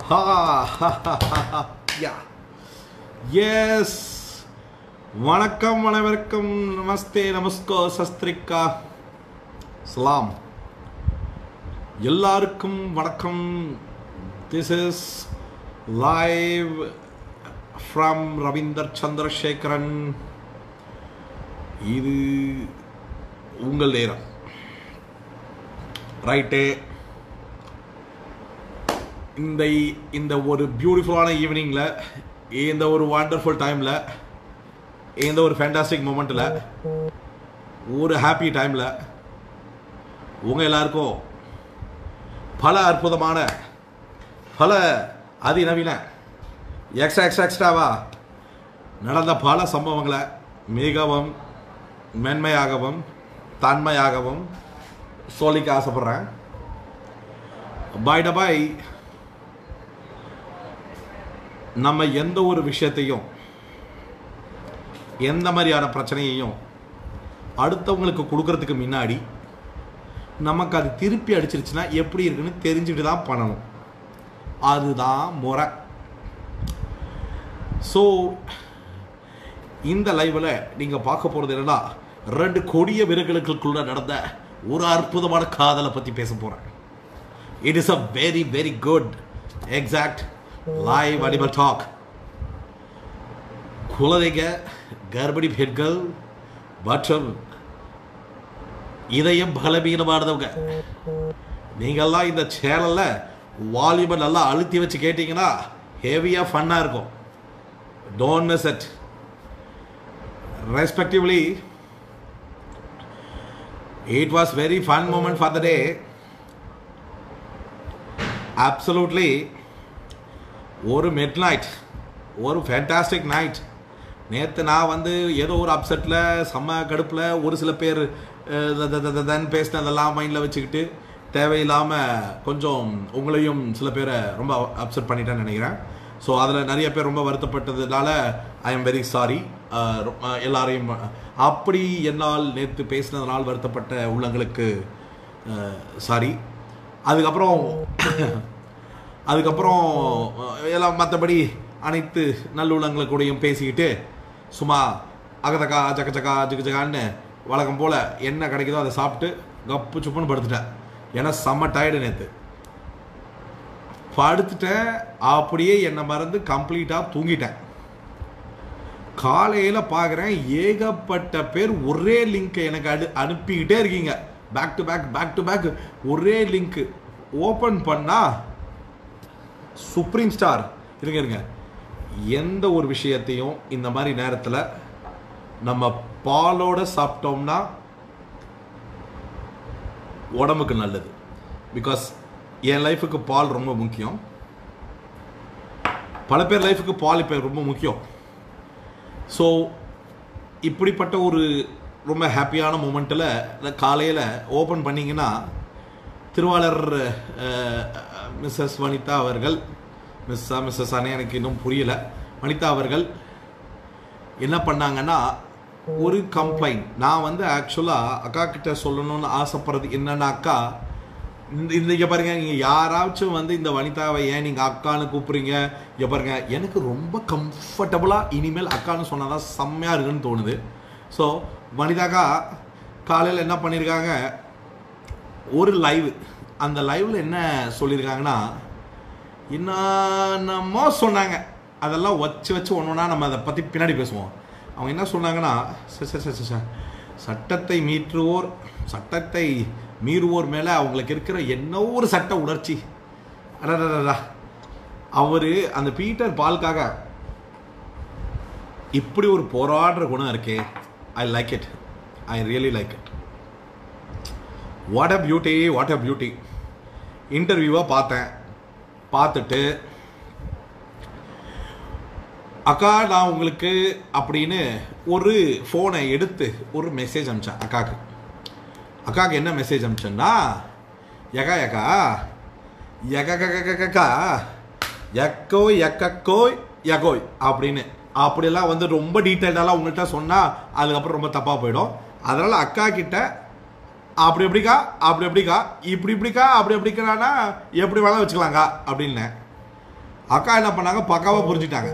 யா S வணக்கம் அனைவருக்கும் நமஸ்தே நமஸ்கோ சஸ்திரிக்கா சலாம் எல்லாருக்கும் வணக்கம் this is live from Ravindar Chandrasekaran இது உங்கள் நேரம் ரைட்டு இந்த இந்த ஒரு பியூட்டிஃபுல்லான ஈவினிங்கில் இந்த ஒரு வண்டர்ஃபுல் டைமில் இந்த ஒரு ஃபேண்டாஸ்டிக் மூமெண்ட்டில் ஒரு ஹாப்பி டைமில் உங்கள் எல்லாருக்கும் பல அற்புதமான பல அதிநவீன எக்ஸ்ட்ரா எக்ஸ்ட்ரா எக்ஸ்ட்ராவா நடந்த பல சம்பவங்களை மிகவும் மென்மையாகவும் தன்மையாகவும் சொல்லிக்க ஆசைப்பட்றேன் பாய் பாய் நம்ம எந்த ஒரு விஷயத்தையும் எந்த மாதிரியான பிரச்சனையையும் அடுத்தவங்களுக்கு கொடுக்கறதுக்கு முன்னாடி நமக்கு அது திருப்பி அடிச்சிருச்சுன்னா எப்படி இருக்குன்னு தெரிஞ்சுட்டு தான் பண்ணணும் அதுதான் முறை ஸோ இந்த லைவில் நீங்கள் பார்க்க போகிறது என்னன்னா ரெண்டு கொடிய விரல்களுக்குள்ள நடந்த ஒரு அற்புதமான காதலை பற்றி பேச போகிறேன் it is a very very good exact live animal talk குழந்தைங்க கர்ப்பிணி பெண்கள் மற்றும் இதயம் பலவீனமானவங்க நீங்கள்லாம் இந்த சேனலில் வால்யூமை நல்லா அழுத்தி வச்சு கேட்டிங்கன்னா ஹெவியாக ஃபன்னாக இருக்கும் don't miss it respectively it was very fun moment for the day absolutely ஒரு மிட் நைட் ஒரு ஃபேண்டாஸ்டிக் நைட் நேற்று நான் வந்து ஏதோ ஒரு அப்செட்டில் செம்ம கடுப்பில் ஒரு சில பேர் தன் பேசினதெல்லாம் மைண்டில் வச்சுக்கிட்டு தேவையில்லாமல் கொஞ்சம் உங்களையும் சில பேரை ரொம்ப அப்செட் பண்ணிட்டேன்னு நினைக்கிறேன் ஸோ அதில் நிறைய பேர் ரொம்ப வருத்தப்பட்டதுனால ஐ எம் வெரி சாரி எல்லாரையும் அப்படி என்னால் நேற்று பேசினதுனால் வருத்தப்பட்ட உள்ளங்களுக்கு சாரி அதுக்கப்புறம் அதுக்கப்புறம் எல்லாம் மற்றபடி அனைத்து நல்லுள்ளங்களை கூடயும் பேசிக்கிட்டு சும்மா அகதக்கா ஜக்கச்சக்கா ஜிக்கு ஜக்கான்னு வழக்கம் போல் என்ன கிடைக்குதோ அதை சாப்பிட்டு கப்பு சுப்புன்னு படுத்துட்டேன் ஏன்னா செம்ம டயர்டு நேற்று படுத்துட்டேன் அப்படியே என்னை மறந்து கம்ப்ளீட்டாக தூங்கிட்டேன் காலையில் பார்க்குறேன் ஏகப்பட்ட பேர் ஒரே லிங்க்கை எனக்கு அனு அனுப்பிக்கிட்டே இருக்கீங்க back to back back to back ஒரே லிங்க்கு ஓப்பன் பண்ணால் சுப்ரீம் ஸ்டார் இருங்க இருங்க எந்த ஒரு விஷயத்தையும் இந்த மாதிரி நேரத்தில் நம்ம பாலோட சாப்பிட்டோம்னா உடம்புக்கு நல்லது பிகாஸ் என் லைஃபுக்கு பால் ரொம்ப முக்கியம் பல பேர் லைஃபுக்கு பால் இப்போ ரொம்ப முக்கியம் ஸோ இப்படிப்பட்ட ஒரு ரொம்ப ஹாப்பியான மூமெண்ட்டில் காலையில் ஓப்பன் பண்ணிங்கன்னா திருவாளர் மிஸ்ஸஸ் வனிதா அவர்கள் மிஸ்ஸா மிஸ்ஸஸ் அனே எனக்கு இன்னும் புரியல வனிதா அவர்கள் என்ன பண்ணாங்கன்னா ஒரு கம்ப்ளைண்ட் நான் வந்து ஆக்சுவலாக அக்கா கிட்ட சொல்லணும்னு ஆசைப்படுறது என்னன்னாக்கா இந்த இந்த இங்கே பாருங்க நீங்கள் யாராச்சும் வந்து இந்த வனிதாவை ஏன் நீங்கள் அக்கான்னு கூப்பிட்றீங்க இங்கே பாருங்க எனக்கு ரொம்ப கம்ஃபர்டபுளாக இனிமேல் அக்கான்னு சொன்னால் தான் செம்மையாக இருக்குன்னு தோணுது ஸோ வனிதாக்கா காலையில் என்ன பண்ணியிருக்காங்க ஒரு லைவ் அந்த லைவில் என்ன சொல்லியிருக்காங்கன்னா என்னென்னமோ சொன்னாங்க அதெல்லாம் வச்சு வச்சு ஒன்றுனா நம்ம அதை பற்றி பின்னாடி பேசுவோம் அவங்க என்ன சொன்னாங்கன்னா சரி சரி சரி சட்டத்தை மீற்றுவோர் சட்டத்தை மீறுவோர் மேலே அவங்களுக்கு இருக்கிற என்ன ஒரு சட்ட உணர்ச்சி அடடா அவர் அந்த பீட்டர் பால்காக இப்படி ஒரு போராடுற குணம் இருக்கே I like it I really like it what a beauty what a beauty இன்டர்வியூவாக பார்த்தேன் பார்த்துட்டு அக்கா நான் உங்களுக்கு அப்படின்னு ஒரு ஃபோனை எடுத்து ஒரு மெசேஜ் அனுப்பிச்சேன் அக்காவுக்கு அக்காவுக்கு என்ன மெசேஜ் அனுப்பிச்சேன்னா எக்கா எக்கா எக்கக்கா எக்கோ எக்கக்கோய் எகோய் அப்படின்னு அப்படியெல்லாம் வந்து ரொம்ப டீட்டெயில்டெல்லாம் உங்கள்கிட்ட சொன்னால் அதுக்கப்புறம் ரொம்ப தப்பாக போயிடும் அதனால் அக்கா கிட்ட அப்படி எப்படிக்கா அப்படி எப்படிக்கா இப்படி இப்படிக்கா அப்படி எப்படிக்கிறானா எப்படி வேணாலும் வச்சுக்கலாங்க அப்படின்னேன் அக்கா என்ன பண்ணாங்க பக்காவாக புரிஞ்சுட்டாங்க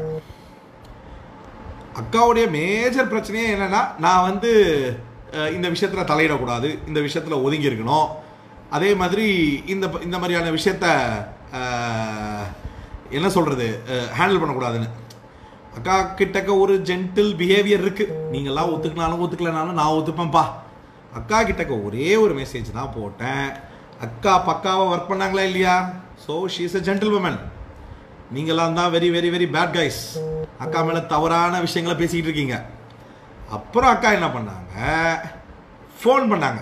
அக்காவுடைய மேஜர் பிரச்சனையே என்னன்னா நான் வந்து அஹ், இந்த விஷயத்தில் தலையிடக்கூடாது இந்த விஷயத்தில் ஒதுங்கி இருக்கணும் அதே மாதிரி இந்த இந்த மாதிரியான விஷயத்த அஹ், என்ன சொல்கிறது ஹேண்டில் பண்ணக்கூடாதுன்னு அக்கா கிட்டக்க ஒரு ஜென்டில் பிஹேவியர் இருக்கு நீங்களாம் ஒத்துக்கினாலும் ஒத்துக்கலனாலும் நான் ஒத்துப்பேன்ப்பா அக்கா கிட்டக்க ஒரே ஒரு மெசேஜ் தான் போட்டேன் அக்கா பக்காவாக ஒர்க் பண்ணாங்களா இல்லையா so she is a gentle woman நீங்களாம் தான் very very very bad guys அக்கா மேலே தவறான விஷயங்களை பேசிக்கிட்டு இருக்கீங்க அப்புறம் அக்கா என்ன பண்ணாங்க ஃபோன் பண்ணாங்க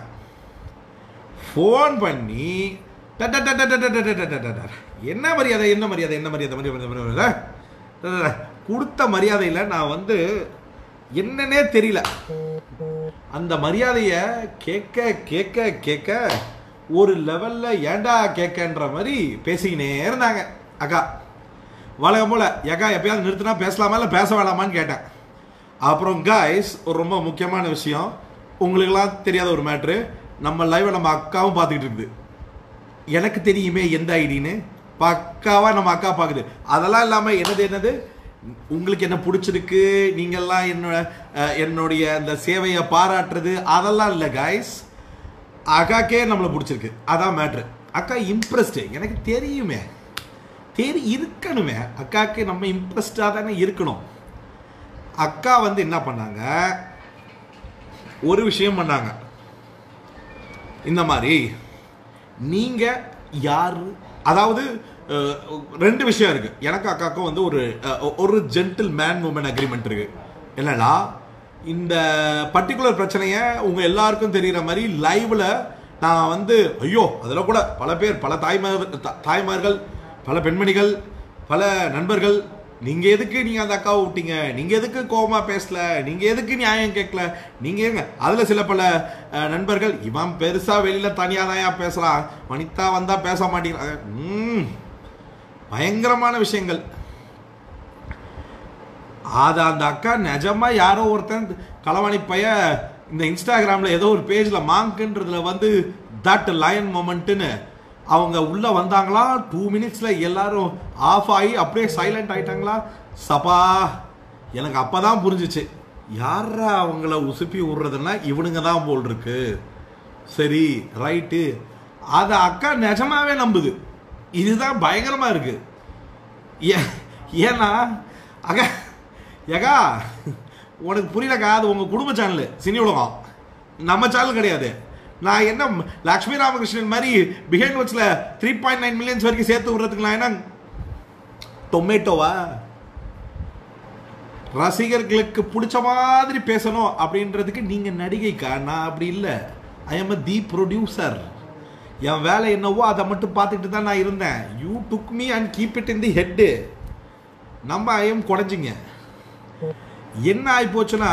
ஃபோன் பண்ணி ட ட ட ட ட ட ட ட ட ட ட. என்ன மரியாதை என்ன மரியாதை என்ன மரியாதை மரியாதை மரியாதை ட ட ட. கொடுத்த மரியாதையில் நான் வந்து என்னன்னே தெரியல அந்த மரியாதையை கேட்க கேட்க கேட்க ஒரு லெவலில் ஏன்டா கேட்கன்ற மாதிரி பேசிக்கினே இருந்தாங்க அக்கா வழக்கம் போல ஏக்கா எப்பயாவது நிறுத்தினா பேசலாமா இல்லை பேச வேணாமான்னு கேட்டேன் அப்புறம் காய்ஸ் ஒரு ரொம்ப முக்கியமான விஷயம் உங்களுக்கெல்லாம் தெரியாத ஒரு மேட்ரு நம்ம லைவை நம்ம அக்காவும் பார்த்துக்கிட்டு இருக்குது எனக்கு தெரியுமே எந்த ஐடின்னு பக்காவா நம்ம அக்கா பார்க்குது அதெல்லாம் இல்லாமல் என்னது என்னது உங்களுக்கு என்ன பிடிச்சிருக்கு நீங்கள்லாம் என்னோட அஹ், என்னுடைய அந்த சேவையை பாராட்டுறது அதெல்லாம் இல்லை காய்ஸ் அக்காக்கே நம்மளை பிடிச்சிருக்கு அதான் மேட்ரு அக்கா இம்ப்ரெஸ்டு எனக்கு தெரியுமே தெரி இருக்கணுமே அக்காக்கு நம்ம இம்ப்ரெஸ்டாக தானே இருக்கணும் அக்கா வந்து என்ன பண்ணாங்க ஒரு விஷயம் பண்ணாங்க இந்த மாதிரி நீங்க யாரு அதாவது அஹ், ரெண்டு விஷயம் இருக்கு எனக்கு அக்காக்கும் வந்து ஒரு அஹ், ஒரு ஜென்டில் மேன் உமன் அக்ரிமெண்ட் இருக்கு என்னன்னா இந்த பர்டிகுலர் பிரச்சனையை உங்க எல்லாருக்கும் தெரிகிற மாதிரி லைவ்ல நான் வந்து ஐயோ அதில் கூட பல பேர் பல தாய்மார் தா- தாய்மார்கள் பல பெண்மணிகள் பல நண்பர்கள் நீங்க எதுக்கு நீங்க அந்த அக்காவை விட்டீங்க நீங்க எதுக்கு கோவமா பேசல நீங்க எதுக்கு நியாயம் கேட்கல நீங்க ஏங்க அதுல சில பல அஹ், நண்பர்கள் இவன் பெருசா வெளியில தனியா தான் பேசுறான் வனிதா வந்தா பேச மாட்டேங்கிறாங்க ம், பயங்கரமான விஷயங்கள் அது அந்த அக்கா நிஜமா யாரோ ஒருத்தன் களவாணி பைய இந்த இன்ஸ்டாகிராம்ல ஏதோ ஒரு பேஜ்ல மாங்க்ன்றதுல வந்து தட் லயன் மொமெண்ட்னு அவங்க உள்ள வந்தாங்களா டூ மினிட்ஸ்ல எல்லாரும் ஆஃப் ஆகி அப்படியே சைலண்ட் ஆயிட்டாங்களா சபா எனக்கு அப்பதான் புரிஞ்சுச்சு யாரா அவங்கள உசுப்பி விடுறதுன்னா இவனுங்க தான் போல் இருக்கு சரி ரைட்டு அதை அக்கா நிஜமாவே நம்புது இதுதான் பயங்கரமா இருக்கு ஏ- ஏன்னா அக்கா ஏகா உனக்கு புரியலக்கா அது உங்கள் குடும்ப சேனலு சினி உலகம் நம்ம சேனல் கிடையாது நான் என்ன லக்ஷ்மி ராமகிருஷ்ணன் மாதிரி பிஹைண்ட் வச்சில் த்ரீ பாயிண்ட் நைன் மில்லியன்ஸ் வரைக்கும் சேர்த்து விடுறதுக்கு நான் என்ன டொமேட்டோவா ரசிகர்களுக்கு பிடிச்ச மாதிரி பேசணும் அப்படின்றதுக்கு நீங்க நடிகைக்கா நான் அப்படி இல்லை ஐ எம் தி ப்ரொடியூசர் என் வேலை என்னவோ அதை மட்டும் பார்த்துக்கிட்டு தான் நான் இருந்தேன் you took me and keep it in the head நம்ம ஐயம் குறைஞ்சிங்க என்ன ஆகி போச்சுன்னா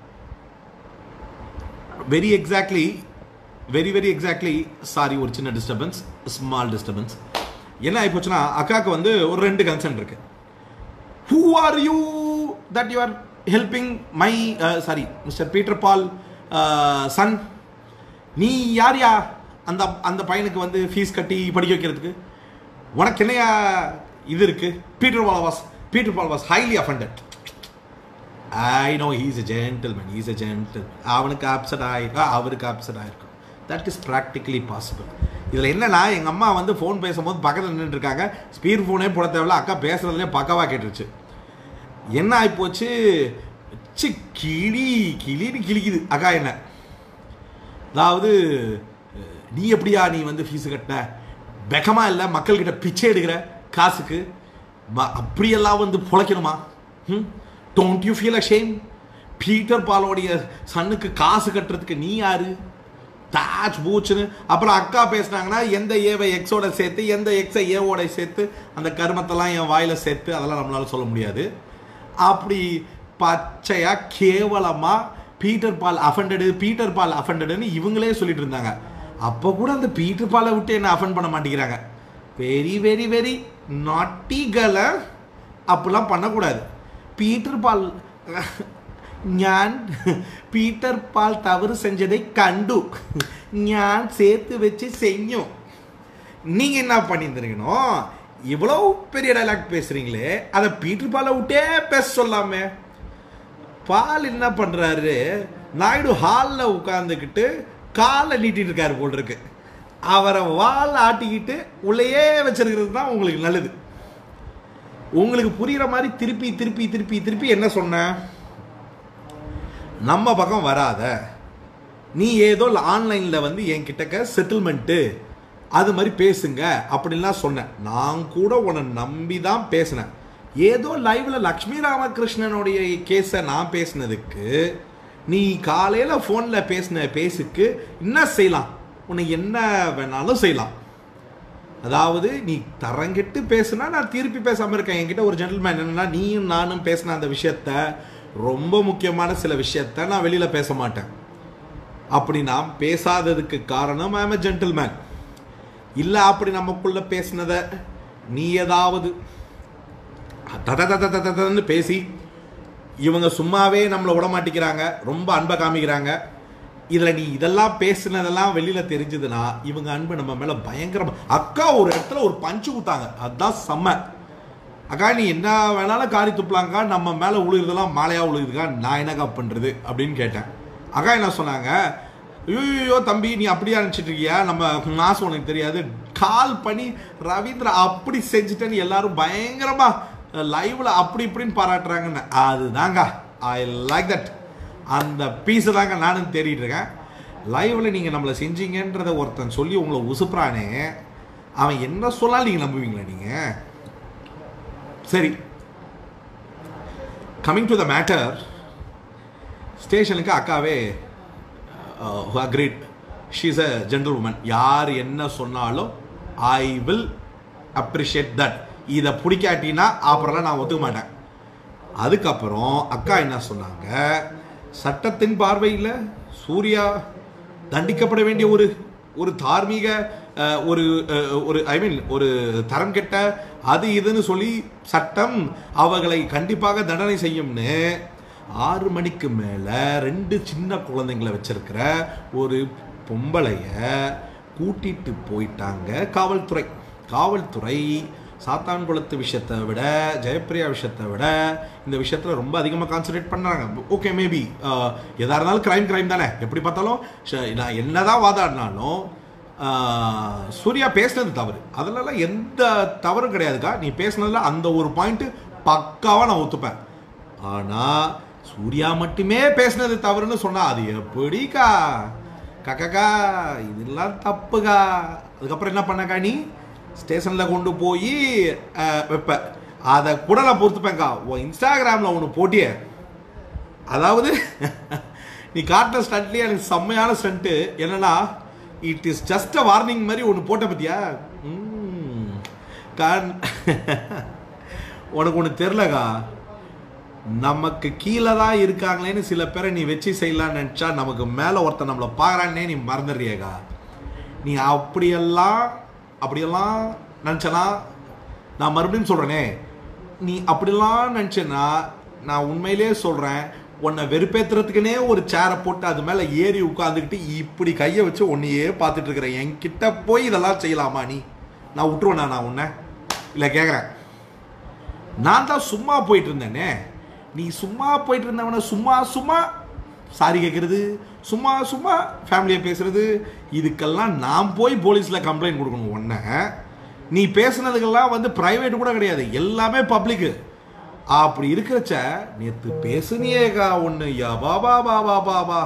very exactly very very exactly sorry ஒரு சின்ன டிஸ்டர்பன்ஸ் ஸ்மால் டிஸ்டர்பன்ஸ் என்ன ஆகி போச்சுன்னா அக்காவுக்கு வந்து ஒரு ரெண்டு கன்சர்ன் இருக்கு who are you that you are helping my sorry mister Peter Paul son நீ யார் யா அந்த அந்த பையனுக்கு வந்து ஃபீஸ் கட்டி படிக்க வைக்கிறதுக்கு உனக்கு என்னையா இது இருக்கு Peter Paul was Peter Paul was highly offended I know he's a gentleman he's a gentle அவனுக்கு அப்செட் ஆகிருக்கா அவருக்கு அப்செட் ஆகிருக்கும் தட் இஸ் ப்ராக்டிகலி பாசிபிள் இதில் என்னன்னா எங்கள் அம்மா வந்து ஃபோன் பேசும்போது பக்கத்தில் நின்றுருக்காங்க ஸ்பீர் ஃபோனே போட தேவையில்ல அக்கா பேசுறதுலேயே பக்காவாக கேட்டுருச்சு என்ன ஆகிப்போச்சு சி கிளி கிளின்னு கிளிக்குது அக்கா என்ன அதாவது அஹ், நீ எப்படியா நீ வந்து ஃபீஸ் கட்டின பெக்கமா இல்லை மக்கள்கிட்ட பிச்சை எடுக்கிற காசுக்கு ம- அப்படியெல்லாம் வந்து பொழைக்கணுமா ம் don't you feel a shame Peter பாலோடைய சன்னுக்கு காசு கட்டுறதுக்கு நீ யாரு தாச் பூச்சுன்னு அப்புறம் அக்கா பேசுனாங்கன்னா எந்த ஏவை எக்ஸோட சேர்த்து எந்த எக்ஸை ஏவோட சேர்த்து அந்த கருமத்தெல்லாம் என் வாயில சேர்த்து அதெல்லாம் நம்மளால சொல்ல முடியாது அப்படி பச்சையா கேவலமா பீட்டர் பால் அஃபண்டடு பீட்டர் பால் அஃபண்டடுன்னு இவங்களே சொல்லிட்டு இருந்தாங்க அப்போ கூட அந்த பீட்டர் பாலை விட்டு என்ன அஃபண்ட் பண்ண மாட்டேங்கிறாங்க வெரி வெரி வெரி நாட்டி கல அப்படிலாம் பண்ணக்கூடாது பீட்டர் பால் ഞാൻ പീറ്റർ പാൽ തവറ് செஞ்சதை கண்டு ഞാൻ சேர்த்து வச்சு செய்யும் நீங்க என்ன பண்ணியிருந்திருக்கணும் இவ்வளோ பெரிய டைலாக் பேசுறீங்களே அதை பீட்டர் பாலை விட்டே பேச சொல்லாமே பால் என்ன பண்றாரு நாயுடு ஹாலில் உட்காந்துக்கிட்டு காலை நீட்டிட்டு இருக்காரு போல் இருக்கு அவரை வால் ஆட்டிக்கிட்டு உள்ளேயே வச்சிருக்கிறது தான் உங்களுக்கு நல்லது உங்களுக்கு புரியுற மாதிரி திருப்பி திருப்பி திருப்பி திருப்பி என்ன சொன்ன நம்ம பக்கம் வராத நீ ஏதோ ஆன்லைனில் வந்து என் கிட்டக்க செட்டில்மெண்ட்டு அது மாதிரி பேசுங்க அப்படின்லாம் சொன்னேன் நான் கூட உன்னை நம்பி தான் பேசினேன் ஏதோ லைவ்ல லக்ஷ்மி ராமகிருஷ்ணனுடைய கேஸை நான் பேசினதுக்கு நீ காலையில் ஃபோனில் பேசின பேசுக்கு என்ன செய்யலாம் உன்னை என்ன வேணாலும் செய்யலாம் அதாவது நீ தரங்கிட்டு பேசுனா நான் திருப்பி பேசாமல் இருக்கேன் என்கிட்ட ஒரு ஜென்டில்மேன் என்னன்னா நீயும் நானும் பேசின அந்த விஷயத்த ரொம்ப முக்கியமான சில விஷயத்த நான் வெளியில் பேச மாட்டேன் அப்படி நான் பேசாததுக்கு காரணம் ஐம் a ஜென்டில்மேன் இல்லை அப்படி நமக்குள்ள பேசினத நீ ஏதாவது தத தத தத ததன்னு பேசி இவங்க சும்மாவே நம்மளை விட மாட்டேங்கிறாங்க ரொம்ப அன்பை காமிக்கிறாங்க இதில் நீ இதெல்லாம் பேசுனதெல்லாம் வெளியில் தெரிஞ்சதுன்னா இவங்க அன்பு நம்ம மேலே பயங்கரமா அக்கா ஒரு இடத்துல ஒரு பஞ்சு கொடுத்தாங்க அதுதான் செம்ம அக்கா நீ என்ன வேணாலும் காரி துப்பலாங்க்கா நம்ம மேலே உழுகுறதெல்லாம் மாலையாக உழுகுதுக்கா நான் என்னக்கா பண்ணுறது அப்படின்னு கேட்டேன் அக்கா என்ன சொன்னாங்க ஐயோ தம்பி நீ அப்படியே நினச்சிட்டு இருக்கியா நம்ம மாசம் உனக்கு தெரியாது கால் பண்ணி ரவீந்திரா அப்படி செஞ்சுட்டேன்னு எல்லாரும் பயங்கரமா லைவ்ல அப்படி இப்படின்னு பாராட்டுறாங்கன்னு அதுதாங்க ஐ லைக் தட் அந்த பீஸை தாங்க நானும் தேடிட்டு இருக்கேன் லைவ்ல நீங்கள் நம்மளை செஞ்சீங்கன்றத ஒருத்தன் சொல்லி உங்களை உசுப்புறானே அவன் என்ன சொன்னாலும் நீங்கள் நம்புவீங்களா நீங்கள் சரி கம்மிங் டு த மேட்டர் ஸ்டேஷனுக்கு அக்காவே agreed she's a general woman யார் என்ன சொன்னாலும் ஐ வில் அப்ரிஷியேட் தட் இதை பிடிக்காட்டினா அப்புறம்லாம் நான் ஒத்துக்க மாட்டேன் அதுக்கப்புறம் அக்கா என்ன சொன்னாங்க சட்டத்தின் பார்வையில் சூர்யா தண்டிக்கப்பட வேண்டிய ஒரு ஒரு தார்மீக அஹ், ஒரு அஹ், ஒரு ஐ மீன் ஒரு தரம் கெட்ட அது இதுன்னு சொல்லி சட்டம் அவர்களை கண்டிப்பாக தண்டனை செய்யும்னு ஆறு மணிக்கு மேலே ரெண்டு சின்ன குழந்தைங்களை வச்சிருக்கிற ஒரு பொம்பளைய கூட்டிட்டு போயிட்டாங்க காவல்துறை காவல்துறை சாத்தான்குளத்து விஷயத்தை விட ஜெயப்பிரியா விஷயத்தை விட இந்த விஷயத்தில் ரொம்ப அதிகமாக கான்சன்ட்ரேட் பண்ணுறாங்க ஓகே மேபி எதாக இருந்தாலும் கிரைம் கிரைம் தானே எப்படி பார்த்தாலும் ஷ- நான் என்னதான் வாதாடினாலும் ஆஹ், சூர்யா பேசுனது தவறு அதிலலாம் எந்த தவறும் கிடையாதுக்கா நீ பேசுனதுல அந்த ஒரு பாயிண்ட்டு பக்காவாக நான் ஒத்துப்பேன் ஆனால் சூர்யா மட்டுமே பேசுனது தவறுன்னு சொன்னா அது எப்படிக்கா கக்கக்கா இதெல்லாம் தப்புக்கா அதுக்கப்புறம் என்ன பண்ணக்கா நீ ஸ்டேஷனில் கொண்டு போய் வைப்ப அதை கூட நான் பொறுத்துப்பேன்க்கா உன் இன்ஸ்டாகிராமில் ஒன்று போட்டியே அதாவது நீ காட்டின ஸ்டண்ட்லேயே எனக்கு செம்மையான ஸ்டண்ட்டு என்னன்னா it is just a warning மாதிரி ஒன்று போட்ட பத்தியா ம். கான் உனக்கு ஒன்று தெரிலக்கா நமக்கு கீழே தான் இருக்காங்களேன்னு சில பேரை நீ வச்சு செய்யலாம்னு நினச்சா நமக்கு மேலே ஒருத்தன் நம்மளை பார்க்குறான்னே நீ மறந்துடுறியக்கா நீ அப்படியெல்லாம் அப்படியெல்லாம் நினச்சனா நான் மறுபடியும் சொல்கிறேனே நீ அப்படிலாம் நினச்சேன்னா நான் உண்மையிலே சொல்கிறேன் உன்னை வெறுப்பேத்துறதுக்குனே ஒரு சேரை போட்டு அது மேலே ஏறி உட்காந்துக்கிட்டு இப்படி கையை வச்சு உன்னையே பார்த்துட்டு இருக்கிறேன் என்கிட்ட போய் இதெல்லாம் செய்யலாமா நீ நான் விட்டுருவேனா நான் உன்னை இல்லை கேட்குறேன் நான் தான் சும்மா போயிட்டு இருந்தேனே நீ சும்மா போயிட்டு இருந்தவன சும்மா சும்மா சாரி கேட்கறது சும்மா சும்மா ஃபேமிலியை பேசுறது இதுக்கெல்லாம் நான் போய் போலீஸில் கம்ப்ளைண்ட் கொடுக்கணும் உன்னை நீ பேசுனதுக்கெல்லாம் வந்து ப்ரைவேட் கூட கிடையாது எல்லாமே பப்ளிக்கு அப்படி இருக்கிறச்ச நேற்று பேசுனியேக்கா ஒன்று யா பா பா பா பா பா பா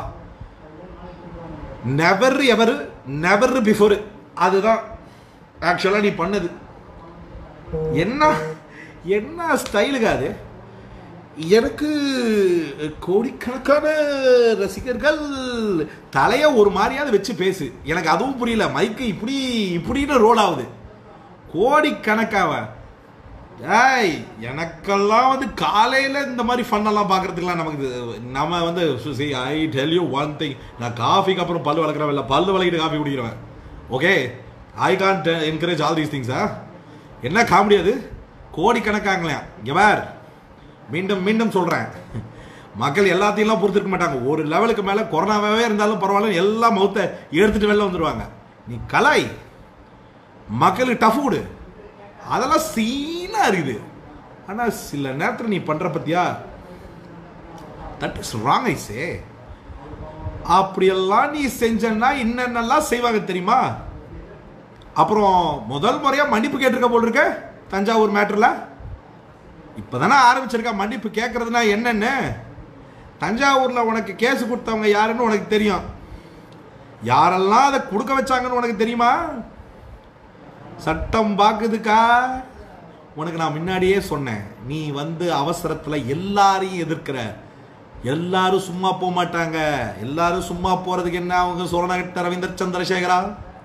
நெவர் எவர் நெவர் பிஃபோர் அதுதான் ஆக்சுவலாக நீ பண்ணது என்ன என்ன ஸ்டைலுங்க அது எனக்கு கோடிக்கணக்கான ரசிகர்கள் தலைய ஒரு மாதிரியாவது வச்சு பேசு எனக்கு அதுவும் புரியல மைக்கு இப்படி இப்படின்னு ரோல் ஆகுது கோடிக்கணக்காவ ஏய் எனக்கெல்லாம் வந்து காலையில் இந்த மாதிரி ஃபன்னெல்லாம் பார்க்கறதுக்குலாம் நமக்கு இது- நம்ம வந்து I tell you one thing நான் காஃபிக்கு அப்புறம் பல்லு வளர்க்குறவன் இல்லை பல்லு வளர்க்கிட்டு காஃபி குடிக்கிறவன் okay I can't encourage all these திங்ஸா என்ன காமெடி அது கோடிக்கணக்காங்களே இங்க பார் மீண்டும் மீண்டும் சொல்கிறேன் மக்கள் எல்லாத்தையும்லாம் பொறுத்திருக்க மாட்டாங்க ஒரு லெவலுக்கு மேலே கொரோனாவே இருந்தாலும் பரவாயில்ல எல்லா மௌத்தை எடுத்துட்டு வெளில வந்துடுவாங்க நீ கலாய் மக்களுக்கு டஃப் கொடு அதெல்லாம் சீனாக இருக்குது ஆனால் சில நேரத்தில் நீ பண்ணுற பத்தியா தட் இஸ் ராங் ஐசே அப்படியெல்லாம் நீ செஞ்சன்னா என்னென்னலாம் செய்வாங்க தெரியுமா அப்புறம் முதல் முறையாக மன்னிப்பு கேட்டிருக்க போல் இருக்க தஞ்சாவூர் மேட்டரில் இப்போதானே ஆரம்பிச்சிருக்கா மன்னிப்பு கேட்கறதுனா என்னன்னு தஞ்சாவூரில் உனக்கு கேஸ் கொடுத்தவங்க யாருன்னு உனக்கு தெரியும் யாரெல்லாம் அதை கொடுக்க வச்சாங்கன்னு உனக்கு தெரியுமா சட்டம் பார்க்குதுக்கா உனக்கு நான் முன்னாடியே சொன்னேன் நீ வந்து அவசரத்தில் எல்லாரையும் எதிர்க்கிற எல்லாரும் சும்மா போக மாட்டாங்க எல்லாரும் சும்மா போறதுக்கு என்ன அவங்க சோழனகிட்ட ரவீந்திர சந்திரசேகரா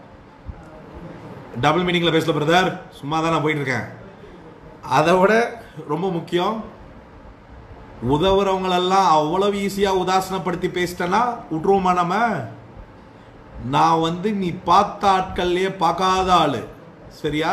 டபுள் மீனிங்ல பேசல பிரதர் சும்மா தான் நான் போயிட்டு இருக்கேன் அதை விட ரொம்ப முக்கியம் உதவுறவங்களெல்லாம் அவ்வளவு ஈஸியா உதாசனப்படுத்தி பேசிட்டேன்னா விட்டுருவோமா நம்ம நான் வந்து நீ பார்த்த ஆட்கள்லயே பார்க்காத ஆளு சரியா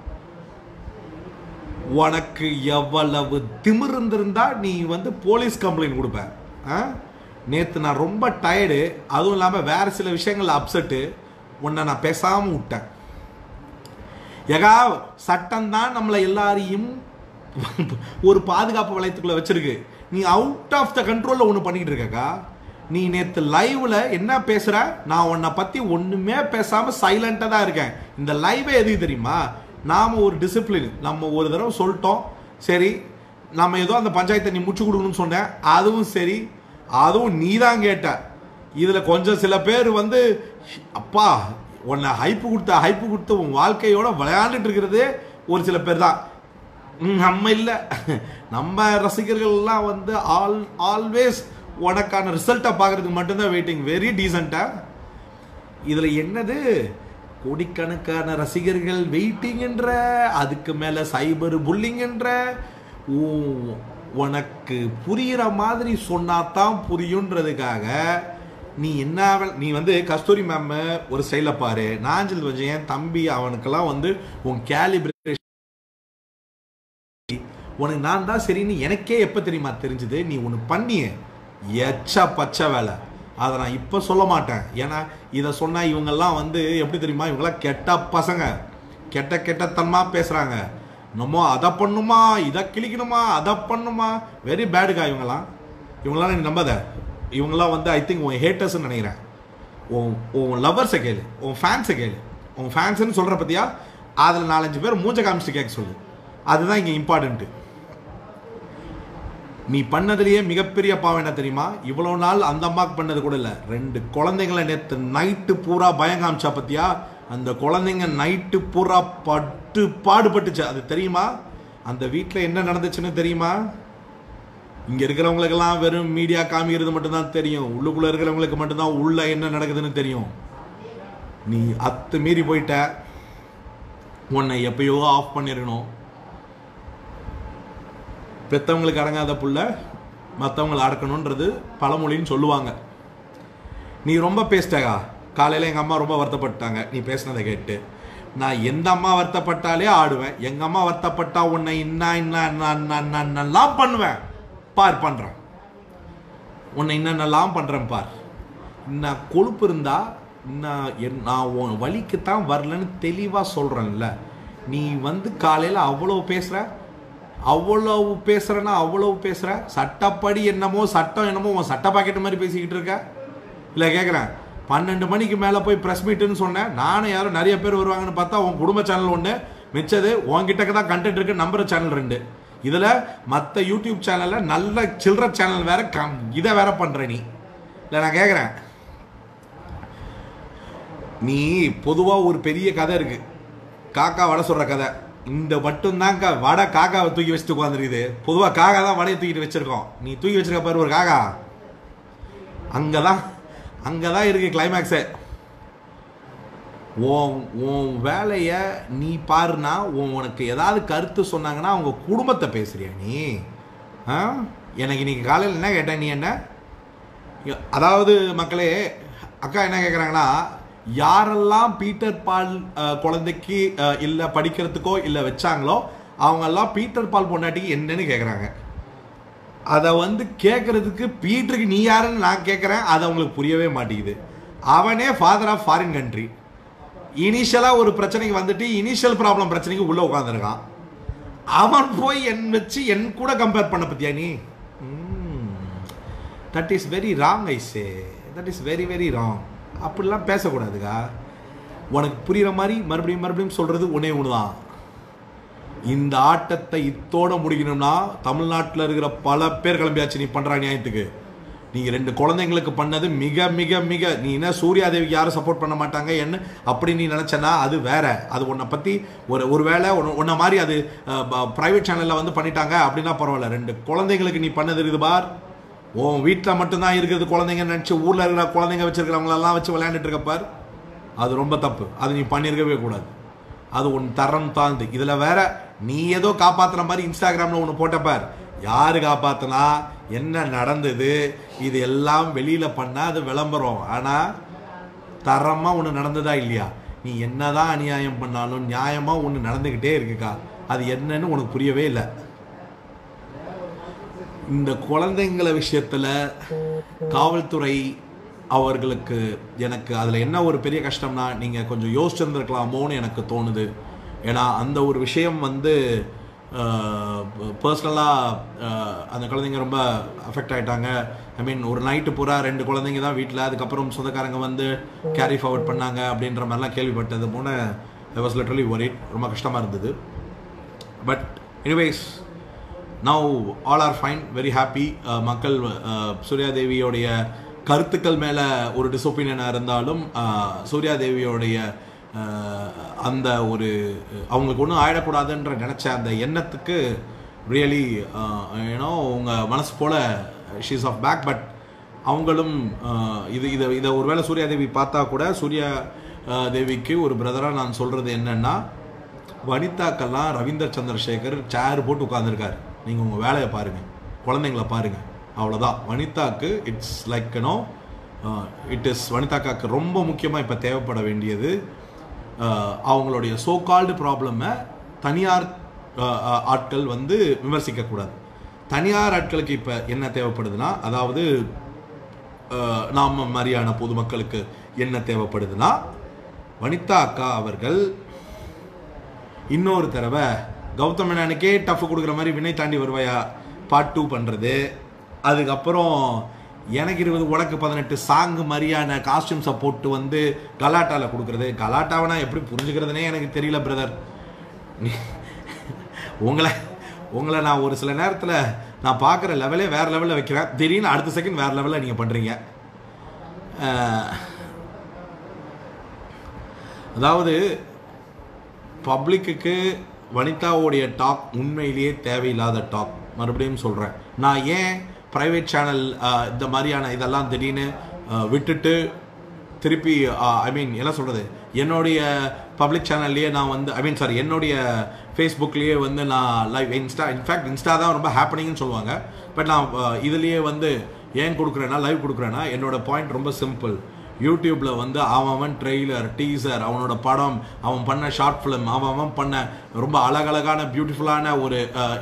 உனக்கு எவ்வளவு திமிர் இருந்திருந்தா நீ வந்து போலீஸ் கம்ப்ளைண்ட் கொடுப்ப ஆ? நேத்து நான் ரொம்ப டயர்டு அதுவும் இல்லாமல் வேற சில விஷயங்கள்ல அப்செட்டு உன்னை நான் பேசாம விட்டேன் ஏகா சட்டம் தான் நம்மளை எல்லாரையும் ஒரு பாதுகாப்பு வளையத்துக்குள்ள வச்சிருக்கு நீ அவுட் ஆஃப் த கண்ட்ரோல்ல ஒன்று பண்ணிட்டு இருக்கக்கா நீ நேத்து லைவ்ல என்ன பேசுற நான் உன்னை பத்தி ஒண்ணுமே பேசாம சைலண்டா தான் இருக்கேன் இந்த லைவே எது தெரியுமா நாம ஒரு டிசிப்ளின் நம்ம ஒரு தடவை சொல்லிட்டோம் சரி நம்ம ஏதோ அந்த பஞ்சாயத்தை நீ முச்சு கொடுக்கணும்னு சொன்னேன் அதுவும் சரி அதுவும் நீ தான் கேட்ட இதுல கொஞ்சம் சில பேர் வந்து அப்பா உன்னை ஹைப்பு கொடுத்த ஹைப்பு கொடுத்த உன் வாழ்க்கையோட விளையாண்டுட்டு இருக்கிறதே ஒரு சில பேர் தான் ம், நம்ம இல்லை நம்ம ரசிகர்கள்லாம் வந்து ஆல் ஆல்வேஸ் உனக்கான ரிசல்ட்டை பார்க்கறதுக்கு மட்டும்தான் வெயிட்டிங் வெரி டீசெண்டாக இதில் என்னது கோடிக்கணக்கான ரசிகர்கள் வெயிட்டிங்கன்ற அதுக்கு மேலே சைபர் புல்லிங்கன்ற உ- உனக்கு புரிகிற மாதிரி சொன்னாதான் புரியுன்றதுக்காக நீ என்ன வே- நீ வந்து கஸ்தூரி மேம் ஒரு ஸ்டைலில் பாரு நாஞ்சல் வஜயன் தம்பி அவனுக்கெல்லாம் வந்து உன் கேலிபிரேஷன் உனக்கு நான் தான் சரின்னு எனக்கே எப்போ தெரியுமா தெரிஞ்சது நீ ஒன்று பண்ணிய எச்ச பச்சை வேலை அதை நான் இப்போ சொல்ல மாட்டேன் ஏன்னா இதை சொன்னால் இவங்கெல்லாம் வந்து எப்படி தெரியுமா இவங்கெல்லாம் கெட்ட பசங்க கெட்ட கெட்டத்தனமாக பேசுகிறாங்க நம்ம அதை பண்ணுமா இதை கிழிக்கணுமா அதை பண்ணுமா வெரி பேடுக்கா இவங்கெல்லாம் இவங்கெல்லாம் நீ நம்பாத இவங்கெல்லாம் வந்து ஐ திங்க் உன் ஹேட்டர்ஸ்னு நினைக்கிறேன் உன் உன் லவர்ஸை கேளு உன் ஃபேன்ஸை கேளு உன் ஃபேன்ஸ்னு சொல்கிற பற்றியா அதில் நாலஞ்சு பேர் மூஞ்ச காமிச்சிட்டு கேட்க சொல்லு அதுதான் இங்கே இம்பார்ட்டண்ட்டு நீ பண்ணதுலயே மிகப்பெரிய பாவம் என்ன தெரியுமா இவ்வளவு நாள் அந்த அம்மாக்கு பண்ணது கூட இல்லை ரெண்டு குழந்தைங்களை நேற்று நைட்டு பூரா பயம் காமிச்சா பத்தியா அந்த குழந்தைங்க நைட்டு பூரா பட்டு பாடுபட்டுச்சு அது தெரியுமா அந்த வீட்டில் என்ன நடந்துச்சுன்னு தெரியுமா இங்க இருக்கிறவங்களுக்கெல்லாம் வெறும் மீடியா காமிக்கிறது மட்டும்தான் தெரியும் உள்ளுக்குள்ள இருக்கிறவங்களுக்கு மட்டும்தான் உள்ள என்ன நடக்குதுன்னு தெரியும் நீ அத்து மீறி போயிட்ட உன்னை எப்பயோ ஆஃப் பண்ணிருக்கணும் பெத்தவங்களுக்கு அடங்காத புள்ள மற்றவங்களை அடக்கணுன்றது பழமொழின்னு சொல்லுவாங்க நீ ரொம்ப பேசிட்டகா காலையில் எங்கள் அம்மா ரொம்ப வருத்தப்பட்டாங்க நீ பேசினதை கேட்டு நான் எந்த அம்மா வருத்தப்பட்டாலே ஆடுவேன் எங்கள் அம்மா வருத்தப்பட்டா உன்னை இன்னா இன்னா இன்னா, இன்னா, இன்னா, இன்னெல்லாம் பண்ணுவேன் பார் பண்ணுறேன் உன்னை என்னென்னலாம் பண்ணுறேன் பார் நான் கொழுப்பு இருந்தா நான் என் நான் உன் வழிக்கு தான் வரலன்னு தெளிவாக சொல்கிறேன்ல நீ வந்து காலையில் அவ்வளோ பேசுகிற அவ்வளவு பேசுகிறேன்னா அவ்வளவு பேசுகிற சட்டப்படி என்னமோ சட்டம் என்னமோ உன் சட்ட பாக்கெட் மாதிரி பேசிக்கிட்டு இருக்க இல்லை கேட்குறேன் பன்னெண்டு மணிக்கு மேலே போய் ப்ரெஸ் மீட்டுன்னு சொன்னேன் நானும் யாரும் நிறைய பேர் வருவாங்கன்னு பார்த்தா உன் குடும்ப சேனல் ஒன்று மிச்சது உன்கிட்டக்க தான் கண்டென்ட் இருக்கு நம்புற சேனல் ரெண்டு இதில் மற்ற யூடியூப் சேனலில் நல்ல சில்லற சேனல் வேற கம் இதை வேற பண்ணுற நீ இல்லை நான் கேட்குறேன் நீ பொதுவாக ஒரு பெரிய கதை இருக்கு காக்கா வடை சொல்கிற கதை இந்த மட்டும்தாங்க வடை காக்காவை தூக்கி வச்சுட்டு உட்காந்துருக்குது பொதுவாக காக்கா தான் வடையை தூக்கிட்டு வச்சிருக்கோம் நீ தூக்கி வச்சிருக்க பாரு ஒரு காக்கா அங்கே தான் அங்கே தான் இருக்கு கிளைமேக்ஸே உன் உன் வேலையை நீ பாருனா உன் உனக்கு ஏதாவது கருத்து சொன்னாங்கன்னா அவங்க குடும்பத்தை பேசுறியா நீ ஆ எனக்கு இன்னைக்கு காலையில் என்ன கேட்டேன் நீ என்ன அதாவது மக்களே அக்கா என்ன கேட்குறாங்கன்னா யாரெல்லாம் பீட்டர் பால் அஹ், குழந்தைக்கு அஹ், இல்லை படிக்கிறதுக்கோ இல்லை வச்சாங்களோ அவங்கெல்லாம் பீட்டர் பால் பொண்டாட்டிக்கு என்னன்னு கேட்குறாங்க அதை வந்து கேட்கறதுக்கு பீட்டருக்கு நீ யாருன்னு நான் கேட்குறேன் அது அவங்களுக்கு புரியவே மாட்டேங்குது அவனே ஃபாதர் ஆஃப் ஃபாரின் கண்ட்ரி இனிஷியலாக ஒரு பிரச்சனைக்கு வந்துட்டு இனிஷியல் ப்ராப்ளம் பிரச்சனைக்கு உள்ளே உட்காந்துருக்கான் அவன் போய் என் வச்சு என் கூட கம்பேர் பண்ண பத்தியா நீ that is very wrong I say that is very very wrong அப்படிலாம் பேசக்கூடாதுக்கா உனக்கு புரியுற மாதிரி மறுபடியும் மறுபடியும் சொல்கிறது ஒன்றே ஒன்று தான் இந்த ஆட்டத்தை இத்தோட முடிக்கணும்னா தமிழ்நாட்டில் இருக்கிற பல பேர் கிளம்பியாச்சு நீ பண்ணுற நியாயத்துக்கு நீங்கள் ரெண்டு குழந்தைங்களுக்கு பண்ணது மிக மிக மிக நீ என்ன சூர்யாதேவிக்கு யாரும் சப்போர்ட் பண்ண மாட்டாங்க என்ன அப்படி நீ நினச்சனா அது வேற அது உன்னை பற்றி ஒரு ஒரு வேளை உன்னை மாதிரி அது ப்ரைவேட் சேனலில் வந்து பண்ணிட்டாங்க அப்படின்னா பரவாயில்ல ரெண்டு குழந்தைங்களுக்கு நீ பண்ணது இருக்குது பார் உன் வீட்டில் மட்டும்தான் இருக்கிறது குழந்தைங்க நினச்சி ஊரில் இருக்கிற குழந்தைங்க வச்சிருக்கிறவங்களெல்லாம் வச்சு விளையாண்டுட்டு இருக்கப்பார் அது ரொம்ப தப்பு அது நீ பண்ணியிருக்கவே கூடாது அது உன் தரம் தாழ்ந்து இதில் வேற நீ ஏதோ காப்பாற்றுற மாதிரி இன்ஸ்டாகிராமில் ஒன்று போட்டப்பார் யார் காப்பாத்தினா என்ன நடந்தது இது எல்லாம் வெளியில் பண்ணால் அது விளம்பரம் ஆனால் தரமாக ஒன்று நடந்ததா இல்லையா நீ என்னதான் அநியாயம் பண்ணாலும் நியாயமாக ஒன்று நடந்துக்கிட்டே இருக்குக்கா அது என்னன்னு உனக்கு புரியவே இல்லை இந்த குழந்தைங்கள விஷயத்தில் காவல்துறை அவர்களுக்கு எனக்கு அதில் என்ன ஒரு பெரிய கஷ்டம்னா நீங்கள் கொஞ்சம் யோசிச்சிருந்துருக்கலாமோன்னு எனக்கு தோணுது ஏன்னா அந்த ஒரு விஷயம் வந்து பர்சனலாக அந்த குழந்தைங்க ரொம்ப அஃபெக்ட் ஆகிட்டாங்க ஐ மீன் ஒரு நைட்டு பூரா ரெண்டு குழந்தைங்க தான் வீட்டில் அதுக்கப்புறம் சொந்தக்காரங்க வந்து கேரி ஃபார்வர்ட் பண்ணாங்க அப்படின்ற மாதிரிலாம் கேள்விப்பட்டது போன ஐ வாஸ் லிட்டரலி ஒரிட் ரொம்ப கஷ்டமாக இருந்தது but anyways now all are fine very happy மக்கள் சூர்யாதேவியோடைய கருத்துக்கள் மேலே ஒரு டிசொப்பீனியனாக இருந்தாலும் சூர்யாதேவியோடைய அந்த ஒரு அவங்களுக்கு ஒன்றும் ஆயிடக்கூடாதுன்ற நினச்ச அந்த எண்ணத்துக்கு ரியலி ஏன்னோ உங்கள் மனசு போல் ஷீஸ் ஆஃப் பேக் பட் அவங்களும் இது இதை இதை ஒருவேளை சூர்யாதேவி பார்த்தா கூட சூர்யா தேவிக்கு ஒரு பிரதராக நான் சொல்கிறது என்னென்னா வனிதாக்கெல்லாம் ரவீந்தர் சந்திரசேகர் சேர் போட்டு உட்காந்துருக்காரு நீங்கள் உங்கள் வேலையை பாருங்கள் குழந்தைங்கள பாருங்கள் அவ்வளோதான் வனிதாக்கு it's like no it is வனிதாக்காக்கு ரொம்ப முக்கியமாக இப்போ தேவைப்பட வேண்டியது அவங்களுடைய சோ கால்டு ப்ராப்ளமை தனியார் ஆட்கள் வந்து விமர்சிக்கக்கூடாது தனியார் ஆட்களுக்கு இப்போ என்ன தேவைப்படுதுன்னா அதாவது நாம மாதிரியான பொதுமக்களுக்கு என்ன தேவைப்படுதுன்னா வனிதா அக்கா அவர்கள் இன்னொரு தடவை கௌதம் மேனனுக்கே டஃப் கொடுக்குற மாதிரி வினை தாண்டி வருவாயா பார்ட் டூ பண்ணுறது அதுக்கப்புறம் எனக்கு இருபது உனக்கு பதினெட்டு சாங்கு மாதிரியான காஸ்டியூம்ஸை போட்டு வந்து கலாட்டாவில் கொடுக்குறது கலாட்டாவை நான் எப்படி புரிஞ்சுக்கிறதுனே எனக்கு தெரியல பிரதர் உங்களை உங்களை நான் ஒரு சில நேரத்தில் நான் பார்க்குற லெவலே வேறு லெவலில் வைக்கிறேன் திடீர்னு அடுத்த செகண்ட் வேறு லெவலில் நீங்கள் பண்ணுறீங்க அதாவது பப்ளிக்குக்கு வனிதாவுடைய டாக் உண்மையிலேயே தேவையில்லாத டாக் மறுபடியும் சொல்கிறேன் நான் ஏன் ப்ரைவேட் சேனல் இந்த மாதிரியான இதெல்லாம் திடீர்னு விட்டுட்டு திருப்பி ஐ மீன் என்ன சொல்கிறது என்னுடைய பப்ளிக் சேனல்லையே நான் வந்து ஐ மீன் சாரி என்னுடைய ஃபேஸ்புக்லேயே வந்து நான் லைவ் இன்ஸ்டா இன்ஃபேக்ட் இன்ஸ்டா தான் ரொம்ப ஹாப்பனிங்னு சொல்லுவாங்க பட் நான் இதுலேயே வந்து ஏன் கொடுக்குறேன்னா லைவ் கொடுக்குறேன்னா என்னோட பாயிண்ட் ரொம்ப சிம்பிள் யூடியூப்பில் வந்து அவன் அவன் ட்ரெய்லர் டீசர் அவனோட படம் அவன் பண்ண ஷார்ட் ஃபிலிம் அவன் அவன் பண்ண ரொம்ப அழகழகான பியூட்டிஃபுல்லான ஒரு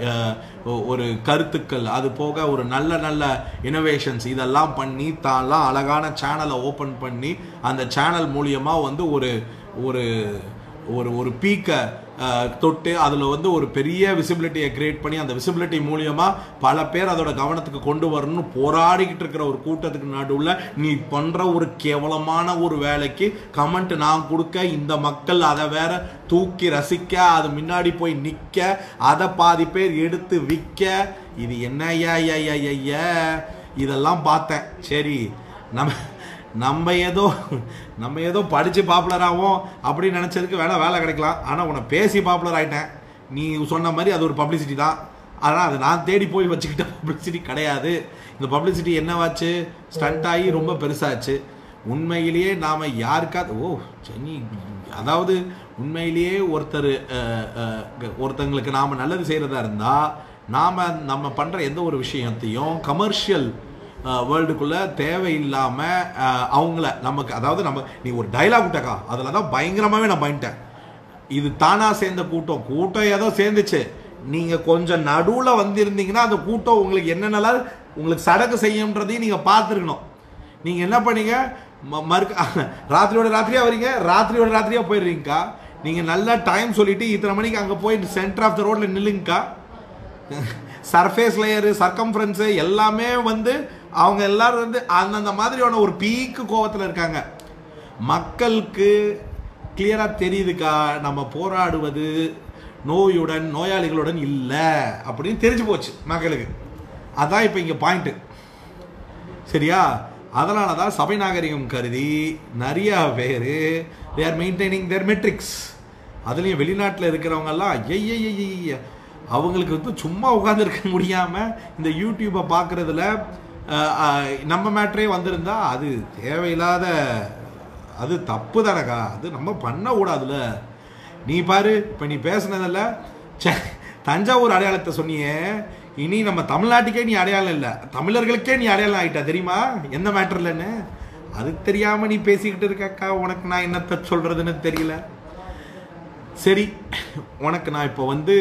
ஒரு கருத்துக்கள் அது போக ஒரு நல்ல நல்ல இனோவேஷன்ஸ் இதெல்லாம் பண்ணி தான்லாம் அழகான சேனலை ஓப்பன் பண்ணி அந்த சேனல் மூலியமாக வந்து ஒரு ஒரு ஒரு ஒரு பீக்கை தொட்டு அதில் வந்து ஒரு பெரிய விசிபிலிட்டியை கிரியேட் பண்ணி அந்த விசிபிலிட்டி மூலியமாக பல பேர் அதோட கவனத்துக்கு கொண்டு வரணும்னு போராடிக்கிட்டு இருக்கிற ஒரு கூட்டத்துக்கு நடுவில் நீ பண்ணுற ஒரு கேவலமான ஒரு வேலைக்கு கமெண்ட் நான் கொடுக்க இந்த மக்கள் அதை வேற தூக்கி ரசிக்க அது முன்னாடி போய் நிற்க அதை பாதி பேர் எடுத்து விற்க இது என்ன ஐயா ஐயா ஐயா ஐயா இதெல்லாம் பார்த்தேன் சரி நம்ம நம்ம ஏதோ நம்ம ஏதோ படித்து பாப்புலர் ஆகும் அப்படின்னு நினச்சதுக்கு வேணா வேலை கிடைக்கலாம் ஆனால் உன்னை பேசி பாப்புலர் ஆகிட்டேன் நீ சொன்ன மாதிரி அது ஒரு பப்ளிசிட்டி தான் ஆனால் அது நான் தேடி போய் வச்சுக்கிட்ட பப்ளிசிட்டி கிடையாது இந்த பப்ளிசிட்டி என்னவாச்சு ஸ்டண்ட் ஆகி ரொம்ப பெருசாச்சு உண்மையிலேயே நாம் யாருக்காவது ஓ சனி அதாவது உண்மையிலேயே ஒருத்தர் ஒருத்தங்களுக்கு நாம் நல்லது செய்கிறதா இருந்தால் நாம் நம்ம பண்ணுற எந்த ஒரு விஷயத்தையும் கமர்ஷியல் வேர்ல்டுக்குள்ளே தேவையில்லாமல் அவங்கள நமக்கு அதாவது நம்ம நீ ஒரு டைலாக் விட்டக்கா அதில் தான் பயங்கரமாகவே நான் பண்ணிட்டேன் இது தானாக சேர்ந்த கூட்டம் கூட்டம் ஏதோ சேர்ந்துச்சு நீங்கள் கொஞ்சம் நடுவில் வந்திருந்தீங்கன்னா அந்த கூட்டம் உங்களுக்கு என்னென்னலாம் உங்களுக்கு சடங்கு செய்யுன்றதையும் நீங்கள் பார்த்துருக்கணும் நீங்கள் என்ன பண்ணீங்க ம- மறுக்க ராத்திரியோட ராத்திரியா வரீங்க ராத்திரியோட ராத்திரியா போயிடுறீங்கக்கா நீங்க நல்லா டைம் சொல்லிட்டு இத்தனை மணிக்கு அங்க போய் சென்டர் ஆஃப் த ரோட்ல நில்லுங்கக்கா சர்ஃபேஸ் லேயரு சர்க்கம்ஃபரன்ஸு எல்லாமே வந்து அவங்க எல்லாரும் வந்து அந்தந்த மாதிரியான ஒரு பீக்கு கோவத்தில் இருக்காங்க மக்களுக்கு கிளியராக தெரியுதுக்கா நம்ம போராடுவது நோயுடன் நோயாளிகளுடன் இல்லை அப்படின்னு தெரிஞ்சு போச்சு மக்களுக்கு அதான் இப்போ இங்கே பாயிண்ட்டு சரியா அதனால தான் சபை நாகரிகம் கருதி நிறைய பேர் they are maintaining their metrics அதுலேயும் வெளிநாட்டில் இருக்கிறவங்கெல்லாம் ஐய அவங்களுக்கு வந்து சும்மா உட்காந்துருக்க முடியாமல் இந்த யூடியூப்பை பார்க்குறதுல நம்ம மேட்ரே வந்திருந்தா அது தேவையில்லாத அது தப்பு தானக்கா அது நம்ம பண்ணக்கூடாதுல நீ பாரு இப்போ நீ பேசுனதில்ல ச்சே, தஞ்சாவூர் அடையாளத்தை சொன்னியே இனி நம்ம தமிழ்நாட்டுக்கே நீ அடையாளம் இல்லை தமிழர்களுக்கே நீ அடையாளம் ஆயிட்ட தெரியுமா எந்த மேட்டர்லன்னு அது தெரியாம நீ பேசிக்கிட்டு இருக்கக்கா உனக்கு நான் என்னத்த சொல்றதுன்னு தெரியல சரி உனக்கு நான் இப்போ வந்து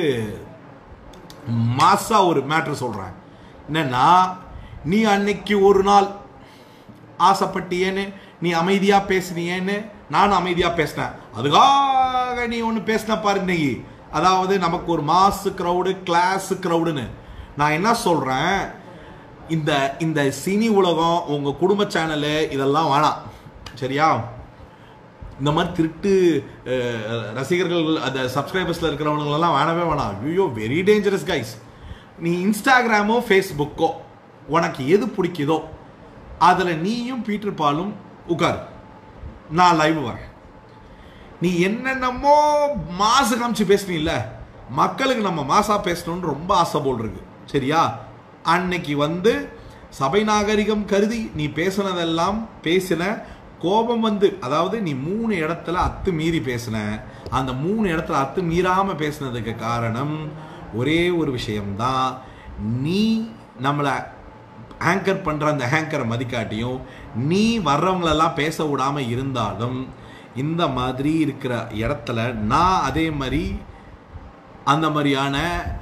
மாசா ஒரு மேட்ரு சொல்றேன் என்னன்னா நீ அன்னைக்கு ஒரு நாள் ஆசைப்பட்டியேன்னு நீ அமைதியா பேசுனியேன்னு நான் அமைதியா பேசினேன் அதுக்காக நீ ஒன்று பேசின பாரு இன்னைக்கு அதாவது நமக்கு ஒரு மாசு க்ரௌடு கிளாஸ் க்ரௌடுன்னு நான் என்ன சொல்றேன் இந்த இந்த சினி உலகம் உங்க குடும்ப சேனலு இதெல்லாம் வேணாம் சரியா இந்த மாதிரி திருட்டு அஹ், ரசிகர்கள் அந்த சப்ஸ்கிரைபர்ஸில் இருக்கிறவங்களெல்லாம் வேணவே வேணாம் ஐயோ வெரி டேஞ்சரஸ் கைஸ் நீ இன்ஸ்டாகிராமோ ஃபேஸ்புக்கோ உனக்கு எது பிடிக்குதோ அதில் நீயும் பீட்டர் பாலும் உட்கார் நான் லைவ் வரேன் நீ என்னென்னமோ மாசு காமிச்சு பேசுனீல்ல மக்களுக்கு நம்ம மாசா பேசணும்னு ரொம்ப ஆசை போல் இருக்கு சரியா அன்னைக்கு வந்து சபை நாகரிகம் கருதி நீ பேசுனதெல்லாம் பேசின கோபம் வந்து அதாவது நீ மூணு இடத்துல அத்து மீறி பேசின அந்த மூணு இடத்துல அத்து மீறாம பேசுனதுக்கு காரணம் ஒரே ஒரு விஷயம்தான் நீ நம்மளை ஆங்கர் பண்ற அந்த ஹேங்கரை மதிக்காட்டியும் நீ வர்றவங்களெல்லாம் பேச விடாம இருந்தாலும் இந்த மாதிரி இருக்கிற இடத்துல நான் அதே மாதிரி அந்த மாதிரியான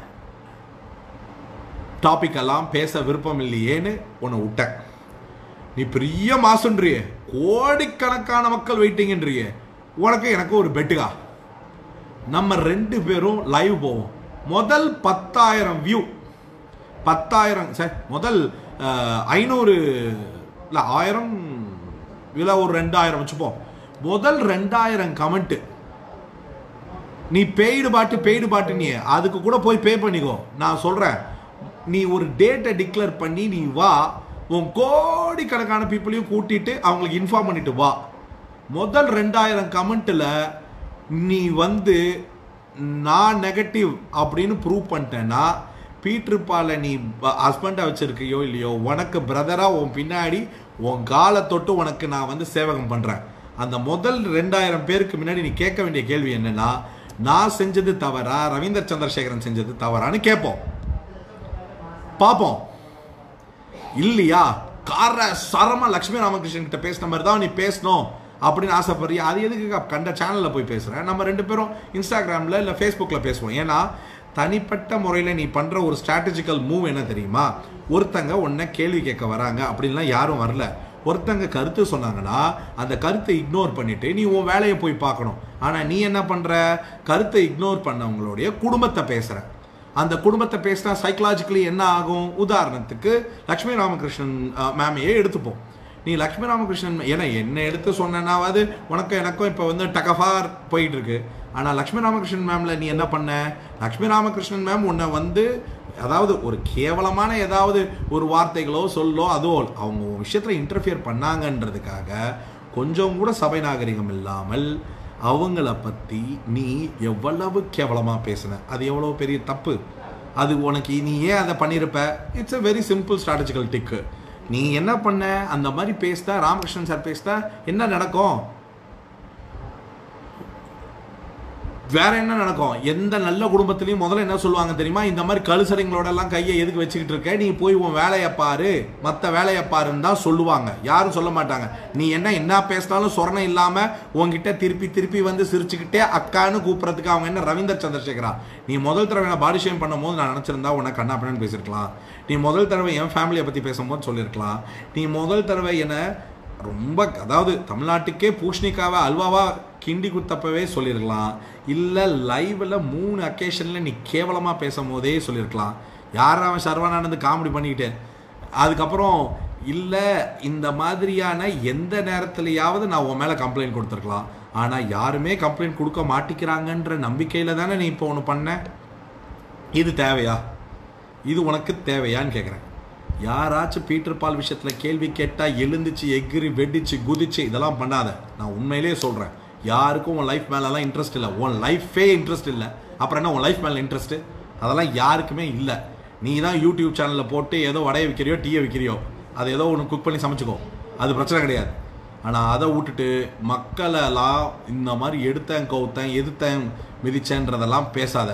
டாபிக் எல்லாம் பேச விருப்பம் இல்லையேன்னு உன்னை விட்டேன் நீ பெரிய மாசுன்றிய கோடிக்கணக்கான மக்கள் வெயிட்டிங்கன்றிய உனக்கு எனக்கு ஒரு பெட்டுகா நம்ம ரெண்டு பேரும் லைவ் போவோம் முதல் பத்தாயிரம் வியூ பத்தாயிரம் சார் முதல் அஹ், ஐநூறு இல்லை ஆயிரம் இல்லை ஒரு ரெண்டாயிரம் வச்சுப்போம் முதல் ரெண்டாயிரம் கமெண்ட்டு நீ பெய்டு பாட்டு பெய்டு பாட்டு நீ அதுக்கு கூட போய் பே பண்ணிக்கோ நான் சொல்கிறேன் நீ ஒரு டேட்டை டிக்ளேர் பண்ணி நீ வா உன் கோடிக்கணக்கான பீப்புளையும் கூட்டிட்டு அவங்களுக்கு இன்ஃபார்ம் பண்ணிட்டு வா முதல் ரெண்டாயிரம் கமெண்ட்டில் நீ வந்து நான் நெகட்டிவ் அப்படின்னு ப்ரூவ் பண்ணிட்டேன்னா பீட்ரு பாலை நீ ஹஸ்பண்டாக வச்சிருக்கியோ இல்லையோ உனக்கு பிரதராக உன் பின்னாடி உன் காலை தொட்டு உனக்கு நான் வந்து சேவகம் பண்ணுறேன் அந்த முதல் ரெண்டாயிரம் பேருக்கு முன்னாடி நீ கேட்க வேண்டிய கேள்வி என்னன்னா நான் செஞ்சது தவறா ரவீந்தர் சந்திரசேகரன் செஞ்சது தவறான்னு கேட்போம் பார்ப்போம் இல்லையா கார சரமா லக்ஷ்மி ராமகிருஷ்ணன் கிட்ட பேசின மாதிரி தான் நீ பேசணும் அப்படின்னு ஆசைப்படுறியா அது எதுக்கு கண்ட சேனலில் போய் பேசுகிறேன் நம்ம ரெண்டு பேரும் இன்ஸ்டாகிராமில் இல்லை ஃபேஸ்புக்கில் பேசுவோம் ஏன்னா தனிப்பட்ட முறையில் நீ பண்ணுற ஒரு ஸ்ட்ராட்டஜிக்கல் மூவ் என்ன தெரியுமா ஒருத்தங்க உன்னை கேள்வி கேட்க வராங்க அப்படின்லாம் யாரும் வரல ஒருத்தங்க கருத்து சொன்னாங்கன்னா அந்த கருத்தை இக்னோர் பண்ணிட்டு நீ உன் வேலையை போய் பார்க்கணும் ஆனால் நீ என்ன பண்ணுற கருத்தை இக்னோர் பண்ணவங்களுடைய குடும்பத்தை பேசுகிற அந்த குடும்பத்தை பேசினா சைக்கலாஜிக்கலி என்ன ஆகும் உதாரணத்துக்கு லக்ஷ்மி ராமகிருஷ்ணன் மேமையே எடுத்துப்போம் நீ லக்ஷ்மி ராமகிருஷ்ணன் ஏன்னா என்ன எடுத்து சொன்னேன்னாவது உனக்கு எனக்கும் இப்போ வந்து டகஃபார் போயிட்டு இருக்கு ஆனால் லக்ஷ்மி ராமகிருஷ்ணன் மேம்ல நீ என்ன பண்ண லக்ஷ்மி ராமகிருஷ்ணன் மேம் உன்னை வந்து அதாவது ஒரு கேவலமான ஏதாவது ஒரு வார்த்தைகளோ சொல்லோ அதோ அவங்க உன் விஷயத்தில் இன்டர்ஃபியர் பண்ணாங்கன்றதுக்காக கொஞ்சம் கூட சபை நாகரிகம் இல்லாமல் அவங்கள பற்றி நீ எவ்வளவு கேவலமாக பேசின அது எவ்வளோ பெரிய தப்பு அது உனக்கு நீ ஏன் அதை பண்ணியிருப்ப it's a very simple strategical டிக்கு நீ என்ன பண்ண அந்த மாதிரி பேசிட்டா ராமகிருஷ்ணன் சார் பேசிட்டா என்ன நடக்கும் வேற என்ன நடக்கும் எந்த நல்ல குடும்பத்திலையும் முதல்ல என்ன சொல்லுவாங்க தெரியுமா இந்த மாதிரி கழுசடைங்களோட எல்லாம் கையை எதுக்கு வச்சுக்கிட்டு இருக்க நீ போய் உன் வேலையை பாரு மற்ற வேலையை பாருன்னு தான் சொல்லுவாங்க யாரும் சொல்ல மாட்டாங்க நீ என்ன என்ன பேசினாலும் சொரணம் இல்லாம உன்கிட்ட திருப்பி திருப்பி வந்து சிரிச்சுக்கிட்டே அக்கான்னு கூப்பிடறதுக்கு அவங்க என்ன ரவீந்தர் சந்திரசேகரா நீ முதல் தடவை நான் பாடி ஷேம் பண்ணும்போது நான் நினச்சிருந்தா உன்னை கண்ணா பின்னான்னு பேசியிருக்கலாம் நீ முதல் தடவை என் ஃபேமிலியை பற்றி பேசும்போது சொல்லியிருக்கலாம் நீ முதல் தடவை என்னை ரொம்ப அதாவது தமிழ்நாட்டுக்கே பூஷ்ணிக்காவை அல்வாவா கிண்டி குத்தப்பவே சொல்லியிருக்கலாம் இல்லை லைவில் மூணு அக்கேஷனில் நீ கேவலமாக பேசும் போதே சொல்லியிருக்கலாம் யார் அவன் சர்வானந்து காமெடி பண்ணிக்கிட்டு அதுக்கப்புறம் இல்லை இந்த மாதிரியான எந்த நேரத்துலையாவது நான் உன் மேலே கம்ப்ளைண்ட் கொடுத்துருக்கலாம் ஆனால் யாருமே கம்ப்ளைண்ட் கொடுக்க மாட்டிக்கிறாங்கன்ற நம்பிக்கையில் தானே நீ இப்போ ஒன்று பண்ண இது தேவையா இது உனக்கு தேவையான்னு கேட்குறேன் யாராச்சும் பீட்டர் பால் விஷயத்தில் கேள்வி கேட்டால் எழுந்துச்சு எகிரி வெடிச்சு குதிச்சு இதெல்லாம் பண்ணாத நான் உண்மையிலேயே சொல்கிறேன் யாருக்கும் உன் லைஃப் மேலெல்லாம் இன்ட்ரெஸ்ட் இல்லை உன் லைஃபே இன்ட்ரெஸ்ட் இல்லை அப்புறம் என்ன உன் லைஃப் மேலே இன்ட்ரெஸ்ட்டு அதெல்லாம் யாருக்குமே இல்லை நீ தான் யூடியூப் சேனலில் போட்டு ஏதோ வடையை விற்கிறியோ டீயை விற்கிறியோ அதை ஏதோ ஒன்று குக் பண்ணி சமைச்சுக்கோ அது பிரச்சனை கிடையாது ஆனால் அதை விட்டுட்டு மக்களெல்லாம் இந்த மாதிரி எடுத்தேன் கவுத்தேன் எதிர்த்தேன் மிதிச்சேன்றதெல்லாம் பேசாத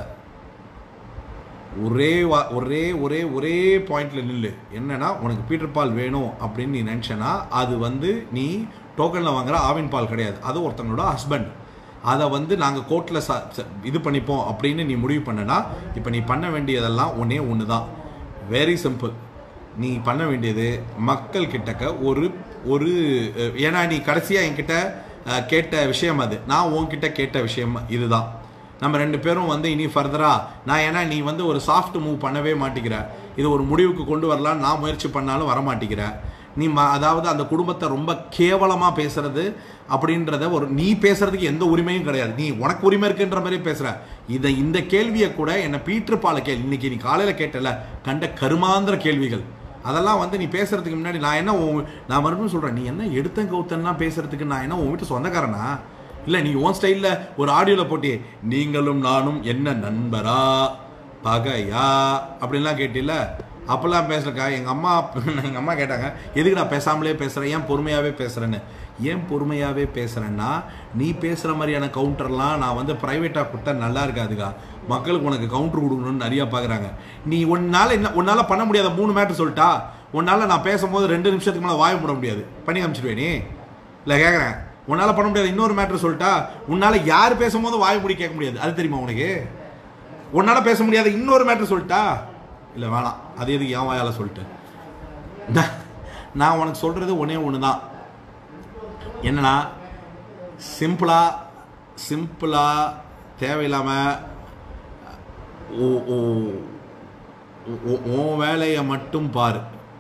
ஒரே வா ஒரே ஒரே ஒரே பாயிண்ட்ல நில்லு என்னன்னா உனக்கு பீட்டர் பால் வேணும் அப்படின்னு நீ நினச்சேன்னா அது வந்து நீ டோக்கனில் வாங்குற ஆவின் பால் கிடையாது அது ஒருத்தங்களோட ஹஸ்பண்ட் அதை வந்து நாங்கள் கோர்ட்டில் ச ச- இது பண்ணிப்போம் அப்படின்னு நீ முடிவு பண்ணனா இப்போ நீ பண்ண வேண்டியதெல்லாம் ஒன்றே ஒன்று தான் வெரி சிம்பிள் நீ பண்ண வேண்டியது மக்கள் கிட்டக்க ஒரு ஒரு அஹ், ஏன்னா நீ கடைசியாக என்கிட்ட அஹ், கேட்ட விஷயம் அது நான் உன்கிட்ட கேட்ட விஷயம் இதுதான் நம்ம ரெண்டு பேரும் வந்து இனி ஃபர்தரா நான் ஏன்னா நீ வந்து ஒரு சாஃப்ட் மூவ் பண்ணவே மாட்டேங்கிற இது ஒரு முடிவுக்கு கொண்டு வரலான்னு நான் முயற்சி பண்ணாலும் வர மாட்டேங்கிற நீ ம அதாவது அந்த குடும்பத்தை ரொம்ப கேவலமாக பேசுறது அப்படின்றத ஒரு நீ பேசுறதுக்கு எந்த உரிமையும் கிடையாது நீ உனக்கு உரிமை இருக்குன்ற மாதிரி பேசுற இதை இந்த கேள்வியை கூட என்னை பீட்ரு பால கேள்வி இன்னைக்கு நீ காலையில் கேட்டல கண்ட கருமாந்திர கேள்விகள் அதெல்லாம் வந்து நீ பேசுறதுக்கு முன்னாடி நான் என்ன உன் நான் மறுபடியும் சொல்றேன் நீ என்ன எடுத்தன் கவுத்தன்லாம் பேசுறதுக்கு நான் என்ன உன் வீட்டு சொந்தக்காரனா இல்லை நீ உன் ஸ்டைலில் ஒரு ஆடியோவில் போட்டி நீங்களும் நானும் என்ன நண்பரா பகையா அப்படின்லாம் கேட்டில அப்போல்லாம் பேசலக்கா எங்கள் அம்மா எங்கள் அம்மா கேட்டாங்க எதுக்கு நான் பேசாமலே பேசுகிறேன் ஏன் பொறுமையாகவே பேசுகிறேன்னு ஏன் பொறுமையாகவே பேசுகிறேன்னா நீ பேசுகிற மாதிரியான கவுண்டர்லாம் நான் வந்து ப்ரைவேட்டாக கொடுத்தா நல்லா இருக்காதுக்கா மக்களுக்கு உனக்கு கவுண்டர் கொடுக்கணும்னு நிறையா பார்க்குறாங்க நீ உன்னால் என்ன உன்னால் பண்ண முடியாத மூணு மேட்ரு சொல்லிட்டா உன்னால் நான் பேசும்போது ரெண்டு நிமிஷத்துக்கு மேலே வாய மூட முடியாது பண்ணி காமிச்சிடுவே நீ இல்லை கேட்குறேன் உன்னால் பண்ண முடியாது இன்னொரு மேட்ரு சொல்லிட்டா உன்னால் யார் பேசும்போது வாய மூடி கேட்க முடியாது அது தெரியுமா உனக்கு உன்னால் பேச முடியாத இன்னொரு மேட்ரு சொல்லிட்டா இல்லை வேணாம் அது எதுக்கு என் வாயால் சொல்லிட்டு நான் நான் உனக்கு சொல்கிறது ஒன்றே ஒன்று தான் என்னன்னா சிம்பிளாக சிம்பிளாக தேவையில்லாமல் உன் வேலையை மட்டும் பாரு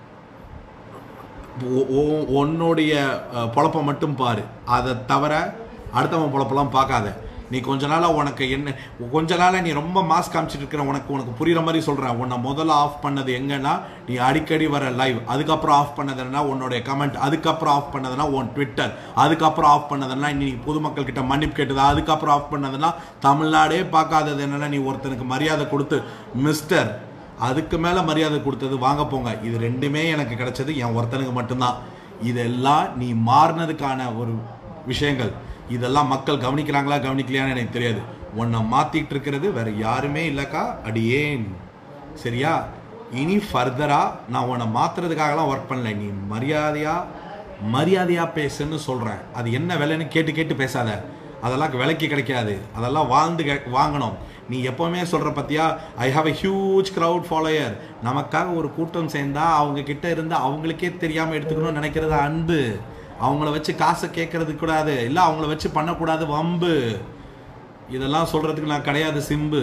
உ- உ- உன்னுடைய அஹ், பொழப்பை மட்டும் பாரு அதை தவிர அடுத்தவன் பொழப்பெல்லாம் பார்க்காத நீ கொஞ்ச நாளாக உனக்கு என்ன கொஞ்ச நாளாக நீ ரொம்ப மாஸ் காமிச்சிட்டு இருக்கிற உனக்கு உனக்கு புரியுற மாதிரி சொல்கிறேன் உன்னை முதல்ல ஆஃப் பண்ணது எங்கன்னா நீ அடிக்கடி வர லைவ் அதுக்கப்புறம் ஆஃப் பண்ணதுன்னா உன்னுடைய கமெண்ட் அதுக்கப்புறம் ஆஃப் பண்ணதுன்னா உன் ட்விட்டர் அதுக்கப்புறம் ஆஃப் பண்ணதுன்னா நீ பொதுமக்கள் கிட்ட மன்னிப்பு கேட்டது அதுக்கப்புறம் ஆஃப் பண்ணதுன்னா தமிழ்நாடே பார்க்காதது என்னன்னா நீ ஒருத்தனுக்கு மரியாதை கொடுத்து மிஸ்டர் அதுக்கு மேலே மரியாதை கொடுத்தது வாங்க போங்க இது ரெண்டுமே எனக்கு கிடைச்சது என் ஒருத்தனுக்கு மட்டும்தான் இதெல்லாம் நீ மாறினதுக்கான ஒரு விஷயங்கள் இதெல்லாம் மக்கள் கவனிக்கிறாங்களா கவனிக்கலையான்னு எனக்கு தெரியாது உன்னை மாத்திட்டு இருக்கிறது வேற யாருமே இல்லைக்கா அடியேன் சரியா இனி ஃபர்தரா நான் உன்னை மாத்துறதுக்காகலாம் ஒர்க் பண்ணல நீ மரியாதையா மரியாதையா பேசுன்னு சொல்றேன் அது என்ன விலைன்னு கேட்டு கேட்டு பேசாத அதெல்லாம் விலைக்கு கிடைக்காது அதெல்லாம் வாழ்ந்து கே- வாங்கணும் நீ எப்பவுமே சொல்ற பத்தியா I have a huge crowd follower நமக்காக ஒரு கூட்டம் சேர்ந்தா அவங்க கிட்ட இருந்து அவங்களுக்கே தெரியாம எடுத்துக்கணும்னு நினைக்கிறது அன்பு அவங்கள வச்சு காசை கேட்கறது கூடாது இல்லை அவங்கள வச்சு பண்ணக்கூடாது வம்பு இதெல்லாம் சொல்றதுக்கு நான் கிடையாது சிம்பு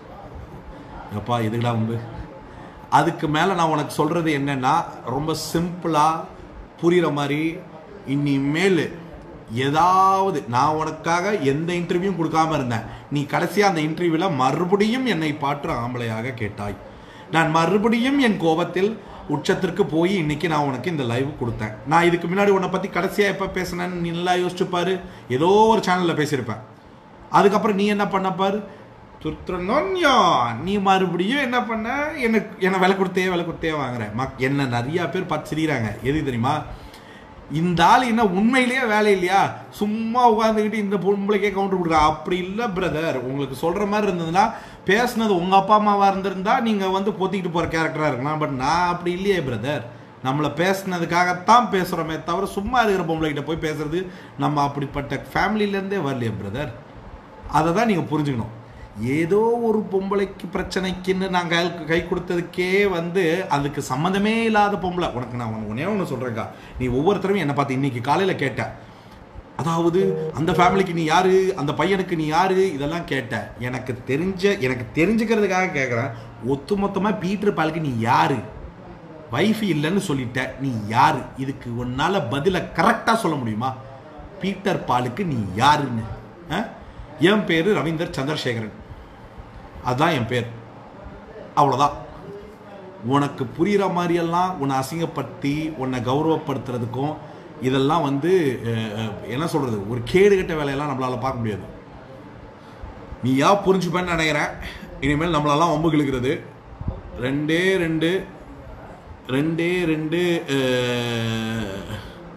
எப்பா இதுக்கடா வம்பு அதுக்கு மேலே நான் உனக்கு சொல்கிறது என்னன்னா ரொம்ப சிம்பிளாக புரிகிற மாதிரி இனிமேல் ஏதாவது நான் உனக்காக எந்த இன்டர்வியூவும் கொடுக்காம இருந்தேன் நீ கடைசியாக அந்த இன்டர்வியூவில் மறுபடியும் என்னை பாற்று ஆம்பளையாக கேட்டாய் நான் மறுபடியும் என் கோபத்தில் உச்சத்திற்கு போய் இன்னைக்கு நான் உனக்கு இந்த லைவ் கொடுத்தேன் நான் இதுக்கு முன்னாடி உன்னை பற்றி கடைசியாக எப்போ பேசினேன்னு நீ நல்லா யோசிச்சு பாரு ஏதோ ஒரு சேனலில் பேசியிருப்பேன் அதுக்கப்புறம் நீ என்ன பண்ண பாரு துர்த்துறனோன்யோ நீ மறுபடியும் என்ன பண்ண எனக்கு என்ன விலை கொடுத்தே விலை கொடுத்தே வாங்குறேன் மக் என்ன நிறைய பேர் பார்த்து சிரிக்கிறாங்க எது தெரியுமா இந்த ஆள் என்ன உண்மையிலேயே வேலை இல்லையா சும்மா உட்காந்துக்கிட்டு இந்த பொம்பளைக்கே கவுண்டர் கொடுக்குறா அப்படி இல்லை பிரதர் உங்களுக்கு சொல்ற மாதிரி இருந்ததுன்னா பேசுனது உங்க அப்பா அம்மாவா இருந்திருந்தா நீங்க வந்து பொத்திக்கிட்டு போற கேரக்டரா இருக்கலாம் பட் நான் அப்படி இல்லையே பிரதர் நம்மளை பேசுனதுக்காகத்தான் பேசுறோமே தவிர சும்மா இருக்கிற பொம்பளை கிட்ட போய் பேசுறது நம்ம அப்படிப்பட்ட ஃபேமிலியிலேருந்தே வரலையே பிரதர் அதை தான் நீங்கள் புரிஞ்சுக்கணும் ஏதோ ஒரு பொம்பளைக்கு பிரச்சனைக்குன்னு நான் கை கை கொடுத்ததுக்கே வந்து அதுக்கு சம்மந்தமே இல்லாத பொம்பளை உனக்கு நான் உனக்கு ஒன்றே ஒன்று சொல்கிறேக்கா நீ ஒவ்வொருத்தரும் என்னை பார்த்து இன்னைக்கு காலையில் கேட்ட அதாவது அந்த ஃபேமிலிக்கு நீ யாரு அந்த பையனுக்கு நீ யாரு இதெல்லாம் கேட்ட எனக்கு தெரிஞ்ச எனக்கு தெரிஞ்சுக்கிறதுக்காக கேட்குறேன் ஒட்டுமொத்தமாக பீட்டர் பாலுக்கு நீ யாரு வைஃப் இல்லைன்னு சொல்லிட்ட நீ யாரு இதுக்கு உன்னால பதிலை கரெக்டாக சொல்ல முடியுமா பீட்டர் பாலுக்கு நீ யாருன்னு ஆ? என் பேர் ரவீந்தர் சந்திரசேகரன் அதுதான் என் பேர் அவ்வளோதான் உனக்கு புரிகிற மாதிரியெல்லாம் உன்னை அசிங்கப்படுத்தி உன்னை கௌரவப்படுத்துறதுக்கும் இதெல்லாம் வந்து அஹ், அஹ், என்ன சொல்கிறது ஒரு கேடுகட்ட வேலையெல்லாம் நம்மளால் பார்க்க முடியாது நீயா புரிஞ்சுப்பேன்னு நினைக்கிறேன் இனிமேல் நம்மளெல்லாம் வம்பு கிழக்கிறது ரெண்டே ரெண்டு ரெண்டே ரெண்டு அஹ்,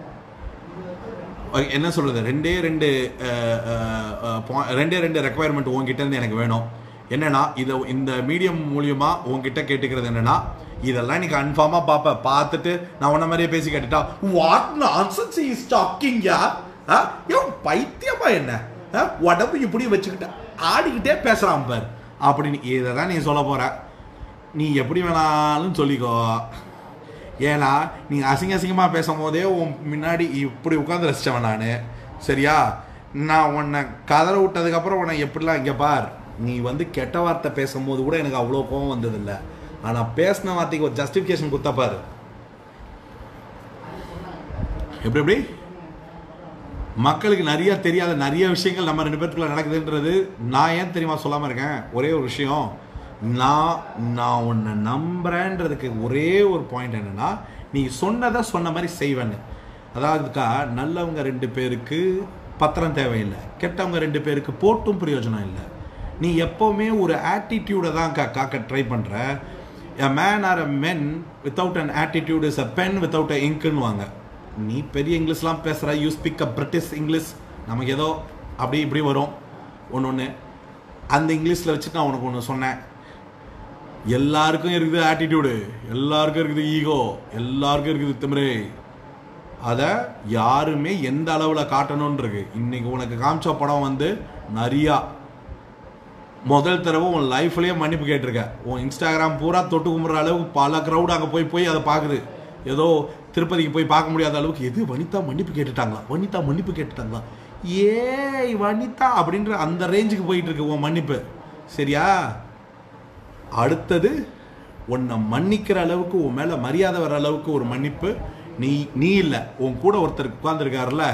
அஹ், என்ன சொல்கிறது ரெண்டே ரெண்டு அஹ், அஹ், அஹ், point- ரெண்டே ரெண்டு ரெக்குவயர்மெண்ட் உங்ககிட்ட இருந்து எனக்கு வேணும் என்னன்னா இதை இந்த மீடியம் மூலியமா உங்ககிட்ட கேட்டுக்கிறது என்னன்னா இதெல்லாம் நீ கன்ஃபார்மா பார்ப்ப பார்த்துட்டு நான் உன்ன மாதிரியே பேசி கேட்டுட்டா வாட் நான்சென்ஸ் இஸ் டாக்கிங் யா ஏன் பைத்தியமா என்ன ஆ? உடம்பு இப்படி வச்சுக்கிட்டு ஆடிக்கிட்டே பேசுறான் பார் அப்படின்னு இதை தான் நீ சொல்ல போற நீ எப்படி வேணாலும் சொல்லிக்கோ ஏன்னா நீ அசிங்க அசிங்கமாக பேசும் போதே உன் முன்னாடி இப்படி உட்காந்து ரசித்தவன் நான் சரியா நான் உன்னை கதற விட்டதுக்கப்புறம் உன்னை எப்படிலாம் இங்கே பார் நீ வந்து கெட்ட வார்த்தை பேசும்போது கூட எனக்கு அவ்வளோ கோவம் வந்ததில்லை ஆனால் பேசின வார்த்தைக்கு ஒரு ஜஸ்டிஃபிகேஷன் கொடுத்தா பாரு எப்படி எப்படி மக்களுக்கு நிறைய தெரியாத நிறைய விஷயங்கள் நம்ம ரெண்டு பேருக்குள்ள நடக்குதுன்றது நான் ஏன் தெரியுமா சொல்லாமல் இருக்கேன் ஒரே ஒரு விஷயம் நான் நான் உன்னை நம்புறேன்றதுக்கு ஒரே ஒரு பாயிண்ட் என்னன்னா நீ சொன்னதை சொன்ன மாதிரி செய்வேன்னு அதாவதுக்கா நல்லவங்க ரெண்டு பேருக்கு பத்திரம் தேவையில்லை கெட்டவங்க ரெண்டு பேருக்கு போட்டும் பிரயோஜனம் இல்லை நீ எப்போவுமே ஒரு ஆட்டிடியூடை தான் கா காக்க ட்ரை பண்ணுற a man or a men without an attitude is a pen without a இங்க்குன்னு வாங்க நீ பெரிய இங்கிலீஷ்லாம் பேசுகிற you speak a British English நமக்கு ஏதோ அப்படி இப்படி வரும் ஒன்று ஒன்று அந்த இங்கிலீஷில் வச்சுட்டு நான் உனக்கு ஒன்று சொன்னேன் எல்லாருக்கும் இருக்குது ஆட்டிடியூடு எல்லாருக்கும் இருக்குது ஈகோ எல்லாருக்கும் இருக்குது திமிரு அதை யாருமே எந்த அளவில் காட்டணும்னு இருக்கு இன்னைக்கு உனக்கு காமிச்ச படம் வந்து நிறையா முதல் தடவை உன் லைஃப்லயே மன்னிப்பு கேட்டிருக்க உன் இன்ஸ்டாகிராம் பூரா தொட்டு கும்பிட்ற அளவுக்கு பல க்ரௌட் அங்கே போய் போய் அதை பார்க்குது ஏதோ திருப்பதிக்கு போய் பார்க்க முடியாத அளவுக்கு எது வனிதா மன்னிப்பு கேட்டுட்டாங்களா வனிதா மன்னிப்பு கேட்டுட்டாங்களா ஏய் வனிதா அப்படின்ற அந்த ரேஞ்சுக்கு போயிட்டு இருக்கு உன் மன்னிப்பு சரியா அடுத்தது உன்னை மன்னிக்கிற அளவுக்கு உன் மேலே மரியாதை வர அளவுக்கு ஒரு மன்னிப்பு நீ நீ இல்லை உன் கூட ஒருத்தர் உட்கார்ந்துருக்காருல்ல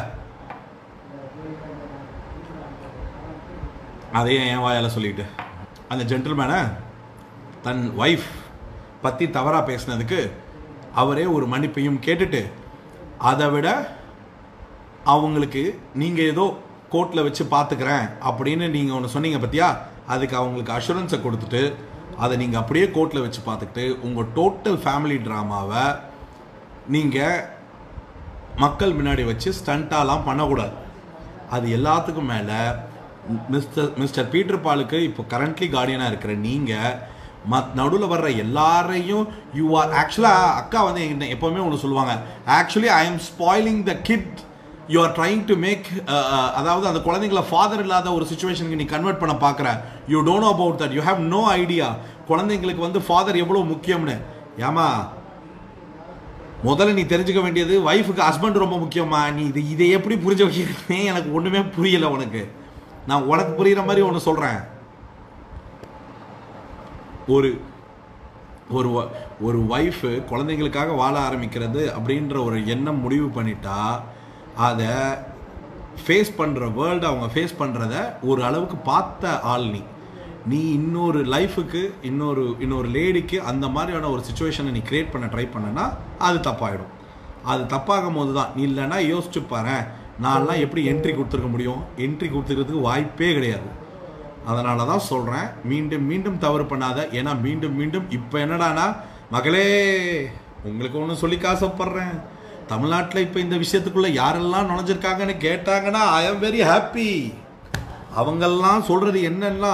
அதையே என் வாயால் சொல்லிட்டு அந்த ஜென்டில்மேனை தன் ஒய்ஃப் பற்றி தவறாக பேசினதுக்கு அவரே ஒரு மன்னிப்பையும் கேட்டுட்டு அதை விட அவங்களுக்கு நீங்கள் ஏதோ கோர்ட்டில் வச்சு பார்த்துக்கிறேன் அப்படின்னு நீங்கள் ஒன்று சொன்னீங்க பார்த்தியா அதுக்கு அவங்களுக்கு அஷூரன்ஸை கொடுத்துட்டு அதை நீங்கள் அப்படியே கோர்ட்டில் வச்சு பார்த்துக்கிட்டு உங்கள் டோட்டல் ஃபேமிலி ட்ராமாவை நீங்கள் மக்கள் முன்னாடி வச்சு ஸ்டண்ட்டாலாம் பண்ணக்கூடாது அது எல்லாத்துக்கும் மேலே மிஸ்டர் மிஸ்டர் பீட்டர் பாலுக்கு இப்போ கரண்ட்லி கார்டியனாக இருக்கிற நீங்கள் மத் நடுவில் வர்ற எல்லாரையும் யூ ஆர் ஆக்சுவலாக அக்கா வந்து என்கிட்ட எப்போவுமே ஒன்று சொல்லுவாங்க actually I am spoiling the kid you are trying to make அதாவது அந்த குழந்தைங்கள ஃபாதர் இல்லாத ஒரு சுச்சுவேஷனுக்கு நீ கன்வெர்ட் பண்ண பார்க்குற you don't know about that you have no idea குழந்தைங்களுக்கு வந்து ஃபாதர் எவ்வளோ முக்கியம்னு ஏமா முதல்ல நீ தெரிஞ்சுக்க வேண்டியது ஒய்ஃபுக்கு ஹஸ்பண்ட் ரொம்ப முக்கியமா நீ இது இதை எப்படி புரிஞ்ச வைக்கிறே எனக்கு ஒன்றுமே புரியல உனக்கு நான் உனக்கு புரியுற மாதிரி ஒன்று சொல்கிறேன் ஒரு ஒரு வ- ஒரு ஒய்ஃபு குழந்தைங்களுக்காக வாழ ஆரம்பிக்கிறது அப்படின்ற ஒரு எண்ணம் முடிவு பண்ணிட்டா அதை ஃபேஸ் பண்ணுற வேர்ல்டு அவங்க ஃபேஸ் பண்ணுறத ஒரு அளவுக்கு பார்த்த ஆள் நீ நீ இன்னொரு லைஃபுக்கு இன்னொரு இன்னொரு லேடிக்கு அந்த மாதிரியான ஒரு சுச்சுவேஷனை நீ கிரியேட் பண்ண ட்ரை பண்ணனா அது தப்பாயிடும் அது தப்பாகும் போது தான் நீ இல்லைன்னா யோசிச்சு பாரு நான்லாம் எப்படி என்ட்ரி கொடுத்துருக்க முடியும் என்ட்ரி கொடுத்துக்கிறதுக்கு வாய்ப்பே கிடையாது அதனால தான் சொல்கிறேன் மீண்டும் மீண்டும் தவறு பண்ணாத ஏன்னா மீண்டும் மீண்டும் இப்போ என்னடானா மகளே உங்களுக்கு ஒன்று சொல்லி காசப்படுறேன் தமிழ்நாட்டில் இப்போ இந்த விஷயத்துக்குள்ளே யாரெல்லாம் நுழைஞ்சிருக்காங்கன்னு கேட்டாங்கன்னா ஐ ஆம் வெரி ஹாப்பி அவங்கெல்லாம் சொல்கிறது என்னன்னா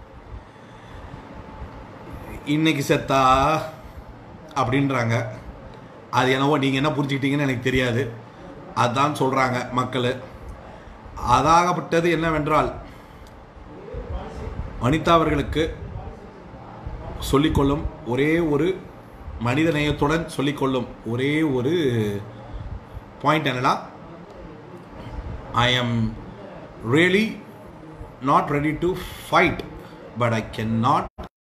இன்னைக்கு செத்தா அப்படின்றாங்க அது என்னவோ நீங்கள் என்ன புரிஞ்சுக்கிட்டீங்கன்னு எனக்கு தெரியாது அதான் சொல்கிறாங்க மக்கள் அதாகப்பட்டது என்னவென்றால் வனிதா அவர்களுக்கு சொல்லிக்கொள்ளும் ஒரே ஒரு மனித நேயத்துடன் சொல்லிக்கொள்ளும் ஒரே ஒரு பாயிண்ட் என்னன்னா I am really not ready to fight but I can not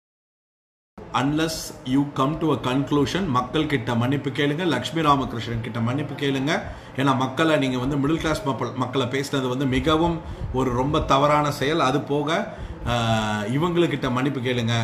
unless you come to a conclusion மக்கள் கிட்ட மன்னிப்பு கேளுங்க லக்ஷ்மி ராமகிருஷ்ணன் கிட்ட மன்னிப்பு கேளுங்க ஏன்னா மக்களை நீங்கள் வந்து மிடில் கிளாஸ் மக்கள் மக்களை பேசினது வந்து மிகவும் ஒரு ரொம்ப தவறான செயல் அது போக ஆஹ், இவங்களுக்கிட்ட மன்னிப்பு கேளுங்க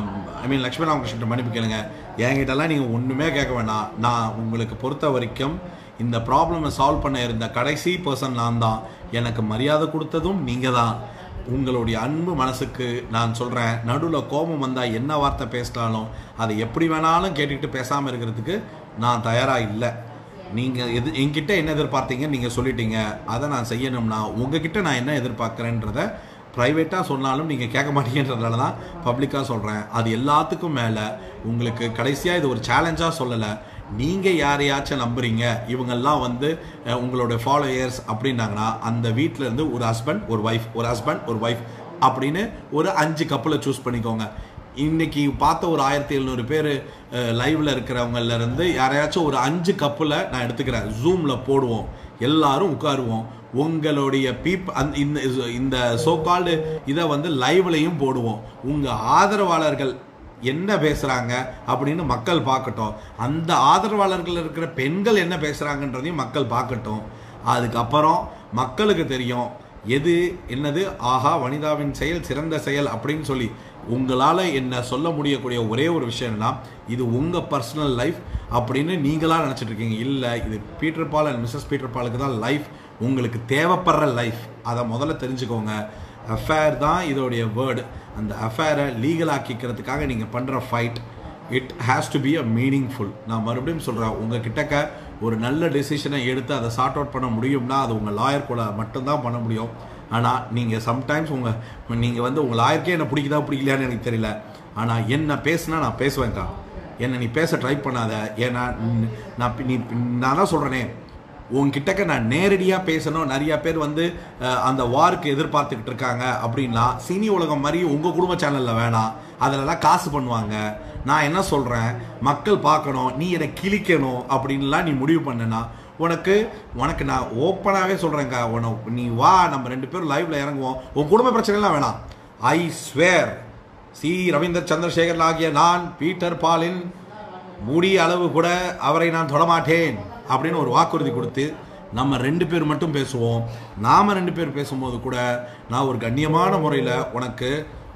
ஐ மீன் லக்ஷ்மி ராமகிருஷ்ணன் மன்னிப்பு கேளுங்க என்கிட்டலாம் நீங்கள் ஒன்றுமே கேட்க வேணாம் நான் உங்களுக்கு பொறுத்த வரைக்கும் இந்த ப்ராப்ளமை சால்வ் பண்ண இருந்த கடைசி பர்சன் நான் தான் எனக்கு மரியாதை கொடுத்ததும் நீங்கள் தான் உங்களுடைய அன்பு மனசுக்கு நான் சொல்கிறேன் நடுவில் கோபம் வந்தால் என்ன வார்த்தை பேசினாலும் அதை எப்படி வேணாலும் கேட்டுக்கிட்டு பேசாமல் இருக்கிறதுக்கு நான் தயாராக இல்லை நீங்கள் எது என்கிட்ட என்ன எதிர்பார்த்தீங்க நீங்கள் சொல்லிட்டீங்க அதை நான் செய்யணும்னா உங்ககிட்ட நான் என்ன எதிர்பார்க்குறேன்றத ப்ரைவேட்டாக சொன்னாலும் நீங்கள் கேட்க மாட்டீங்கன்றதுனால தான் பப்ளிக்காக சொல்கிறேன் அது எல்லாத்துக்கும் மேலே உங்களுக்கு கடைசியாக இது ஒரு சேலஞ்சாக சொல்லலை நீங்கள் யாரையாச்சும் நம்புறீங்க இவங்கெல்லாம் வந்து அஹ், உங்களோட ஃபாலோயர்ஸ் அப்படின்னாங்கன்னா அந்த வீட்டில் இருந்து ஒரு ஹஸ்பண்ட் ஒரு ஒய்ஃப் ஒரு ஹஸ்பண்ட் ஒரு ஒய்ஃப் அப்படின்னு ஒரு அஞ்சு கப்பலை சூஸ் பண்ணிக்கோங்க இன்னைக்கு பார்த்த ஒரு ஆயிரத்தி எழுநூறு பேர் லைவ்ல இருக்கிறவங்கல இருந்து யாரையாச்சும் ஒரு அஞ்சு கப்பில் நான் எடுத்துக்கிறேன் ஜூமில் போடுவோம் எல்லாரும் உட்காருவோம் உங்களுடைய பீப் அந்த இந்த இந்த சோகால்டு இதை வந்து லைவ்லையும் போடுவோம் உங்கள் ஆதரவாளர்கள் என்ன பேசுகிறாங்க அப்படின்னு மக்கள் பார்க்கட்டும் அந்த ஆதரவாளர்கள் இருக்கிற பெண்கள் என்ன பேசுகிறாங்கன்றதையும் மக்கள் பார்க்கட்டும் அதுக்கப்புறம் மக்களுக்கு தெரியும் எது என்னது ஆஹா வனிதாவின் செயல் சிறந்த செயல் அப்படின்னு சொல்லி உங்களால் என்ன சொல்ல முடியக்கூடிய ஒரே ஒரு விஷயம்னா இது உங்கள் பர்சனல் லைஃப் அப்படின்னு நீங்களாக நினச்சிட்டு இருக்கீங்க இல்லை இது Peter Paul and Mrs Peter பாலுக்கு தான் லைஃப் உங்களுக்கு தேவைப்படுற லைஃப் அதை முதல்ல தெரிஞ்சுக்கோங்க அஃபேர் தான் இதோடைய வேர்டு அந்த அஃபேரை லீகல் ஆக்கிக்கிறதுக்காக நீங்கள் பண்ணுற fight it has to be a meaningful நான் மறுபடியும் சொல்கிறேன் உங்கள் கிட்டக்க ஒரு நல்ல டெசிஷனை எடுத்து அதை சார்ட் அவுட் பண்ண முடியும்னா அது உங்கள் லாயர் கூட மட்டும்தான் பண்ண முடியும் ஆனால் நீங்கள் சம்டைம்ஸ் உங்கள் நீங்கள் வந்து உங்கள் லாயருக்கே என்ன பிடிக்குதா பிடிக்கலையான்னு எனக்கு தெரியல ஆனால் என்ன பேசுனா நான் பேசுவேன்க்கா என்னை நீ பேச ட்ரை பண்ணாத ஏன்னா ம், நான் பி- நீ நான் தான் சொல்கிறேனே உன்கிட்டக்க நான் நேரடியாக பேசணும் நிறைய பேர் வந்து அஹ், அந்த வாருக்கு எதிர்பார்த்துக்கிட்டு இருக்காங்க அப்படின்னா சினி உலகம் மாதிரி உங்கள் குடும்ப சேனலில் வேணாம் அதிலலாம் காசு பண்ணுவாங்க நான் என்ன சொல்கிறேன் மக்கள் பார்க்கணும் நீ என்னை கிழிக்கணும் அப்படின்லாம் நீ முடிவு பண்ணனா உனக்கு உனக்கு நான் ஓப்பனாகவே சொல்கிறேங்க உனக்கு நீ வா நம்ம ரெண்டு பேரும் லைவ்ல இறங்குவோம் உன் குடும்ப பிரச்சனைலாம் வேணாம் I swear see Ravindar Chandrasekar ஆகிய நான் பீட்டர் பாலின் முடி அளவு கூட அவரை நான் தொடமாட்டேன் அப்படின்னு ஒரு வாக்குறுதி கொடுத்து நம்ம ரெண்டு பேர் மட்டும் பேசுவோம் நாம ரெண்டு பேர் பேசும்போது கூட நான் ஒரு கண்ணியமான முறையில் உனக்கு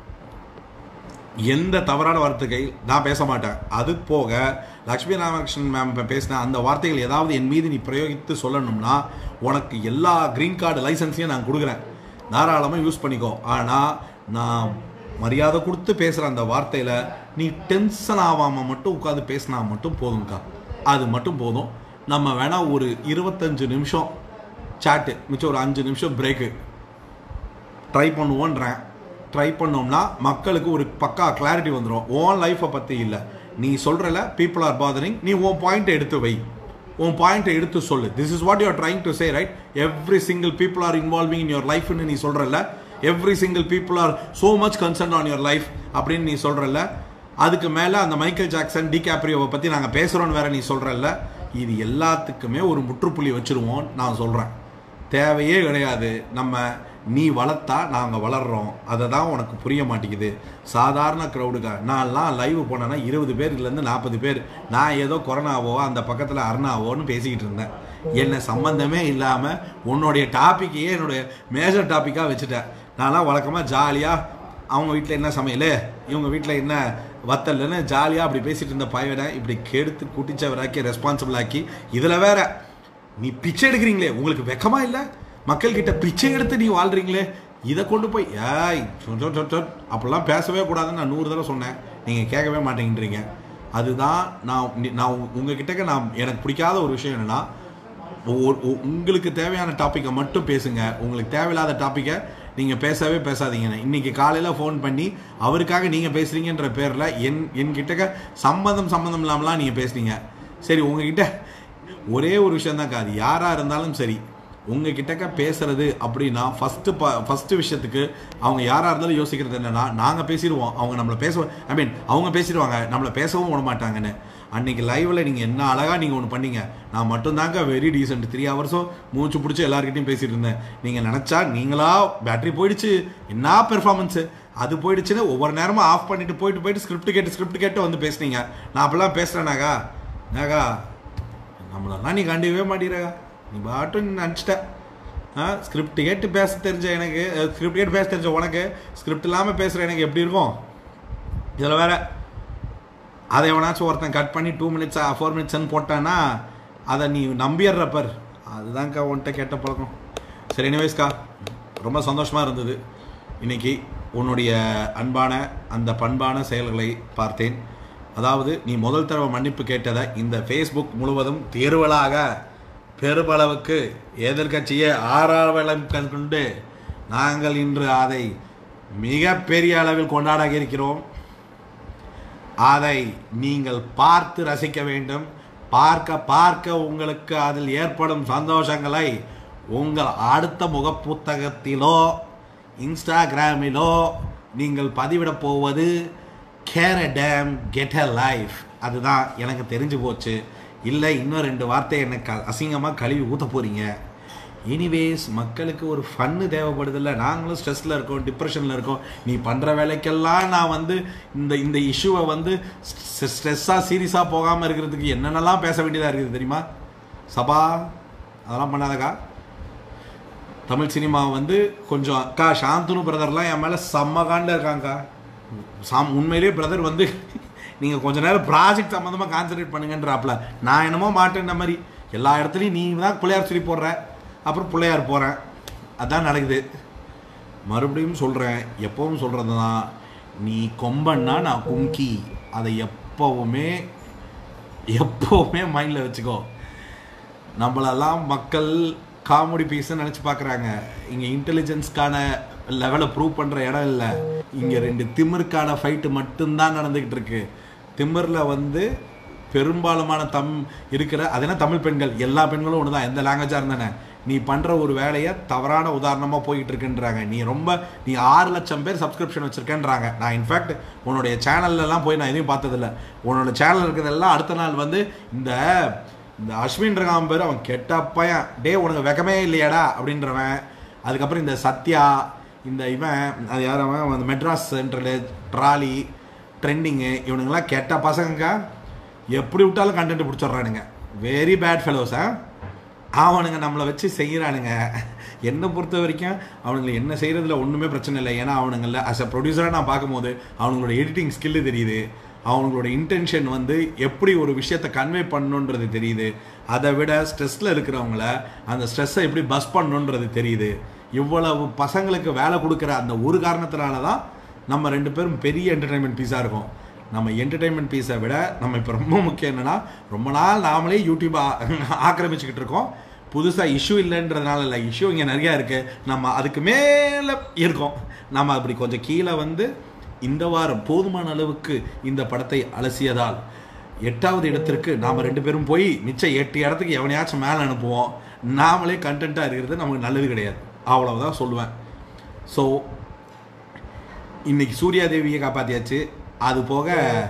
எந்த தவறான வார்த்தைகள் நான் பேச மாட்டேன் அது போக லக்ஷ்மி ராமகிருஷ்ணன் மேம் இப்போ பேசின அந்த வார்த்தைகள் ஏதாவது என் மீது நீ பிரயோகித்து சொல்லணும்னா உனக்கு எல்லா க்ரீன் கார்டு லைசன்ஸையும் நான் கொடுக்குறேன் தாராளமாக யூஸ் பண்ணிக்கோ ஆனால் நான் மரியாதை கொடுத்து பேசுகிற அந்த வார்த்தையில் நீ டென்ஷன் ஆகாமல் மட்டும் உட்காந்து பேசினா மட்டும் போதும்க்கா அது மட்டும் போதும் நம்ம வேணால் ஒரு இருபத்தஞ்சு நிமிஷம் சாட்டு மிச்சம் ஒரு அஞ்சு நிமிஷம் பிரேக்கு ட்ரை பண்ணுவோன்றேன் ட்ரை பண்ணோம்னா மக்களுக்கு ஒரு பக்கா கிளாரிட்டி வந்துடும் உன் லைஃப்பை பற்றி இல்லை நீ சொல்கிறல பீப்புள் ஆர் பாதரிங் நீ உன் பாயிண்ட்டை எடுத்து வை உன் பாயிண்ட்டை எடுத்து சொல்லு this is what you are trying to say right every single people are involving in your லைஃப்னு நீ சொல்கிறல்ல every single people are so much concern on your life அப்படின்னு நீ சொல்கிறல்ல அதுக்கு மேலே அந்த மைக்கேல் ஜாக்சன் டிகாப்ரியோவை பற்றி நாங்கள் பேசுகிறோன்னு வேற நீ சொல்கிறல்ல இது எல்லாத்துக்குமே ஒரு முற்றுப்புள்ளி வச்சிருவோம் நான் சொல்கிறேன் தேவையே கிடையாது நம்ம நீ வளர்த்தா நாங்கள் வளர்றோம் அதை தான் உனக்கு புரிய மாட்டேங்குது சாதாரண க்ரௌடுக்கா நான்லாம் லைவ் போனேன்னா இருபது பேர்லேருந்து நாற்பது பேர் நான் ஏதோ கொரோனாவோ அந்த பக்கத்தில் அருணாவோன்னு பேசிக்கிட்டு இருந்தேன் என்ன சம்பந்தமே இல்லாமல் உன்னுடைய டாப்பிக்கையே என்னுடைய மேஜர் டாப்பிக்காக வச்சுட்டேன் நான்லாம் வழக்கமாக ஜாலியாக அவங்க வீட்டில் என்ன சமையல் இவங்க வீட்டில் என்ன வத்தல்னு ஜாலியாக அப்படி பேசிட்டு இருந்த பையனை இப்படி கெடுத்து குட்டிச்சவராக்கி ரெஸ்பான்சிபிள் ஆக்கி இதில் வேற நீ பிச்சை எடுக்கிறீங்களே உங்களுக்கு வெக்கமா இல்லை மக்கள் கிட்ட பிச்சை எடுத்து நீ வாழ்றீங்களே இதை கொண்டு போய் ஏய் சொ- சொ- சொ- சொ- அப்படிலாம் பேசவே கூடாதுன்னு நான் நூறு தடவை சொன்னேன் நீங்கள் கேட்கவே மாட்டேங்கிறீங்க அதுதான் நான் நி- நான் உ- உங்ககிட்டக்க நான் எனக்கு பிடிக்காத ஒரு விஷயம் என்னன்னா ஒ- ஒ- உங்களுக்கு தேவையான டாப்பிக்கை மட்டும் பேசுங்க உங்களுக்கு தேவையில்லாத டாப்பிக்கை நீங்கள் பேசவே பேசாதீங்க இன்னைக்கு காலையில் ஃபோன் பண்ணி அவருக்காக நீங்கள் பேசுறீங்கன்ற பேரில் என் என்கிட்டக்க சம்மந்தம் சம்மந்தம் இல்லாமலாம் நீங்கள் பேசுனீங்க சரி உங்ககிட்ட ஒரே ஒரு விஷயம் தான் அது யாராக இருந்தாலும் சரி உங்கள் கிட்டக்க பேசுறது அப்படின்னா ஃபஸ்ட்டு ப ஃபஸ்ட்டு விஷயத்துக்கு அவங்க யாராக இருந்தாலும் யோசிக்கிறது என்னன்னா நாங்கள் பேசிடுவோம் அவங்க நம்மளை பேச ஐ மீன் அவங்க பேசிடுவாங்க நம்மளை பேசவும் விட மாட்டாங்கன்னு அன்னைக்கு லைவில் நீங்கள் என்ன அழகாக நீங்கள் ஒன்று பண்ணீங்க நான் மட்டும்தாங்க வெரி டீசென்ட் த்ரீ ஹவர்ஸும் மூச்சு பிடிச்சி எல்லாருக்கிட்டையும் பேசிட்டு இருந்தேன் நீங்கள் நினச்சா நீங்களா பேட்டரி போயிடுச்சு என்ன பெர்ஃபார்மன்ஸு அது போயிடுச்சுன்னு ஒவ்வொரு நேரமும் ஆஃப் பண்ணிட்டு போயிட்டு போயிட்டு ஸ்கிரிப்ட் கேட்டு ஸ்கிரிப்ட் கேட்டு வந்து பேசுனீங்க நான் அப்பெல்லாம் பேசுகிறேனாக்கா நாகா நம்மளெல்லாம் நீ கண்டிக்கவே மாட்டேங்கிறா நீ பாட்டும் நினச்சிட்ட ஆ ஸ்கிரிப்ட் கேட்டு பேச தெரிஞ்ச எனக்கு ஸ்கிரிப்ட் கேட்டு பேச தெரிஞ்ச உனக்கு ஸ்கிரிப்ட் இல்லாமல் பேசுகிற எனக்கு எப்படி இருக்கும் இதில் வேற அதை எவனாச்சும் ஒருத்தன் கட் பண்ணி டூ மினிட்ஸ் ஃபோர் மினிட்ஸ்ன்னு போட்டான்னா அதை நீ நம்பிடுறப்பர் அதுதான்க்கா உன்கிட்ட கேட்ட பழக்கம் சரி எனிவேஸ்க்கா ரொம்ப சந்தோஷமாக இருந்தது இன்னைக்கு உன்னுடைய அன்பான அந்த பண்பான செயல்களை பார்த்தேன் அதாவது நீ முதல் தடவை மன்னிப்பு கேட்டதை இந்த ஃபேஸ்புக் முழுவதும் தேர்வலாக பெருமளவுக்கு எதிர்க்கட்சியை ஆறாவலம் கொண்டு நாங்கள் இன்று அதை மிகப்பெரிய அளவில் கொண்டாட இருக்கிறோம் அதை நீங்கள் பார்த்து ரசிக்க வேண்டும் பார்க்க பார்க்க உங்களுக்கு அதில் ஏற்படும் சந்தோஷங்களை உங்கள் அடுத்த முகப்புத்தகத்திலோ இன்ஸ்டாகிராமிலோ நீங்கள் பதிவிடப் போவது care a damn get a life அதுதான் எனக்கு தெரிஞ்சு போச்சு இல்லை இன்னும் ரெண்டு வார்த்தை எனக்கு அசிங்கமாக கழுவி ஊற்ற போகிறீங்க எனிவேஸ் மக்களுக்கு ஒரு ஃபன்னு தேவைப்படுதில்ல நாங்களும் ஸ்ட்ரெஸ்ஸில் இருக்கோம் டிப்ரெஷனில் இருக்கோம் நீ பண்ணுற வேலைக்கெல்லாம் நான் வந்து இந்த இந்த இஷ்யூவை வந்து ஸ்ட்ரெஸ்ஸாக சீரியஸாக போகாமல் இருக்கிறதுக்கு என்னென்னலாம் பேச வேண்டியதாக இருக்குது தெரியுமா சபா அதெல்லாம் பண்ணாதக்கா தமிழ் சினிமா வந்து கொஞ்சம் அக்கா சாந்தனு பிரதர்லாம் என் மேலே செம்ம காண்டில் இருக்காங்கக்கா சாம் உண்மையிலேயே பிரதர் வந்து நீங்கள் கொஞ்ச நேரம் ப்ராஜெக்ட் சம்மந்தமாக கான்சன்ட்ரேட் பண்ணுங்கன்றாப்புல நான் என்னமோ மாட்டேன்ற மாதிரி எல்லா இடத்துலையும் நீ தான் பிள்ளையார் சொல்லி போடுற அப்புறம் பிள்ளையார் போகிறேன் அதான் நடக்குது மறுபடியும் சொல்கிறேன் எப்பவும் சொல்கிறது தான் நீ கொம்பன்னா நான் கும்கி அதை எப்போவுமே எப்போவுமே மைண்டில் வச்சுக்கோ நம்மளெல்லாம் மக்கள் காமெடி பீஸ்ன்னு நினச்சி பார்க்குறாங்க இங்கே இன்டெலிஜென்ஸ்க்கான லெவலை ப்ரூவ் பண்ணுற இடம் இல்லை இங்கே ரெண்டு திமிருக்கான ஃபைட்டு மட்டும்தான் நடந்துக்கிட்டு இருக்கு திமிரில் வந்து பெரும்பாலுமான தம் இருக்கிற அது என்ன தமிழ் பெண்கள் எல்லா பெண்களும் ஒன்று தான் எந்த லாங்குவேஜாக இருந்தானே நீ பண்ணுற ஒரு வேலையை தவறான உதாரணமாக போய்கிட்டு இருக்குன்றாங்க நீ ரொம்ப நீ ஆறு லட்சம் பேர் சப்ஸ்கிரிப்ஷன் வச்சுருக்கேன்றாங்க நான் இன்ஃபேக்ட் உன்னுடைய சேனல்லலாம் போய் நான் எதையும் பார்த்ததில்ல உன்னோட சேனல் இருக்கிறதெல்லாம் அடுத்த நாள் வந்து இந்த இந்த அஸ்வின் ரகாம் பேர் அவன் கெட்ட பையன் டே உனக்கு வெக்கமே இல்லையாடா அப்படின்றவன் அதுக்கப்புறம் இந்த சத்யா இந்த இவன் அது யார் அவன் அந்த மெட்ராஸ் சென்ட்ரலு ட்ராலி ட்ரெண்டிங்கு இவனுங்கெல்லாம் கெட்ட பசங்கக்கா எப்படி விட்டாலும் கண்டென்ட் பிடிச்சிட்றானுங்க வெரி பேட் ஃபெலோஸ் ஆ அவனுங்க நம்மளை வச்சு செய்கிறானுங்க என்னை பொறுத்த வரைக்கும் அவனுங்களை என்ன செய்கிறதுல ஒன்றுமே பிரச்சனை இல்லை ஏன்னா அவனுங்கள அஸ் அ ப்ரொடியூசராக நான் பார்க்கும்போது அவங்களோட எடிட்டிங் ஸ்கில்லு தெரியுது அவங்களோட இன்டென்ஷன் வந்து எப்படி ஒரு விஷயத்தை கன்வே பண்ணணுன்றது தெரியுது அதை விட ஸ்ட்ரெஸ்ஸில் இருக்கிறவங்கள அந்த ஸ்ட்ரெஸ்ஸை எப்படி பஸ் பண்ணணுன்றது தெரியுது இவ்வளவு பசங்களுக்கு வேலை கொடுக்குற அந்த ஒரு காரணத்தினால தான் நம்ம ரெண்டு பேரும் பெரிய என்டர்டைன்மெண்ட் பீஸாக இருக்கும் நம்ம என்டர்டைன்மெண்ட் பீஸை விட நம்ம இப்போ ரொம்ப முக்கியம் என்னென்னா ரொம்ப நாள் நாமளே யூடியூப் ஆக்கிரமிச்சுக்கிட்டு இருக்கோம் புதுசாக இஷ்யூ இல்லைன்றதுனால இல்லை இஷ்யூ இங்கே நிறையா இருக்குது நம்ம அதுக்கு மேலே இருக்கோம் நம்ம அப்படி கொஞ்சம் கீழே வந்து இந்த வாரம் போதுமான அளவுக்கு இந்த படத்தை அலசியதால் எட்டாவது இடத்திற்கு நாம் ரெண்டு பேரும் போய் மிச்சம் எட்டு இடத்துக்கு எவனையாச்சும் மேலே அனுப்புவோம் நாமளே கண்டென்ட்டாக இருக்கிறது நமக்கு நல்லது கிடையாது அவ்வளவுதான் சொல்லுவேன் ஸோ இன்னைக்கு சூர்யா தேவியை காப்பாற்றியாச்சு அது போக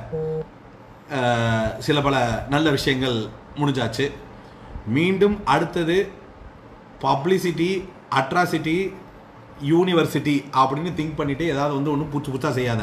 அஹ், சில பல நல்ல விஷயங்கள் முடிஞ்சாச்சு மீண்டும் அடுத்தது பப்ளிசிட்டி அட்ராசிட்டி யூனிவர்சிட்டி அப்படின்னு திங்க் பண்ணிட்டு ஏதாவது வந்து ஒன்றும் புதுசு புதுசாக செய்யாத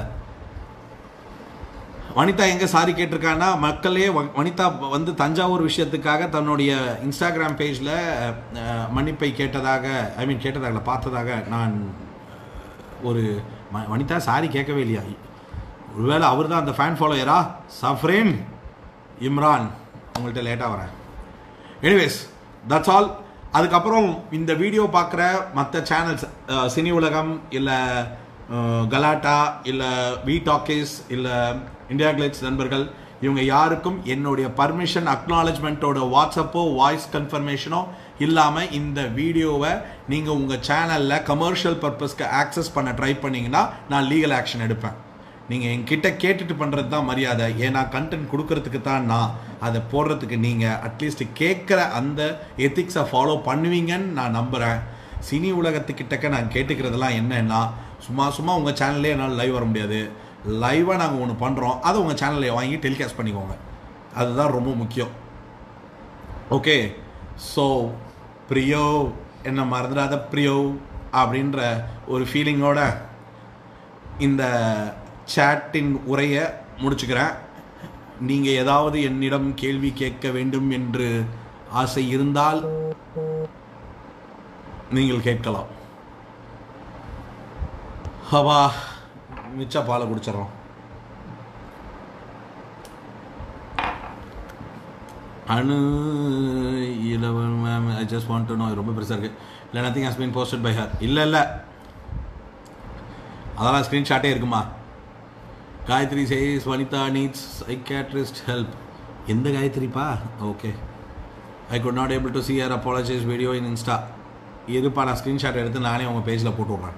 வனிதா எங்கே சாரி கேட்டிருக்கான்னா மக்களே வ- வனிதா வந்து தஞ்சாவூர் விஷயத்துக்காக தன்னுடைய இன்ஸ்டாகிராம் பேஜில் மன்னிப்பை கேட்டதாக ஐ மீன் கேட்டதாக இல்ல, பார்த்ததாக நான் ஒரு ம- வனிதா சாரி கேட்கவே இல்லையா ஒருவேளை அவர் தான் அந்த ஃபேன் ஃபாலோயரா சஃப்ரேன் இம்ரான் உங்கள்கிட்ட லேட்டாக வரேன் எனிவேஸ் தட்ஸ் ஆல் அதுக்கப்புறம் இந்த வீடியோ பார்க்குற மற்ற சேனல்ஸ் சினி உலகம் இல்லை கலாட்டா இல்லை வி டாக்கீஸ் இல்லை இந்தியா கிளிட்ஸ் நண்பர்கள் இவங்க யாருக்கும் என்னுடைய பர்மிஷன் அக்னாலஜ்மெண்ட்டோட வாட்ஸ்அப்போ வாய்ஸ் கன்ஃபர்மேஷனோ இல்லாமல் இந்த வீடியோவை நீங்கள் உங்கள் சேனலில் கமர்ஷியல் பர்பஸ்க்கு ஆக்சஸ் பண்ண ட்ரை பண்ணீங்கன்னா நான் லீகல் ஆக்ஷன் எடுப்பேன் நீங்கள் என்கிட்ட கேட்டுட்டு பண்ணுறது தான் மரியாதை ஏன்னா கண்டென்ட் கொடுக்கறதுக்கு தான் நான் அதை போடுறதுக்கு நீங்கள் அட்லீஸ்ட் கேட்குற அந்த எத்திக்ஸை ஃபாலோ பண்ணுவீங்கன்னு நான் நம்புகிறேன் சினி உலகத்துக்கிட்டக்க நான் கேட்டுக்கிறதெல்லாம் என்னன்னா சும்மா சும்மா உங்கள் சேனல்லே என்னால் லைவ் வர முடியாது லைவாக நாங்கள் ஒன்று பண்ணுறோம் அதை உங்கள் சேனலில் வாங்கி டெலிகாஸ்ட் பண்ணிக்கோங்க அதுதான் ரொம்ப முக்கியம் ஓகே ஸோ பிரியோ என்ன மறந்துடாத பிரியோ அப்படின்ற ஒரு ஃபீலிங்கோட இந்த சேட்டின் உரையை முடிச்சுக்கிறேன் நீங்கள் ஏதாவது என்னிடம் கேள்வி கேட்க வேண்டும் என்று ஆசை இருந்தால் நீங்கள் கேட்கலாம் ஹவா மிச்ச பாலை குடிச்சிடறோம் அனு இலவன் ma'am I just want to know ரொம்ப பெருசாக இருக்குது இல்லை nothing has been posted by her இல்லை இல்லை அதெல்லாம் ஸ்க்ரீன்ஷாட்டே இருக்குமா Gayathri says Vanitha needs psychiatrist help எந்த காயத்ரிப்பா okay I could not able to see or apologise video in Insta இருப்பா நான் ஸ்க்ரீன்ஷாட் எடுத்து நானே உங்கள் பேஜில் போட்டு விட்றேன்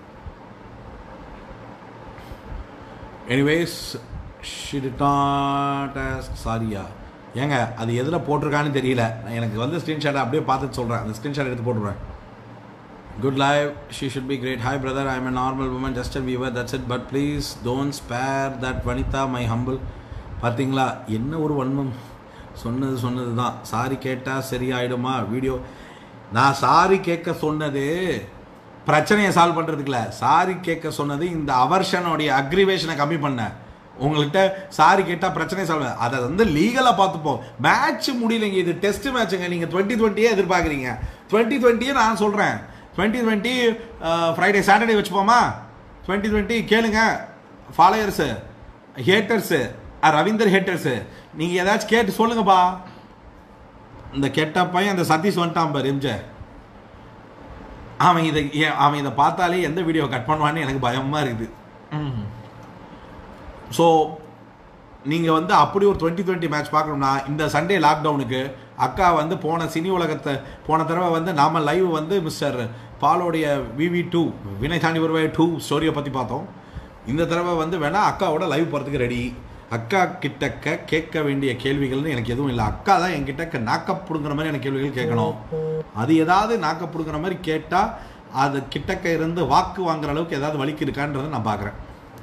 anyways she did not ask சாரியா ஏங்க அது எதில் போட்டிருக்கான்னு தெரியல நான் எனக்கு வந்து ஸ்க்ரீன்ஷாட்டை அப்படியே பார்த்துட்டு சொல்கிறேன் அந்த ஸ்க்ரீன்ஷாட் எடுத்து போட்டுருவேன் good live she should be great hi brother I am a normal woman just a viewer that's it but please don't spare that Vanitha my humble பார்த்தீங்களா என்ன ஒரு வன்மம் சொன்னது சொன்னது தான் சாரி கேட்டால் சரியாயிடுமா வீடியோ நான் சாரி கேட்க சொன்னது பிரச்சனையை சால்வ் பண்ணுறதுக்குல சாரி கேட்க சொன்னது இந்த அவர்ஷனுடைய அக்ரிவேஷனை கம்மி பண்ண உங்கள்கிட்ட சாரி கேட்டால் பிரச்சனை சால்வ் அதை வந்து லீகலாக பார்த்துப்போம் மேட்ச் முடியலைங்க இது டெஸ்ட் மேட்சுங்க நீங்கள் டுவெண்ட்டி டுவெண்ட்டியே எதிர்பார்க்குறீங்க டுவெண்ட்டி டுவெண்ட்டியே நான் சொல்கிறேன் டுவெண்ட்டி டுவெண்ட்டி ஃப்ரைடே சாட்டர்டே வச்சுப்போமா டுவெண்ட்டி டுவெண்ட்டி கேளுங்க ஃபாலோயர்ஸு ஹேட்டர்ஸு ரவீந்தர் ஹேட்டர்ஸு நீங்கள் ஏதாச்சும் கேட்டு சொல்லுங்கப்பா இந்த கெட்ட பையன் அந்த சதீஷ் வந்துட்டான் பாரு எம்ஜே அவன் இதை ஏன் அவன் இதை பார்த்தாலே எந்த வீடியோ கட் பண்ணுவான்னு எனக்கு பயமாக இருக்குது ஸோ நீங்கள் வந்து அப்படி ஒரு டுவெண்ட்டி டுவெண்ட்டி மேட்ச் பார்க்கணும்னா இந்த சண்டே லாக்டவுனுக்கு அக்கா வந்து போன சினி உலகத்தை போன தடவை வந்து நாம லைவ் வந்து மிஸ்டர் பாலோடைய விவி டூ வினை தாண்டி வருவாய் டூ ஸ்டோரியை பற்றி பார்த்தோம் இந்த தடவை வந்து வேணா அக்காவோட லைவ் போகிறதுக்கு ரெடி அக்கா கிட்டக்க கேட்க வேண்டிய கேள்விகள்னு எனக்கு எதுவும் இல்லை அக்கா தான் என்கிட்ட நாக்கப்புடுங்கிற மாதிரி எனக்கு கேள்விகள் கேட்கணும் அது ஏதாவது நாக்கப்புடுங்கிற மாதிரி கேட்டால் அது கிட்டக்க இருந்து வாக்கு வாங்குற அளவுக்கு ஏதாவது வலிக்கு இருக்கான்றதை நான் பார்க்குறேன்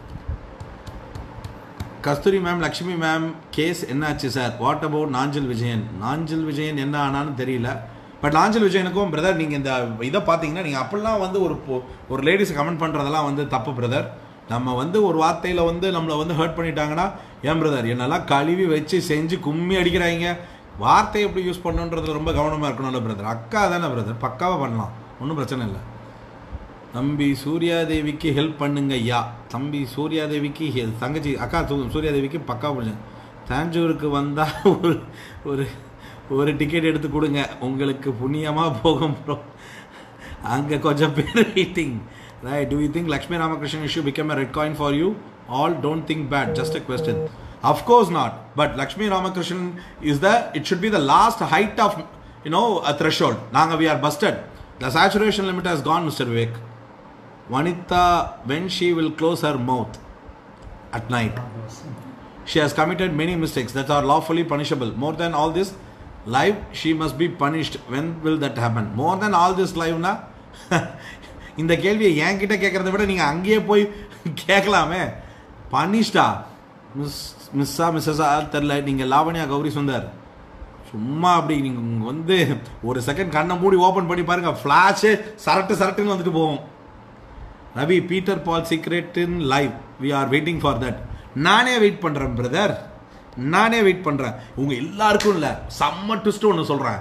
Kasthuri ma'am Lakshmi ma'am case என்னாச்சு sir what about Nanjil Vijayan Nanjil Vijayan என்ன ஆனான்னு தெரியல பட் நாஞ்சல் விஜயனுக்கும் பிரதர் நீங்கள் இந்த இதை பார்த்தீங்கன்னா நீங்கள் அப்படிலாம் வந்து ஒரு பொ- ஒரு லேடிஸ் கமெண்ட் பண்ணுறதெல்லாம் வந்து தப்பு பிரதர் நம்ம வந்து ஒரு வார்த்தையில் வந்து நம்மளை வந்து ஹர்ட் பண்ணிட்டாங்கன்னா ஏன் பிரதர் என்னெல்லாம் கழுவி வச்சு செஞ்சு கும்மி அடிக்கிறாங்க வார்த்தையை எப்படி யூஸ் பண்ணணுன்றதுல ரொம்ப கவனமாக இருக்கணும்ல பிரதர் அக்கா தானே பிரதர் பக்காவாக பண்ணலாம் ஒன்றும் பிரச்சனை இல்லை தம்பி சூர்யாதேவிக்கு ஹெல்ப் பண்ணுங்க ஐயா தம்பி சூர்யாதேவிக்கு ஹெல் தங்கச்சி அக்கா சூ- சூர்யாதேவிக்கு பக்கா புரிஞ்சு தாஞ்சூருக்கு வந்தால் ஒரு ஒரு ஒரு டிக்கெட் எடுத்து கொடுங்க உங்களுக்கு புண்ணியமாக போகும் ப்ரோ அங்கே கொஞ்சம் பேர் waiting right do you think Lakshmi Ramakrishnan issue become a red coin for you all don't think bad just a question of course not but Lakshmi Ramakrishnan is the it should be the last height of you know a threshold நாங்கள் we are busted the saturation limit has gone mister Vivek Vanitha, when she will close her mouth at night. She has committed many mistakes that are lawfully punishable. More than all this, live, she must be punished. When will that happen? More than all this live na இந்த கேள்வியை என்கிட்ட கேட்கறத விட நீங்கள் அங்கேயே போய் கேட்கலாமே பனிஷ்டா miss மிஸ்ஸா மிஸ்ஸஸா தெரில நீங்கள் லாவண்யா கௌரி சுந்தர் சும்மா அப்படி நீங்கள் வந்து ஒரு செகண்ட் கண்ணை மூடி ஓப்பன் பண்ணி பாருங்க ஃப்ளாஷு சரட்டு சரட்டுன்னு வந்துட்டு போகும் Ravi Peter Paul secret in live we are waiting for that நானே வெயிட் பண்ணுறேன் பிரதர் நானே வெயிட் பண்ணுறேன் உங்கள் எல்லாருக்கும் இல்லை செம்ம ட்விஸ்ட் ஒன்று சொல்கிறேன்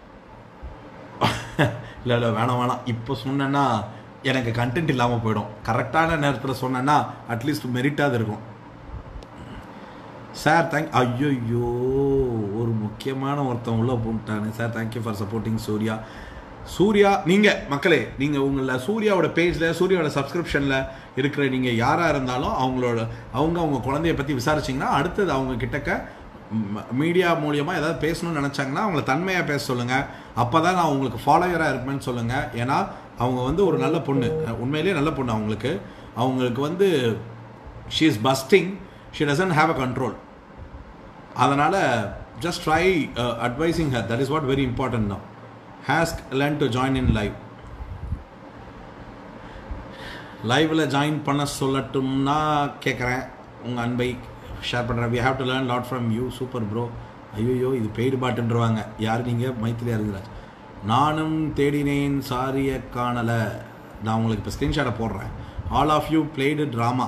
இல்லை இல்லை வேணாம் வேணாம் இப்போ சொன்னேன்னா எனக்கு கண்டென்ட் இல்லாமல் போயிடும் கரெக்டான நேரத்தில் சொன்னேன்னா அட்லீஸ்ட் மெரிட்டாவது இருக்கும் சார் தேங்க் ஐயோ ஒரு முக்கியமான ஒருத்தன் உள்ள போட்டானே sir thank you for supporting Surya Surya நீங்கள் மக்களே நீங்கள் உங்கள சூர்யாவோட பேஜில் சூர்யாவோட சப்ஸ்கிரிப்ஷனில் இருக்கிற நீங்கள் யாராக இருந்தாலும் அவங்களோட அவங்க அவங்க குழந்தைய பற்றி விசாரிச்சிங்கன்னா அடுத்தது அவங்க கிட்டக்க மீடியா மூலியமாக ஏதாவது பேசணும்னு நினச்சாங்கன்னா அவங்கள தன்மையாக பேச சொல்லுங்கள் அப்போ தான் நான் உங்களுக்கு ஃபாலோயராக இருப்பேன்னு சொல்லுங்கள் ஏன்னா அவங்க வந்து ஒரு நல்ல பொண்ணு உண்மையிலேயே நல்ல பொண்ணு அவங்களுக்கு அவங்களுக்கு வந்து she is bursting she doesn't have a control அதனால் just try advising her that is what very important no has learn to join in live லைவில் ஜாயின் பண்ண சொல்லட்டும்னா கேட்குறேன் உங்கள் அன்பை ஷேர் பண்ணுறேன் we have to learn lot from you super bro ஐயோ இது பெய்டு பாட்டுன்றவாங்க யார் நீங்கள் மைத்திரியா இருக்கிறார் நானும் தேடினேன் சாரிய காணலை நான் உங்களுக்கு இப்போ ஸ்க்ரீன்ஷாட்டை போடுறேன் all of you played drama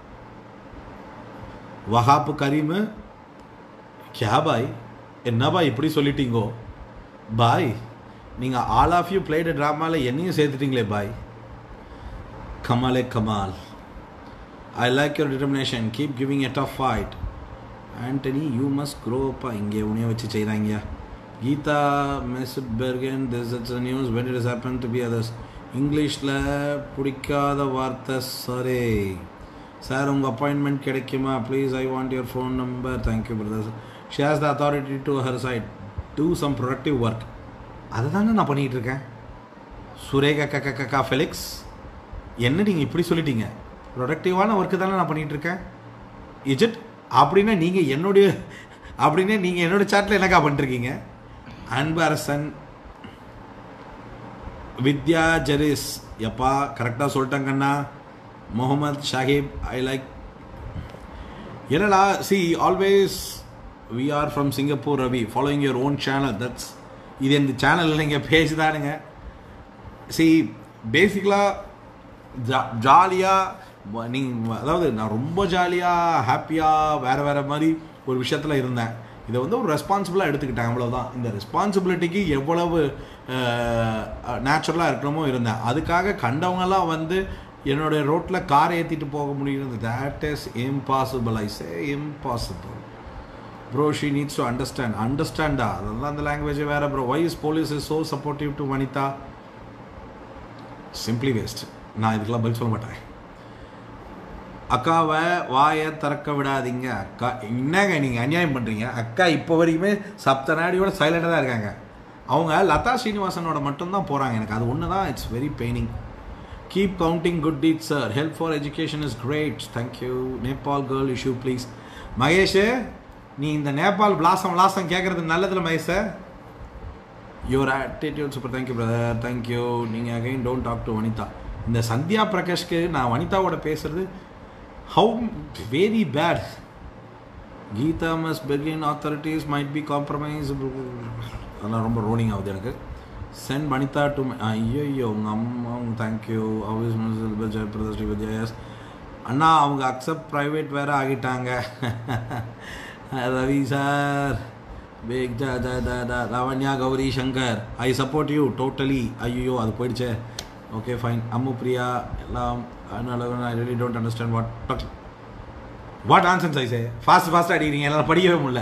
Wahab Karim கியா பாய் என்ன பாய் இப்படி சொல்லிட்டீங்கோ பாய் நீங்கள் ஆல் ஆஃப் யூ பிளேடு ட்ராமாவில் என்னையும் சேர்த்துட்டீங்களே பாய் கமாலே Kamal I like your determination keep giving a tough fight Antony you must grow அப்பா இங்கே உனைய வச்சு செய்கிறாங்க கீதா மெஸ்ட் பெர்கன் this it's news when it is happen to be others இங்கிலீஷில் பிடிக்காத வார்த்தை சாரே சார் உங்கள் அப்பாயின்மெண்ட் கிடைக்குமா please I want your phone number thank you brother she has the authority to her side to some productive work அதை தானே நான் பண்ணிகிட்டு இருக்கேன் சுரேகா கக்கா கக்கா ஃபெலிக்ஸ் என்ன நீங்கள் இப்படி சொல்லிட்டீங்க ப்ரொடக்டிவான ஒர்க்கு தானே நான் பண்ணிகிட்டு இருக்கேன் இஜிட் அப்படின்னா நீங்கள் என்னுடைய அப்படின்னா நீங்கள் என்னோட சாட்டில் என்னக்கா பண்ணிருக்கீங்க அன்பு அரசன் வித்யா ஜெரிஸ் எப்பா கரெக்டாக சொல்லிட்டேங்கண்ணா முகமது ஷாஹிப் ஐ லைக் என்னடா see always we are from Singapore Ravi following your own channel that's இது இந்த சேனல் நீங்கள் பேஜ் தானுங்க சி பேசிக்கலாக ஜா ஜாலியாக நீங்கள் அதாவது நான் ரொம்ப ஜாலியாக ஹாப்பியாக வேறு வேறு மாதிரி ஒரு விஷயத்தில் இருந்தேன் இதை வந்து ஒரு ரெஸ்பான்சிபிளாக எடுத்துக்கிட்டேன் அவ்வளோதான் இந்த ரெஸ்பான்சிபிலிட்டிக்கு எவ்வளவு நேச்சுரலாக இருக்கணுமோ இருந்தேன் அதுக்காக கண்டவங்கெல்லாம் வந்து என்னுடைய ரோட்டில் கார் ஏற்றிட்டு போக முடியுது that is impossible I say impossible bro she needs to understand அண்டர்ஸ்டாண்டா அதெல்லாம் அந்த லாங்குவேஜ் வேறு bro why is police is so supportive to Vanitha simply waste நான் இதுக்கெல்லாம் பதில் சொல்ல மாட்டேன் அக்காவை வாயை திறக்க விடாதீங்க அக்கா என்னங்க நீங்கள் அநியாயம் பண்ணுறீங்க அக்கா இப்போ வரைக்குமே சப்த நாடியோட சைலண்டாக தான் இருக்காங்க அவங்க லதா ஸ்ரீனிவாசனோட மட்டும்தான் போகிறாங்க எனக்கு அது ஒன்று தான் it's very paining keep counting good deed sir help for education is great thank you Nepal girl issue please Mahesh நீ இந்த நேபாள் பிளாசம் விளாசம் கேட்குறது நல்லதில்ல Mahesh your attitude super thank you brother thank you நீங்கள் again don't talk to Vanitha இந்த சந்தியா பிரகாஷ்க்கு நான் வனிதாவோட பேசுறது how very bad Geetha must begin authorities might be compromise அதெல்லாம் ரொம்ப ரோனிங் ஆகுது எனக்கு சென்ட் வனிதா டு ஐயோ உங்கள் அம்மா உங்க தேங்க்யூ ஆஃபீஸ் ஜெயபிரதா ஸ்ரீ வித்யாஸ் அண்ணா அவங்க அக்செப்ட் ப்ரைவேட் வேறு ஆகிட்டாங்க ரவி சார் பிக் ஜா ஜா ஜா ஜா Lavanya Gowri Shankar I support you totally ஐயோ அது போயிடுச்சே ஓகே ஃபைன் அம்மு பிரியா எல்லாம் அதனால I really don't understand what what answers I say fast ஃபாஸ்ட்டாக அடிக்கிறீங்க என்னால் படிக்கவே முடியல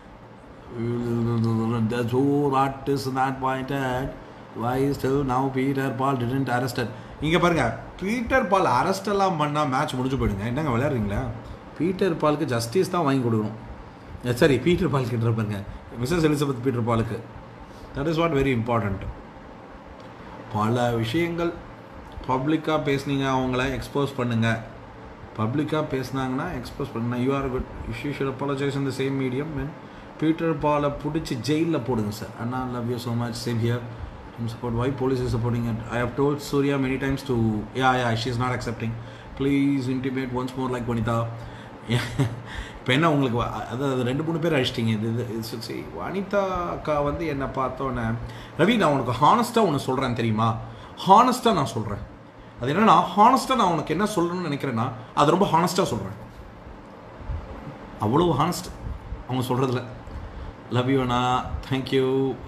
the whole art is not pointed why still now Peter Paul didn't arrested இங்கே பாருங்க பீட்டர் பால் அரெஸ்ட் எல்லாம் பண்ணால் மேட்ச் முடிஞ்சு போயிடுங்க என்னங்க விளையாடுறீங்களா பீட்டர் பாலுக்கு ஜஸ்டிஸ் தான் வாங்கி கொடுக்கணும் சரி பீட்டர் பால் கிட்ட பாருங்க மிஸ்ஸஸ் எலிசபெத் பீட்டர் பாலுக்கு that is what very important பல விஷயங்கள் பப்ளிக்காக பேசுனீங்க அவங்கள எக்ஸ்போஸ் பண்ணுங்கள் பப்ளிக்காக பேசுனாங்கன்னா எக்ஸ்போஸ் பண்ணுங்க you are good you should apologise in the same medium man Peter பாலை பிடிச்சி ஜெயிலில் போடுங்க சார் அண்ணா love you so much same here support why police is supporting it i have told surya many times to yeah yeah she's not accepting please intimate once more like vanitha இப்போ என்ன உங்களுக்கு அதாவது ரெண்டு மூணு பேர் அழிச்சிட்டிங்க இது இது சரி வனிதா அக்கா வந்து என்னை பார்த்தோன்னே ரவி நான் உனக்கு ஹானஸ்ட்டாக ஒன்று சொல்கிறேன் தெரியுமா ஹானஸ்ட்டாக நான் சொல்கிறேன் அது என்னன்னா ஹானஸ்ட்டாக நான் உனக்கு என்ன சொல்லணும்னு நினைக்கிறேன்னா அது ரொம்ப ஹானஸ்ட்டாக சொல்கிறேன் அவ்வளோ ஹானஸ்ட் அவங்க சொல்கிறதுல லவ் யூ அண்ணா தேங்க்யூ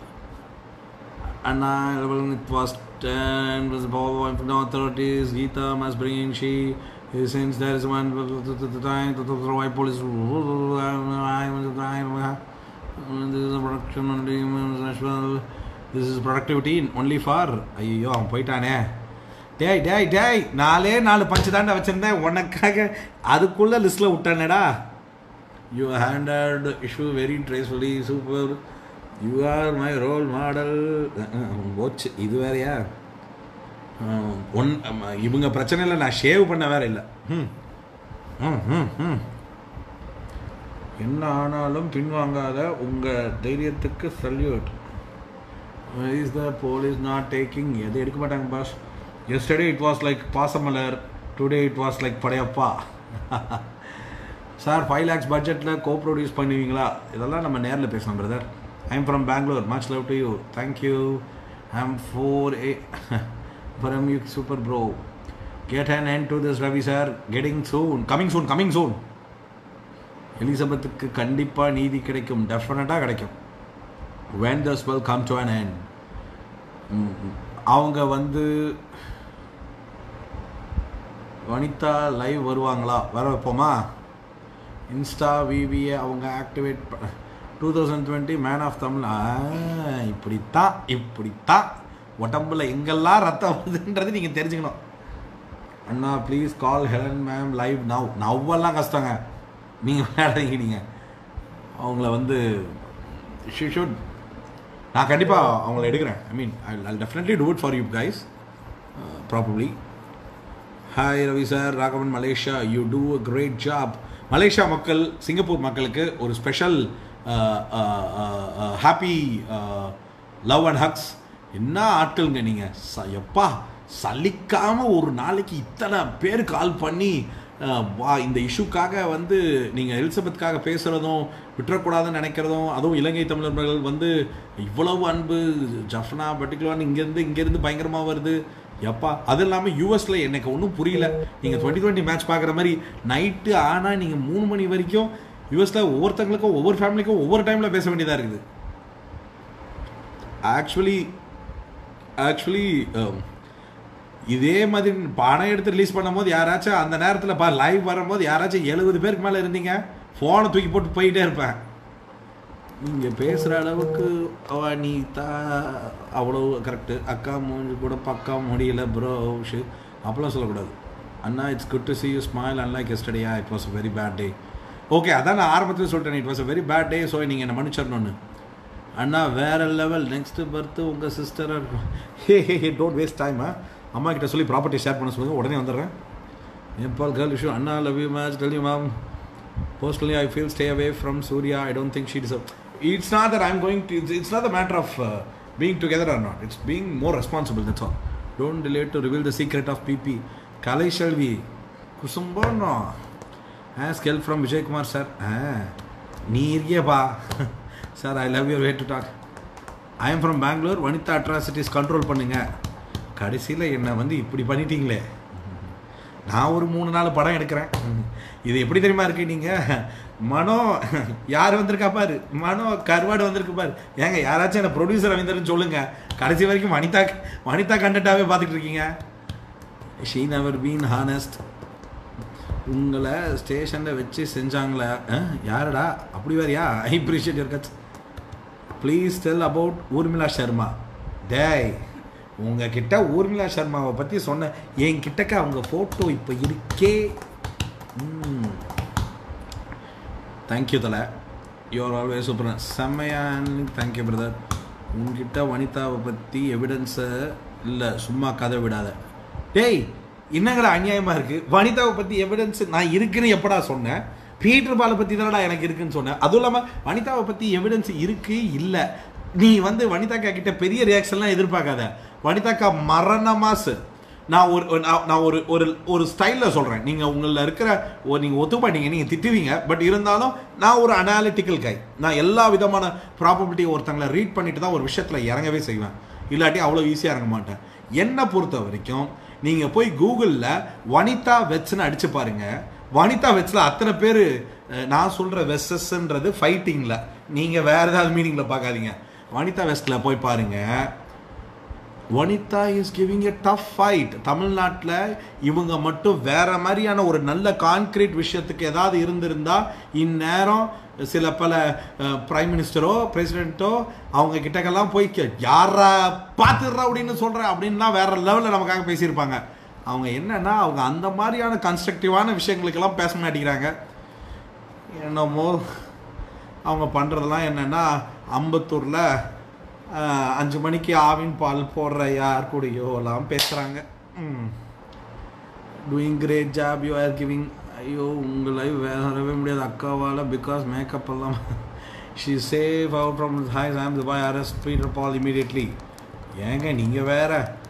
அண்ணா it was and was involved from the authorities Geeta must bring in she since there is one time to why police this is a production only this is productivity only for ஐயோ அவன் போயிட்டானே டேய் டேய் டேய் நாலே நாலு பஞ்சு தாண்டா வச்சுருந்தேன் உனக்காக அதுக்குள்ளே லிஸ்ட்டில் விட்டானேடா you handed issue very gracefully super you are my role model போச்சு இது வேறையா ஒன் இவங்க பிரச்சனை இல்லை நான் ஷேவ் பண்ண வேற இல்லை ம் ம் ம் ம் என்ன ஆனாலும் பின்வாங்காத உங்கள் தைரியத்துக்கு salute is the police not taking எது எடுக்க மாட்டாங்க boss yesterday it was like Pasamalar today it was like Padayappa sir five lakhs பட்ஜெட்டில் கோ ப்ரொடியூஸ் பண்ணுவீங்களா இதெல்லாம் நம்ம நேரில் பேசலாம் brother I am from Bangalore much love to you thank you I am for a from you super bro get an end to this Ravi sir getting soon coming soon coming soon எலிசபெத்துக்கு கண்டிப்பாக நீதி கிடைக்கும் டெஃபினட்டாக கிடைக்கும் when this will come to an end ம், அவங்க வந்து Vanitha live வருவாங்களா வர வைப்போமா இன்ஸ்டா விவிஏ அவங்க activate two thousand twenty man of Tamil ஆ, இப்படித்தான் இப்படித்தான் உடம்புல எங்கெல்லாம் ரத்தம் வருதுன்றது நீங்கள் தெரிஞ்சுக்கணும் அண்ணா please call Helen ma'am live now நவ்வெல்லாம் கஷ்டங்க நீங்கள் விளையாடுறீங்க நீங்கள் அவங்கள வந்து ஷி ஷுட் நான் கண்டிப்பாக அவங்கள எடுக்கிறேன் I mean I I definitely do it for you guys probably hi Ravi sir Raghavan Malaysia you do a great job Malaysia மக்கள் சிங்கப்பூர் மக்களுக்கு ஒரு special happy love and hugs என்ன ஆட்களுங்க நீங்கள் ச எப்பா சலிக்காமல் ஒரு நாளைக்கு இத்தனை பேர் கால் பண்ணி அஹ், வா இந்த இஷ்யூக்காக வந்து நீங்கள் எலிசபெத்துக்காக பேசுகிறதும் விட்டுறக்கூடாதுன்னு நினைக்கிறதும் அதுவும் இலங்கை தமிழர்கள் வந்து இவ்வளவு அன்பு ஜஃப்னா பர்டிகுலர் இங்கேருந்து இங்கேருந்து பயங்கரமாக வருது எப்பா அது இல்லாமல் யூஎஸில் எனக்கு ஒன்றும் புரியல நீங்கள் டுவெண்ட்டி டுவெண்ட்டி மேட்ச் பார்க்குற மாதிரி நைட்டு ஆனால் நீங்கள் மூணு மணி வரைக்கும் யூஎஸில் ஒவ்வொருத்தங்களுக்கும் ஒவ்வொரு ஃபேமிலிக்கும் ஒவ்வொரு டைமில் பேச வேண்டியதாக இருக்குது ஆக்சுவலி ஆக்சுவலி இதே மாதிரி பணம் எடுத்து ரிலீஸ் பண்ணும்போது யாராச்சும் அந்த நேரத்தில் பா லைவ் வரும்போது யாராச்சும் எழுபது பேருக்கு மேலே இருந்தீங்க ஃபோனை தூக்கி போட்டு போயிட்டே இருப்பேன் நீங்கள் பேசுகிற அளவுக்கு அவ நீ தா அவ்வளோ கரெக்டு அக்கா மூஞ்சி கூட பக்கா முடியல ப்ரோ ஷு அப்போலாம் சொல்லக்கூடாது அண்ணா it's good to see you smile unlike எஸ்டடியா it was a very bad day okay அதான் நான் ஆரம்பத்தில் சொல்லிட்டேன் it was a very bad day so நீங்கள் என்ன மன்னிச்சிடணும்னு அண்ணா வேற லெவல் நெக்ஸ்ட் பர்த் உங்கள் sister hey hey hey don't waste time அம்மா கிட்ட சொல்லி ப்ராப்பர்ட்டி ஷேர் பண்ண சொல்லுங்கள் உடனே வந்துடுறேன் நேபாள் கேர்ள் இஷ்யூ அண்ணா love you much tell you ma'am personally i feel stay away from surya i don't think she deserves it's not that i'm going to it's, it's not a matter of uh, being together or not it's being more responsible that's all don't delay to reveal the secret of pp kalai shalvi kusumbono ask help from vijay kumar sir ah நீ இருக்கியப்பா sir I love your way to talk I am from Bangalore Vanitha atrocities control பண்ணுங்க கடைசியில் என்னை வந்து இப்படி பண்ணிட்டீங்களே நான் ஒரு மூணு நாலு படம் எடுக்கிறேன் இது எப்படி தெரியுமா இருக்கு நீங்க மனோ யார் வந்திருக்கா பாரு மனோ கருவாடு வந்திருக்கு பாரு ஏங்க யாராச்சும் என்ன ப்ரொடியூசர் ரவீந்திரன் சொல்லுங்க கடைசி வரைக்கும் வனிதா வனிதா கண்டென்ட்டாகவே பார்த்துட்டு இருக்கீங்க ஷீ நவர் பீன் ஹானஸ்ட் உங்களை ஸ்டேஷனில் வச்சு செஞ்சாங்களே அஹ், யாருடா அப்படி வேறியா I appreciate your guts please tell about Urmila Sharma டேய் உங்ககிட்ட ஊர்மிளா சர்மாவை பற்றி சொன்னேன் என் கிட்டக்க அவங்க ஃபோட்டோ இப்போ இருக்கே தேங்க்யூ தலை யூஆர் ஆல்வேஸ் சூப்பர் செம்மையான் தேங்க்யூ பிரதர் உங்ககிட்ட வனிதாவை பற்றி எவிடன்ஸை இல்லை சும்மா கதை விடாத டேய் என்னங்கடா அநியாயமாக இருக்குது வனிதாவை பற்றி எவிடன்ஸ் நான் இருக்குன்னு எப்படா சொன்னேன் பீட்டர் பாலை பற்றி தானடா எனக்கு இருக்குன்னு சொன்னேன் அதுவும் இல்லாமல் வனிதாவை பற்றி எவிடன்ஸ் இருக்கு இல்லை நீ வந்து வனிதாக்கா கிட்ட பெரிய ரியாக்ஷன்லாம் எதிர்பார்க்காத வனிதாக்கா மரண மாசு நான் ஒரு ஒரு- நான் நான் ஒரு ஒரு ஒரு ஸ்டைலில் சொல்கிறேன் நீங்கள் உங்களில் இருக்கிற ஒரு நீங்கள் ஒத்துப்பாட்டீங்க நீங்கள் திட்டுவீங்க பட் இருந்தாலும் நான் ஒரு அனாலிட்டிக்கல் கை நான் எல்லா விதமான ப்ராபபிலிட்டி ஒருத்தங்களை ரீட் பண்ணிட்டு தான் ஒரு விஷயத்தில் இறங்கவே செய்வேன் இல்லாட்டி அவ்வளோ ஈஸியாக இறங்க மாட்டேன் என்னை பொறுத்த வரைக்கும் நீங்கள் போய் கூகுளில் வனிதா வெட்ஸ்னு அடிச்சு பாருங்க வனிதா வெட்ஸில் அத்தனை பேர் நான் சொல்கிற வெஸ்ஸஸ்ன்றது ஃபைட்டிங்கில் நீங்கள் வேறு ஏதாவது மீனிங்கில் பார்க்காதீங்க வனிதா வெஸ்ட்டில் போய் பாருங்கள் Vanitha is giving a tough fight தமிழ்நாட்டில் இவங்க மட்டும் வேற மாதிரியான ஒரு நல்ல கான்கிரீட் விஷயத்துக்கு ஏதாவது இருந்திருந்தா இந்நேரம் சில பல பிரைம் மினிஸ்டரோ பிரசிடென்ட்டோ அவங்க கிட்டக்கெல்லாம் போய் கே- யாரா பார்த்துடுறா அப்படின்னு சொல்கிறேன் அப்படின்லாம் வேற லெவலில் நமக்காக பேசியிருப்பாங்க அவங்க என்னன்னா அவங்க அந்த மாதிரியான கன்ஸ்ட்ரக்டிவான விஷயங்களுக்கெல்லாம் பேச மாட்டேங்கிறாங்க என்னமோ அவங்க பண்ணுறதெல்லாம் என்னென்னா அம்பத்தூரில் அஞ்சு மணிக்கு ஆவின் பால் போடுற யார் கூடயோ எல்லாம் பேசுகிறாங்க doing great job you are giving ஐயோ உங்கள் லைஃப் வரவே முடியாது அக்காவால் பிகாஸ் மேக்கப் எல்லாம் she save out from hi Sam Dubai arrest Peter Paul immediately ஏங்க நீங்கள் வேற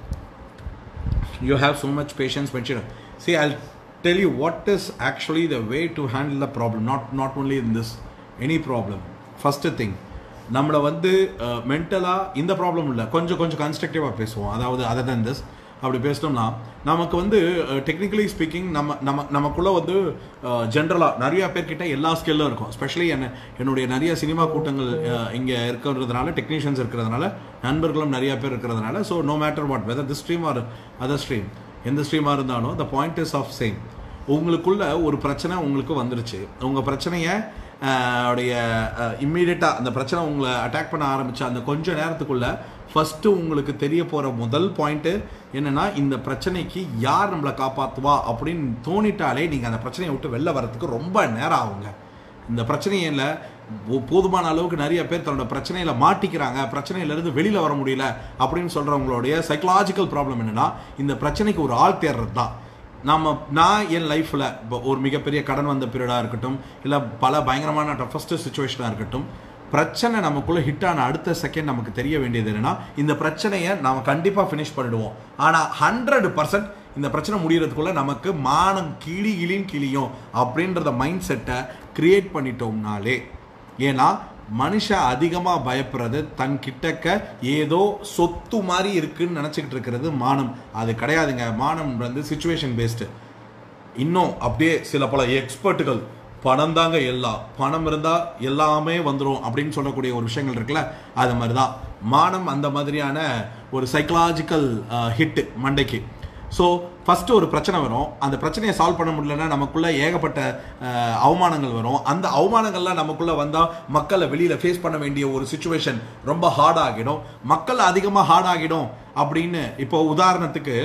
you have so much patience mention see i'll tell you what is actually the way to handle the problem not not only in this any problem first thing நம்மளை வந்து மென்டலாக இந்த problem இல்லை கொஞ்சம் கொஞ்சம் கன்ஸ்ட்ரக்டிவாக பேசுவோம் அதாவது அதர் than this அப்படி பேசினோம்னா நமக்கு வந்து டெக்னிக்கலி ஸ்பீக்கிங் நம்ம நம்ம நமக்குள்ளே வந்து ஜென்ரலாக நிறையா பேர்கிட்ட எல்லா ஸ்கில்லும் இருக்கும் ஸ்பெஷலி என்ன என்னுடைய நிறைய சினிமா கூட்டங்கள் இங்கே இருக்கிறதுனால டெக்னீஷியன்ஸ் இருக்கிறதுனால நண்பர்களும் நிறைய பேர் இருக்கிறதுனால so no matter what whether the stream or other stream எந்த ஸ்ட்ரீமாக இருந்தாலும் the point is of same உங்களுக்குள்ள ஒரு பிரச்சனை உங்களுக்கு வந்துருச்சு உங்கள் பிரச்சனையை உடைய இம்மீடியட்டாக அந்த பிரச்சனை உங்களை அட்டாக் பண்ண ஆரம்பிச்ச அந்த கொஞ்ச நேரத்துக்குள்ள ஃபஸ்ட்டு உங்களுக்கு தெரிய போகிற முதல் பாயிண்ட்டு என்னென்னா இந்த பிரச்சனைக்கு யார் நம்மளை காப்பாற்றுவா அப்படின்னு தோணிட்டாலே நீங்கள் அந்த பிரச்சனையை விட்டு வெளில வரத்துக்கு ரொம்ப நேரம் ஆகுங்க இந்த பிரச்சனையில் போதுமான அளவுக்கு நிறைய பேர் தன்னோட பிரச்சனையில் மாட்டிக்கிறாங்க பிரச்சனையிலேருந்து வெளியில் வர முடியல அப்படின்னு சொல்கிறவங்களுடைய சைக்கலாஜிக்கல் ப்ராப்ளம் என்னென்னா இந்த பிரச்சனைக்கு ஒரு ஆள் தேர்றது தான் நம்ம நான் என் லைஃப்பில் இப்போ ஒரு மிகப்பெரிய கடன் வந்த பீரியடாக இருக்கட்டும் இல்லை பல பயங்கரமான டஃபஸ்ட்டு சுச்சுவேஷனாக இருக்கட்டும் பிரச்சனை நமக்குள்ளே ஹிட் ஆன அடுத்த செகண்ட் நமக்கு தெரிய வேண்டியது என்னென்னா இந்த பிரச்சனையை நாம் கண்டிப்பாக ஃபினிஷ் பண்ணிடுவோம் ஆனால் ஹண்ட்ரட் பர்சன்ட் இந்த பிரச்சனை முடியறதுக்குள்ள நமக்கு மானம் கிளி கிளின்னு கிளியும் அப்படின்றத மைண்ட் செட்டை கிரியேட் பண்ணிட்டோம்னாலே ஏன்னா மனுஷன் அதிகமாக பயப்படுறது தன் கிட்டக்க ஏதோ சொத்து மாதிரி இருக்குன்னு நினச்சிக்கிட்டு இருக்கிறது மானம் அது கிடையாதுங்க மானம் வந்து சுச்சுவேஷன் பேஸ்டு இன்னும் அப்படியே சில பல எக்ஸ்பர்ட்டுகள் பணம் தாங்க எல்லாம் பணம் இருந்தால் எல்லாமே வந்துடும் அப்படின்னு சொல்லக்கூடிய ஒரு விஷயங்கள் இருக்குல்ல அது மாதிரி தான் மானம் அந்த மாதிரியான ஒரு சைக்கலாஜிக்கல் ஹிட்டு மண்டைக்கு ஸோ ஃபஸ்ட்டு ஒரு பிரச்சனை வரும் அந்த பிரச்சனையை சால்வ் பண்ண முடியலன்னா நமக்குள்ளே ஏகப்பட்ட அவமானங்கள் வரும் அந்த அவமானங்கள்லாம் நமக்குள்ளே வந்தால் மக்களை வெளியில் ஃபேஸ் பண்ண வேண்டிய ஒரு சுச்சுவேஷன் ரொம்ப ஹார்ட் ஆகிடும் மக்கள் அதிகமாக ஹார்ட் ஆகிடும் அப்படின்னு இப்போ உதாரணத்துக்கு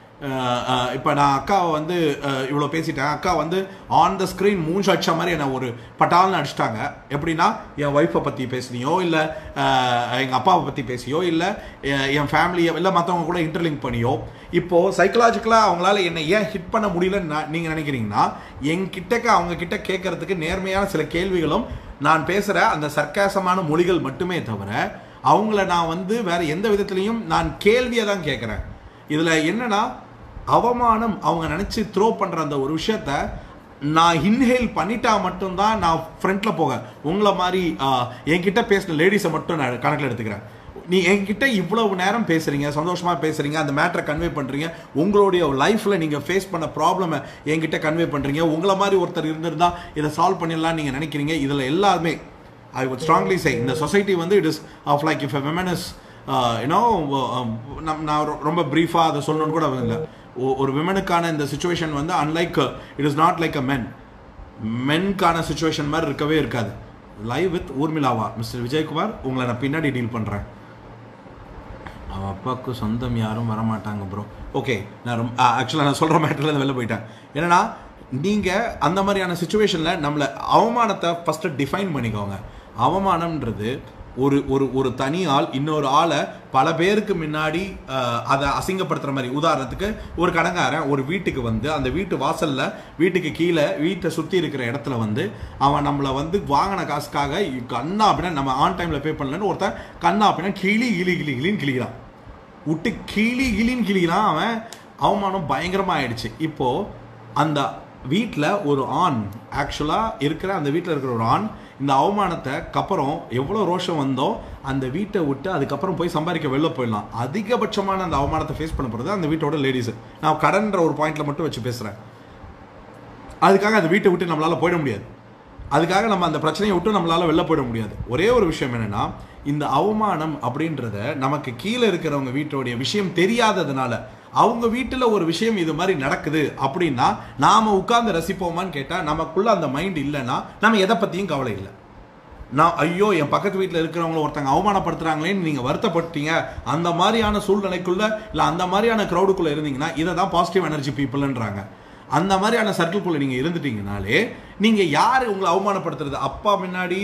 இப்போ நான் அக்காவை வந்து இவ்வளோ பேசிட்டேன் அக்கா வந்து ஆன் த ஸ்க்ரீன் மூணு அடிச்ச மாதிரி என்னை ஒரு பட்டால்னு அடிச்சிட்டாங்க எப்படின்னா என் ஒய்ஃபை பற்றி பேசினியோ இல்லை எங்கள் அப்பாவை பற்றி பேசியோ இல்லை என் ஃபேமிலியை இல்லை மற்றவங்க கூட இன்டர்லிங்க் பண்ணியோ இப்போது சைக்கலாஜிக்கலாக அவங்களால என்னை ஏன் ஹிட் பண்ண முடியலன்னு நீங்கள் நினைக்கிறீங்கன்னா என்கிட்டக்க அவங்க கிட்ட கேட்கறதுக்கு நேர்மையான சில கேள்விகளும் நான் பேசுகிற அந்த சர்க்காசமான மொழிகள் மட்டுமே தவிர அவங்கள நான் வந்து வேற எந்த விதத்துலையும் நான் கேள்வியை தான் கேட்குறேன் இதில் என்னன்னா அவமானம் அவங்க நினச்சி த்ரோ பண்ணுற அந்த ஒரு விஷயத்த நான் இன்ஹேல் பண்ணிட்டா மட்டும்தான் நான் ஃப்ரண்ட்டில் போக உங்களை மாதிரி என்கிட்ட பேசின லேடிஸை மட்டும் நான் கணக்கில் எடுத்துக்கிறேன் நீ என்கிட்ட இவ்வளவு நேரம் பேசுறீங்க சந்தோஷமா பேசுறீங்க அந்த மேட்டரை கன்வே பண்றீங்க உங்களுடைய லைஃப்ல நீங்க ஃபேஸ் பண்ண ப்ராப்ளமை என்கிட்ட கன்வே பண்றீங்க உங்களை மாதிரி ஒருத்தர் இருந்திருந்தா இதை சால்வ் பண்ணிடலாம் நீங்க நினைக்கிறீங்க இதுல எல்லாருமே ஐ வுட் ஸ்ட்ராங்லி சே இந்த சொசைட்டி வந்து it is of like if a women is you know நான் ரொம்ப ப்ரீஃபாக அதை சொல்லணும்னு கூட இல்லை ஒரு விமனுக்கான இந்த சுச்சுவேஷன் வந்து unlike it is not like a men மென்கான சுச்சுவேஷன் மாதிரி இருக்கவே இருக்காது லைவ் வித் ஊர்மிளாவா மிஸ்டர் விஜயகுமார் உங்களை நான் பின்னாடி டீல் பண்ணுறேன் அவன் அப்பாவுக்கு சொந்தம் யாரும் வரமாட்டாங்க ப்ரோ ஓகே நான் ரொம்ப ஆக்சுவலாக நான் சொல்கிற மேட்டர்லேருந்து வெளில போயிட்டேன் என்னன்னா நீங்கள் அந்த மாதிரியான சுச்சுவேஷனில் நம்மளை அவமானத்தை ஃபஸ்ட்டு டிஃபைன் பண்ணிக்கோங்க அவமானம்ன்றது ஒரு ஒரு ஒரு தனி ஆள் இன்னொரு ஆளை பல பேருக்கு முன்னாடி அதை அசிங்கப்படுத்துகிற மாதிரி உதாரணத்துக்கு ஒரு கடங்காரன் ஒரு வீட்டுக்கு வந்து அந்த வீட்டு வாசலில் வீட்டுக்கு கீழே வீட்டை சுற்றி இருக்கிற இடத்துல வந்து அவன் நம்மளை வந்து வாங்கின காசுக்காக கண்ணா அப்படின்னா நம்ம ஆன் டைமில் பே பண்ணலன்னு ஒருத்தன் கண்ணா அப்படின்னா கிளி கிளி கிளி கிளின்னு கிளிக்கிறான் விட்டு கிளி கிளின்னு கிளிக்கிறான் அவன் அவமானம் பயங்கரமாக ஆயிடுச்சு இப்போது அந்த வீட்டில் ஒரு ஆண் ஆக்சுவலாக இருக்கிற அந்த வீட்டில் இருக்கிற ஒரு ஆண் இந்த அவமானத்துக்கு அப்புறம் எவ்வளோ ரோஷம் வந்தோ அந்த வீட்டை விட்டு அதுக்கப்புறம் போய் சம்பாதிக்க வெளில போயிடலாம் அதிகபட்சமான அந்த அவமானத்தை ஃபேஸ் பண்ண போகிறது அந்த வீட்டோட லேடிஸு நான் கடன்ற ஒரு பாயிண்ட்ல மட்டும் வச்சு பேசுகிறேன் அதுக்காக அந்த வீட்டை விட்டு நம்மளால் போயிட முடியாது அதுக்காக நம்ம அந்த பிரச்சனையை விட்டு நம்மளால் வெளில போயிட முடியாது ஒரே ஒரு விஷயம் என்னென்னா இந்த அவமானம் அப்படின்றத நமக்கு கீழே இருக்கிறவங்க வீட்டோடைய விஷயம் தெரியாததுனால அவங்க வீட்டில் ஒரு விஷயம் இது மாதிரி நடக்குது அப்படின்னா நாம் உட்கார்ந்து ரசிப்போமான்னு கேட்டால் நமக்குள்ள அந்த மைண்ட் இல்லைன்னா நம்ம எதை பற்றியும் கவலை இல்லை நான் ஐயோ என் பக்கத்து வீட்டில் இருக்கிறவங்கள ஒருத்தங்க அவமானப்படுத்துறாங்களேன்னு நீங்கள் வருத்தப்பட்டீங்க அந்த மாதிரியான சூழ்நிலைக்குள்ள இல்லை அந்த மாதிரியான க்ரௌடுக்குள்ளே இருந்தீங்கன்னா இதை தான் பாசிட்டிவ் எனர்ஜி பீப்புள்ன்றாங்க அந்த மாதிரியான சர்க்கிள்குள்ளே நீங்கள் இருந்துட்டீங்கனாலே நீங்கள் யார் உங்களை அவமானப்படுத்துறது அப்பா முன்னாடி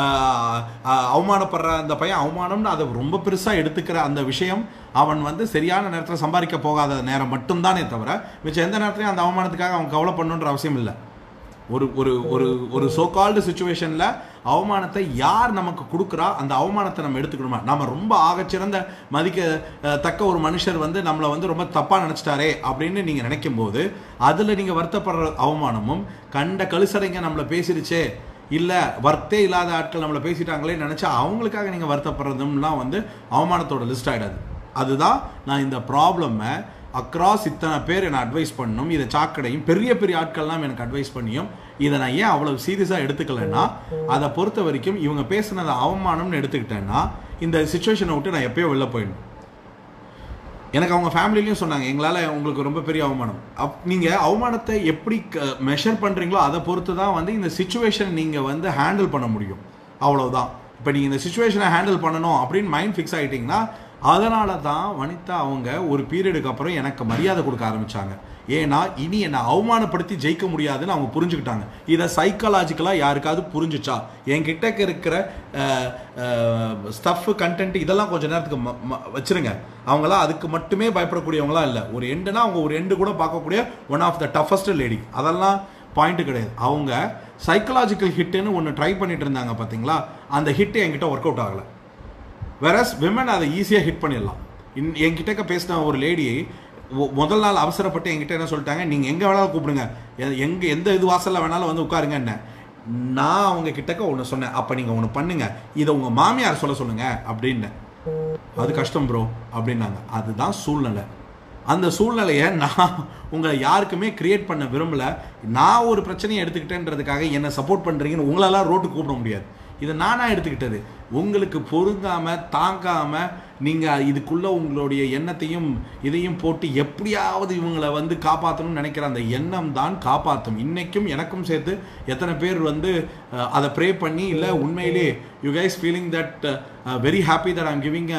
அவமானப்படுற அந்த பையன் அவமானம்னு அதை ரொம்ப பெருசாக எடுத்துக்கிற அந்த விஷயம் அவன் வந்து சரியான நேரத்தில் சம்பாதிக்க போகாத நேரம் மட்டும்தானே தவிர மிச்சம் எந்த நேரத்துலையும் அந்த அவமானத்துக்காக அவன் கவலை பண்ணுன்ற அவசியம் இல்லை ஒரு ஒரு ஒரு ஒரு சோகால்டு சுச்சுவேஷனில் அவமானத்தை யார் நமக்கு கொடுக்குறா அந்த அவமானத்தை நம்ம எடுத்துக்கணுமா நம்ம ரொம்ப ஆகச்சிறந்த மதிக்க அஹ், தக்க ஒரு மனுஷர் வந்து நம்மளை வந்து ரொம்ப தப்பாக நினச்சிட்டாரே அப்படின்னு நீங்கள் நினைக்கும் போது அதில் நீங்கள் வருத்தப்படுற அவமானமும் கண்ட கழுசடைங்க நம்மளை பேசிடுச்சே இல்லை வர்த்தே இல்லாத ஆட்கள் நம்மளை பேசிட்டாங்களே நினச்சா அவங்களுக்காக நீங்கள் வருத்தப்படுறதும்லாம் வந்து அவமானத்தோட லிஸ்ட் ஆகிடாது அதுதான் நான் இந்த ப்ராப்ளமை அக்ராஸ் இத்தனை பேர் என்னை அட்வைஸ் பண்ணணும் இதை சாக்கடையும் பெரிய பெரிய ஆட்கள்லாம் எனக்கு அட்வைஸ் பண்ணியும் இதை நான் ஏன் அவ்வளவு சீரியஸாக எடுத்துக்கலைன்னா அதை பொறுத்த வரைக்கும் இவங்க பேசுனதை அவமானம்னு எடுத்துக்கிட்டேன்னா இந்த சுச்சுவேஷனை விட்டு நான் எப்பயோ வெளில போயிடணும் எனக்கு அவங்க ஃபேமிலிலையும் சொன்னாங்க எங்களால் உங்களுக்கு ரொம்ப பெரிய அவமானம் அப் நீங்கள் அவமானத்தை எப்படி மெஷர் பண்ணுறீங்களோ அதை பொறுத்து தான் வந்து இந்த சுச்சுவேஷன் நீங்கள் வந்து ஹேண்டில் பண்ண முடியும் அவ்வளவுதான் இப்போ நீங்கள் இந்த சுச்சுவேஷனை ஹேண்டில் பண்ணணும் அப்படின்னு மைண்ட் ஃபிக்ஸ் ஆகிட்டிங்கன்னா அதனால தான் வனிதா அவங்க ஒரு பீரியடுக்கு அப்புறம் எனக்கு மரியாதை கொடுக்க ஆரம்பிச்சாங்க ஏன்னா இனி என்னை அவமானப்படுத்தி ஜெயிக்க முடியாதுன்னு அவங்க புரிஞ்சுக்கிட்டாங்க இதை சைக்காலஜிக்கலாக யாருக்காவது புரிஞ்சுச்சா என்கிட்ட இருக்கிற ஸ்டஃப் கண்டென்ட் இதெல்லாம் கொஞ்ச நேரத்துக்கு ம- ம- வச்சிருங்க அவங்களாம் அதுக்கு மட்டுமே பயப்படக்கூடியவங்களாம் இல்லை ஒரு எண்டுனா அவங்க ஒரு எண்டு கூட பார்க்கக்கூடிய one of the toughest lady அதெல்லாம் பாயிண்ட் கிடையாது அவங்க சைக்கலாஜிக்கல் ஹிட்டுன்னு ஒன்று ட்ரை பண்ணிட்டு இருந்தாங்க பார்த்தீங்களா அந்த ஹிட் என்கிட்ட ஒர்க் அவுட் ஆகலை வெரஸ் விமன் அதை ஈஸியாக ஹிட் பண்ணிடலாம் இன் என்கிட்ட பேசின ஒரு லேடி முதல் நாள் அவசரப்பட்டு என்கிட்ட என்ன சொல்லிட்டாங்க நீங்கள் எங்கே வேணாலும் கூப்பிடுங்க எ- எங்க எந்த இது வாசலில் வேணாலும் வந்து உட்காருங்க என்ன நான் அவங்க கிட்டக்க ஒன்று சொன்னேன் அப்போ நீங்கள் ஒன்று பண்ணுங்க இதை உங்கள் மாமியார் சொல்ல சொல்லுங்க அப்படின்னேன் அது கஷ்டம் ப்ரோ அப்படின்னாங்க அதுதான் சூழ்நிலை அந்த சூழ்நிலையை நான் உங்களை யாருக்குமே கிரியேட் பண்ண விரும்பல நான் ஒரு பிரச்சனையை எடுத்துக்கிட்டேன்றதுக்காக என்னை சப்போர்ட் பண்ணுறீங்கன்னு உங்களெல்லாம் ரோட்டுக்கு கூப்பிட முடியாது இதை நானா எடுத்துக்கிட்டது உங்களுக்கு பொருந்தாம தாங்காம நீங்க இதுக்குள்ள உங்களுடைய எண்ணத்தையும் இதையும் போட்டு எப்படியாவது இவங்களை வந்து காப்பாற்றணும்னு நினைக்கிற அந்த எண்ணம் தான் காப்பாற்றும் இன்னைக்கும் எனக்கும் சேர்த்து எத்தனை பேர் வந்து அஹ், அதை ப்ரே பண்ணி இல்லை உண்மையிலே you guys feeling that very happy that I'm giving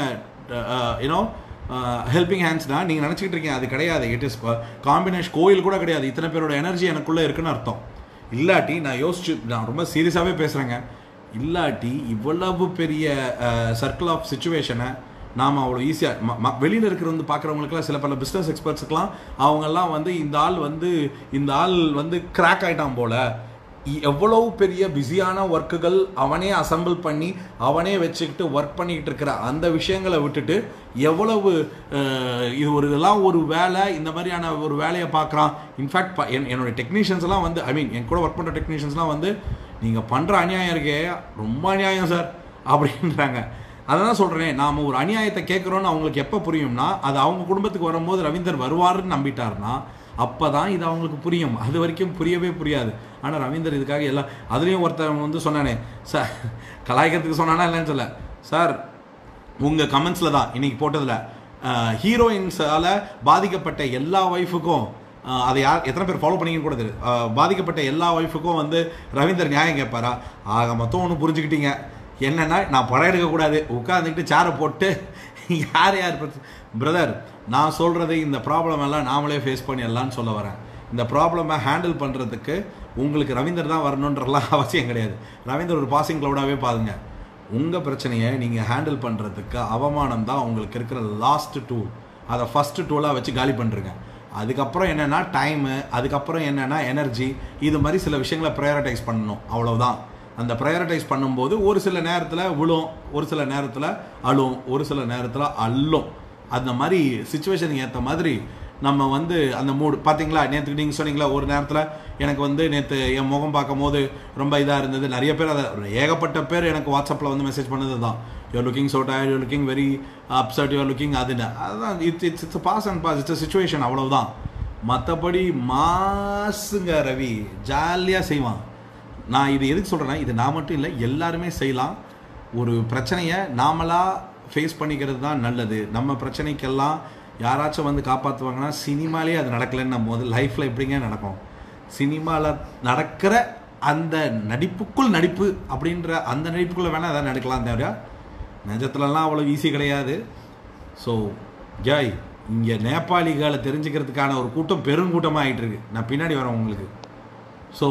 you know helping hands தான் நீங்கள் நினச்சிக்கிட்டு இருக்கீங்க அது கிடையாது இட் இஸ் காம்பினேஷன் கோயில் கூட கிடையாது இத்தனை பேரோட எனர்ஜி எனக்குள்ளே இருக்குன்னு அர்த்தம் இல்லாட்டி நான் யோசிச்சு நான் ரொம்ப சீரியஸாகவே பேசுகிறேங்க இல்லாட்டி இவ்வளவு பெரிய சர்க்கிள் ஆஃப் சுச்சுவேஷனை நாம் அவ்வளோ ஈஸியாக வெளியில் இருக்கிற வந்து பார்க்குறவங்களுக்குலாம் சில பல பிஸ்னஸ் எக்ஸ்பர்ட்ஸுக்கெலாம் அவங்கெல்லாம் வந்து இந்த ஆள் வந்து இந்த ஆள் வந்து கிராக் ஆயிட்டான் போல இ- எவ்வளவு பெரிய பிஸியான ஒர்க்குகள் அவனே அசெம்பிள் பண்ணி அவனே வச்சுக்கிட்டு ஒர்க் பண்ணிக்கிட்டு இருக்கிற அந்த விஷயங்களை விட்டுட்டு எவ்வளவு அஹ், இது ஒரு இதெல்லாம் ஒரு வேலை இந்த மாதிரியான ஒரு வேலையை பார்க்குறான் இன்ஃபேக்ட் என்னுடைய டெக்னீஷியன்ஸ் எல்லாம் வந்து ஐ மீன் என் கூட ஒர்க் பண்ணுற டெக்னீஷியன்ஸ்லாம் வந்து நீங்கள் பண்ணுற அநியாயம் இருக்கே ரொம்ப அநியாயம் சார் அப்படின்றாங்க அதான் சொல்கிறேன் நாம் ஒரு அநியாயத்தை கேட்குறோன்னு அவங்களுக்கு எப்போ புரியும்னா அது அவங்க குடும்பத்துக்கு வரும்போது ரவீந்தர் வருவாருன்னு நம்பிட்டாருன்னா அப்போ தான் இது அவங்களுக்கு புரியும் அது வரைக்கும் புரியவே புரியாது ஆனால் ரவீந்தர் இதுக்காக எல்லாம் அதுலேயும் ஒருத்தன் வந்து சொன்னானே சார் கலாய்க்கிறதுக்கு சொன்னானா இல்லைன்னு சொல்ல சார் உங்கள் கமெண்ட்ஸில் தான் இன்னைக்கு போட்டதில் ஹீரோயின்ஸால் பாதிக்கப்பட்ட எல்லா ஒய்ஃபுக்கும் அதை யார் எத்தனை பேர் ஃபாலோ பண்ணிங்கன்னு கூட தெரியும் அஹ், பாதிக்கப்பட்ட எல்லா ஒய்ஃபுக்கும் வந்து ரவீந்தர் நியாயம் கேட்பாரா ஆக மொத்தம் ஒன்று புரிஞ்சுக்கிட்டீங்க என்னன்னா நான் படம் எடுக்கக்கூடாது உட்காந்துக்கிட்டு சேரை போட்டு யார் யார் பிரதர் நான் சொல்கிறது இந்த ப்ராப்ளம் எல்லாம் நாமளே ஃபேஸ் பண்ணிடலாம்னு சொல்ல வரேன் இந்த ப்ராப்ளமை ஹேண்டில் பண்ணுறதுக்கு உங்களுக்கு ரவீந்தர் தான் வரணுன்றலாம் அவசியம் கிடையாது ரவீந்தர் ஒரு பாசிங் க்ளவுடாகவே பாருங்க உங்கள் பிரச்சனையை நீங்கள் ஹேண்டில் பண்ணுறதுக்கு அவமானம் தான் உங்களுக்கு இருக்கிற லாஸ்ட் டூல் அதை ஃபஸ்ட்டு டூலாக வச்சு காலி பண்ணுறங்க அதுக்கப்புறம் என்னென்னா டைமு அதுக்கப்புறம் என்னென்னா எனர்ஜி இது மாதிரி சில விஷயங்களை ப்ரையாரிட்டைஸ் பண்ணணும் அவ்வளவுதான் அந்த ப்ரையாரிட்டைஸ் பண்ணும்போது ஒரு சில நேரத்தில் விழும் ஒரு சில நேரத்தில் அழும் ஒரு சில நேரத்தில் அள்ளும் அந்த மாதிரி சுச்சுவேஷனுக்கு ஏற்ற மாதிரி நம்ம வந்து அந்த மூடு பார்த்தீங்களா நேற்று நீங்கள் சொன்னீங்களா ஒரு நேரத்தில் எனக்கு வந்து நேற்று என் முகம் பார்க்கும் போது ரொம்ப இதாக இருந்தது நிறைய பேர் அதை ஏகப்பட்ட பேர் எனக்கு வாட்ஸ்அப்பில் வந்து மெசேஜ் பண்ணது தான் you are looking so tired you are looking very upset you are looking அதுன்னு அதுதான் it's it's it's pass and pass it's situation அவ்வளவுதான் மற்றபடி மாசுங்க ரவி ஜாலியாக செய்வான் நான் இது எதுக்கு சொல்கிறேன்னா இது நான் மட்டும் இல்லை எல்லாருமே செய்யலாம் ஒரு பிரச்சனையை நாமளாக ஃபேஸ் பண்ணிக்கிறது தான் நல்லது நம்ம பிரச்சனைக்கெல்லாம் யாராச்சும் வந்து காப்பாற்றுவாங்கன்னா சினிமாலே அது நடக்கலைன்னு நம்ம முதல் லைஃப்பில் எப்படிங்க நடக்கும் சினிமாவில் நடக்கிற அந்த நடிப்புக்குள் நடிப்பு அப்படின்ற அந்த நடிப்புக்குள்ளே வேணால் எதாவது நடக்கலாம் தவிர நிஜத்துலலாம் அவ்வளோ ஈஸி கிடையாது ஸோ ஜாய் இங்கே நேபாளிகளை தெரிஞ்சுக்கிறதுக்கான ஒரு கூட்டம் பெருங்கூட்டமாக ஆகிட்டு இருக்கு நான் பின்னாடி வரேன் உங்களுக்கு so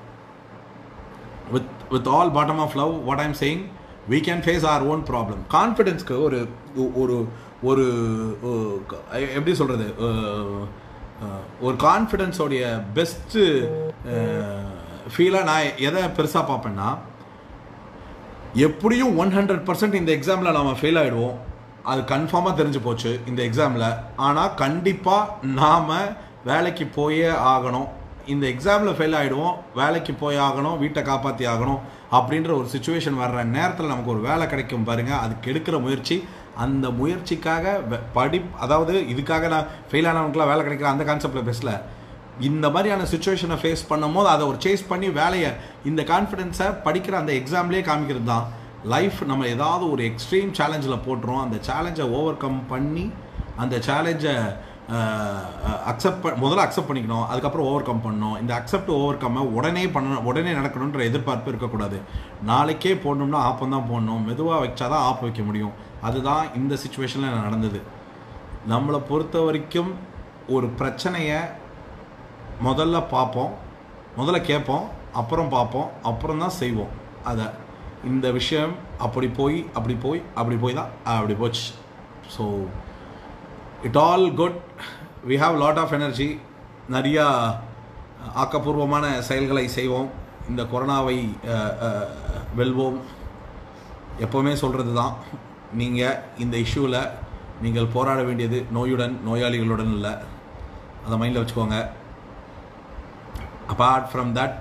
with with all bottom of love what i'm saying we can face our own problem கான்ஃபிடென்ஸ்க்கு ஒரு ஒரு ஒரு அஹ், எப்படி சொல்கிறது ஒரு கான்ஃபிடென்ஸோடைய பெஸ்ட்டு ஃபீலாக நான் எதை பெருசாக பார்ப்பேன்னா எப்படியும் ஒன் ஹண்ட்ரட் பர்சன்ட் இந்த எக்ஸாமில் நம்ம ஃபெயில் ஆகிடுவோம் அது கன்ஃபார்மாக தெரிஞ்சு போச்சு இந்த எக்ஸாமில் ஆனால் கண்டிப்பாக நாம் வேலைக்கு போயே ஆகணும் இந்த எக்ஸாமில் ஃபெயில் ஆகிடுவோம் வேலைக்கு போய் ஆகணும் வீட்டை காப்பாற்றி ஆகணும் அப்படின்ற ஒரு சுச்சுவேஷன் வர்ற நேரத்தில் நமக்கு ஒரு வேலை கிடைக்கும் பாருங்கள் அதுக்கு எடுக்கிற முயற்சி அந்த முயற்சிக்காக வெ- படி அதாவது இதுக்காக நான் ஃபெயில் ஆனவனுக்குலாம் வேலை கிடைக்கிற அந்த கான்செப்டில் பேசல இந்த மாதிரியான சுச்சுவேஷனை ஃபேஸ் பண்ணும்போது அதை ஒரு சேஸ் பண்ணி வேலையை இந்த கான்ஃபிடென்ஸை படிக்கிற அந்த எக்ஸாம்லேயே காமிக்கிறது தான் லைஃப் நம்ம ஏதாவது ஒரு எக்ஸ்ட்ரீம் சேலஞ்சில் போட்டுரும் அந்த சேலஞ்சை ஓவர் கம் பண்ணி அந்த சேலஞ்சை அக்செப்ட் முதல்ல அக்செப்ட் பண்ணிக்கணும் அதுக்கப்புறம் ஓவர் கம் பண்ணணும் இந்த அக்செப்ட் ஓவர் கம்மை உடனே பண்ணணும் உடனே நடக்கணுன்ற எதிர்பார்ப்பு இருக்கக்கூடாது நாளைக்கே போடணும்னா ஆப்பம் தான் போடணும் மெதுவாக வச்சாதான் ஆப் வைக்க முடியும் அதுதான் இந்த சுச்சுவேஷனில் நடந்தது நம்மளை பொறுத்த வரைக்கும் ஒரு பிரச்சனையை முதல்ல பார்ப்போம் முதல்ல கேட்போம் அப்புறம் பார்ப்போம் அப்புறம் தான் செய்வோம் அதை இந்த விஷயம் அப்படி போய் அப்படி போய் அப்படி போய் தான் அப்படி போச்சு so it all good we have lot of energy நிறையா ஆக்கப்பூர்வமான செயல்களை செய்வோம் இந்த கொரோனாவை அஹ், அஹ், வெல்வோம் எப்போவுமே சொல்கிறது தான் நீங்கள் இந்த இஷ்யூவில் நீங்கள் போராட வேண்டியது நோயுடன் நோயாளிகளுடன் இல்லை அதை மைண்டில் வச்சுக்கோங்க அப்பார்ட் ஃப்ரம் தட்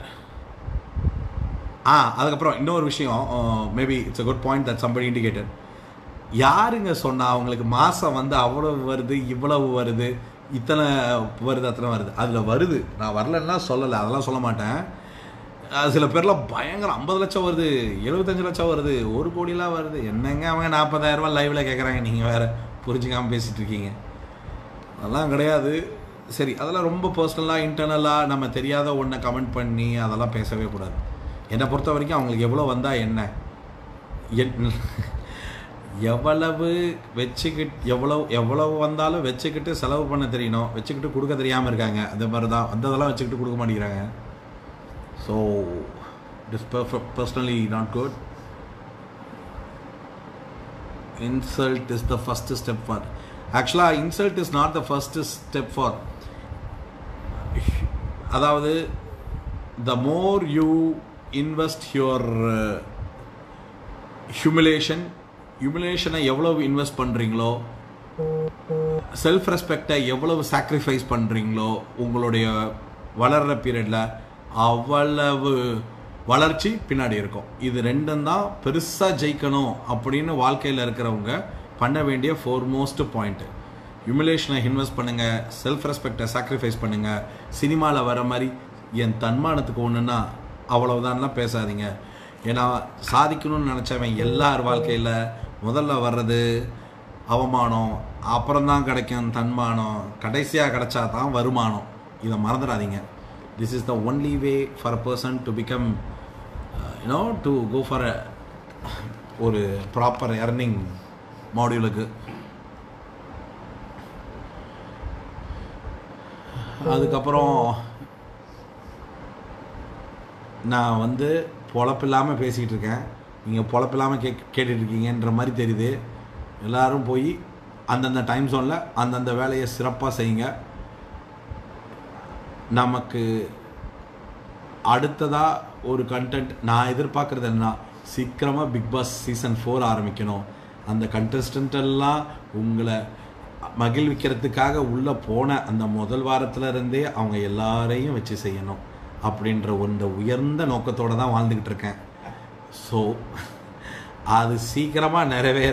ஆ அதுக்கப்புறம் இன்னொரு விஷயம் maybe it's a good point that somebody indicated யாருங்க சொன்னா அவங்களுக்கு மாதம் வந்து அவ்வளவு வருது இவ்வளவு வருது இத்தனை வருது அத்தனை வருது அதில் வருது நான் வரலன்னா சொல்லலை அதெல்லாம் சொல்ல மாட்டேன் அஹ் சில பேர்லாம் பயங்கர ஐம்பது லட்சம் வருது எழுபத்தஞ்சு லட்சம் வருது ஒரு கோடிலாம் வருது என்னங்க அவங்க நாற்பதாயிரம் ரூபாய் லைவில் கேட்குறாங்க நீங்கள் வேற புரிஞ்சுக்காம பேசிட்டு இருக்கீங்க அதெல்லாம் கிடையாது சரி அதெல்லாம் ரொம்ப பர்சனலாக இன்டர்னலாக நம்ம தெரியாத ஒன்றை கமெண்ட் பண்ணி அதெல்லாம் பேசவே கூடாது என்னை பொறுத்த வரைக்கும் அவங்களுக்கு எவ்வளோ வந்தால் என்ன என்- எவ்வளவு வச்சுக்கிட்டு எவ்வளவு எவ்வளவு வந்தாலும் வச்சுக்கிட்டு செலவு பண்ண தெரியணும் வச்சுக்கிட்டு கொடுக்க தெரியாமல் இருக்காங்க அந்த மாதிரி தான் வந்ததெல்லாம் வச்சுக்கிட்டு கொடுக்க மாட்டேங்கிறாங்க so it is personally not good insult is the first step for actually insult is not the first step for அதாவது the more you invest your uh, humiliation humiliation-ஐ எவ்வளவு இன்வெஸ்ட் பண்ணுறீங்களோ செல்ஃப் ரெஸ்பெக்டை எவ்வளவு சாக்ரிஃபைஸ் பண்ணுறீங்களோ உங்களுடைய வளர்கிற பீரியடில் அவ்வளவு வளர்ச்சி பின்னாடி இருக்கும் இது ரெண்டும் தான் பெருசாக ஜெயிக்கணும் அப்படின்னு வாழ்க்கையில் இருக்கிறவங்க பண்ண வேண்டிய ஃபோர்மோஸ்ட் பாயிண்ட்டு ஹியூமிலேஷனை இன்வெஸ்ட் பண்ணுங்கள் செல்ஃப் ரெஸ்பெக்டை சாக்ரிஃபைஸ் பண்ணுங்கள் சினிமாவில் வர மாதிரி என் தன்மானத்துக்கு ஒன்றுன்னா அவ்வளவுதான்லாம் பேசாதீங்க ஏன்னா சாதிக்கணும்னு நினச்சவன் எல்லார் வாழ்க்கையில் முதல்ல வர்றது அவமானம் அப்புறம்தான் கிடைக்கும் தன்மானம் கடைசியாக கிடைச்சா தான் வருமானம் இதை மறந்துடாதீங்க this is the only way for a person to become you know to go for a ஒரு ப்ராப்பர் earning மாடியூலுக்கு அதுக்கப்புறம் நான் வந்து பொழப்பில்லாமல் பேசிக்கிட்டு இருக்கேன் நீங்கள் பொழப்பில்லாமல் கே கேட்டுட்டு இருக்கீங்கன்ற மாதிரி தெரியுது எல்லாரும் போய் அந்தந்த டைம் ஜோனில் அந்தந்த வேலையை சிறப்பாக செய்யுங்க நமக்கு அடுத்ததாக ஒரு கண்டென்ட் நான் எதிர்பார்க்குறது என்ன சீக்கிரமாக பிக் பாஸ் சீசன் ஃபோர் ஆரம்பிக்கணும் அந்த contestant எல்லாம் உங்களை மகிழ்விக்கிறதுக்காக உள்ளே போன அந்த முதல் வாரத்துல இருந்தே அவங்க எல்லாரையும் வச்சு செய்யணும் அப்படின்ற ஒரு உயர்ந்த நோக்கத்தோடு தான் வாழ்ந்துக்கிட்டு இருக்கேன் ஸோ அது சீக்கிரமாக நிறைவேற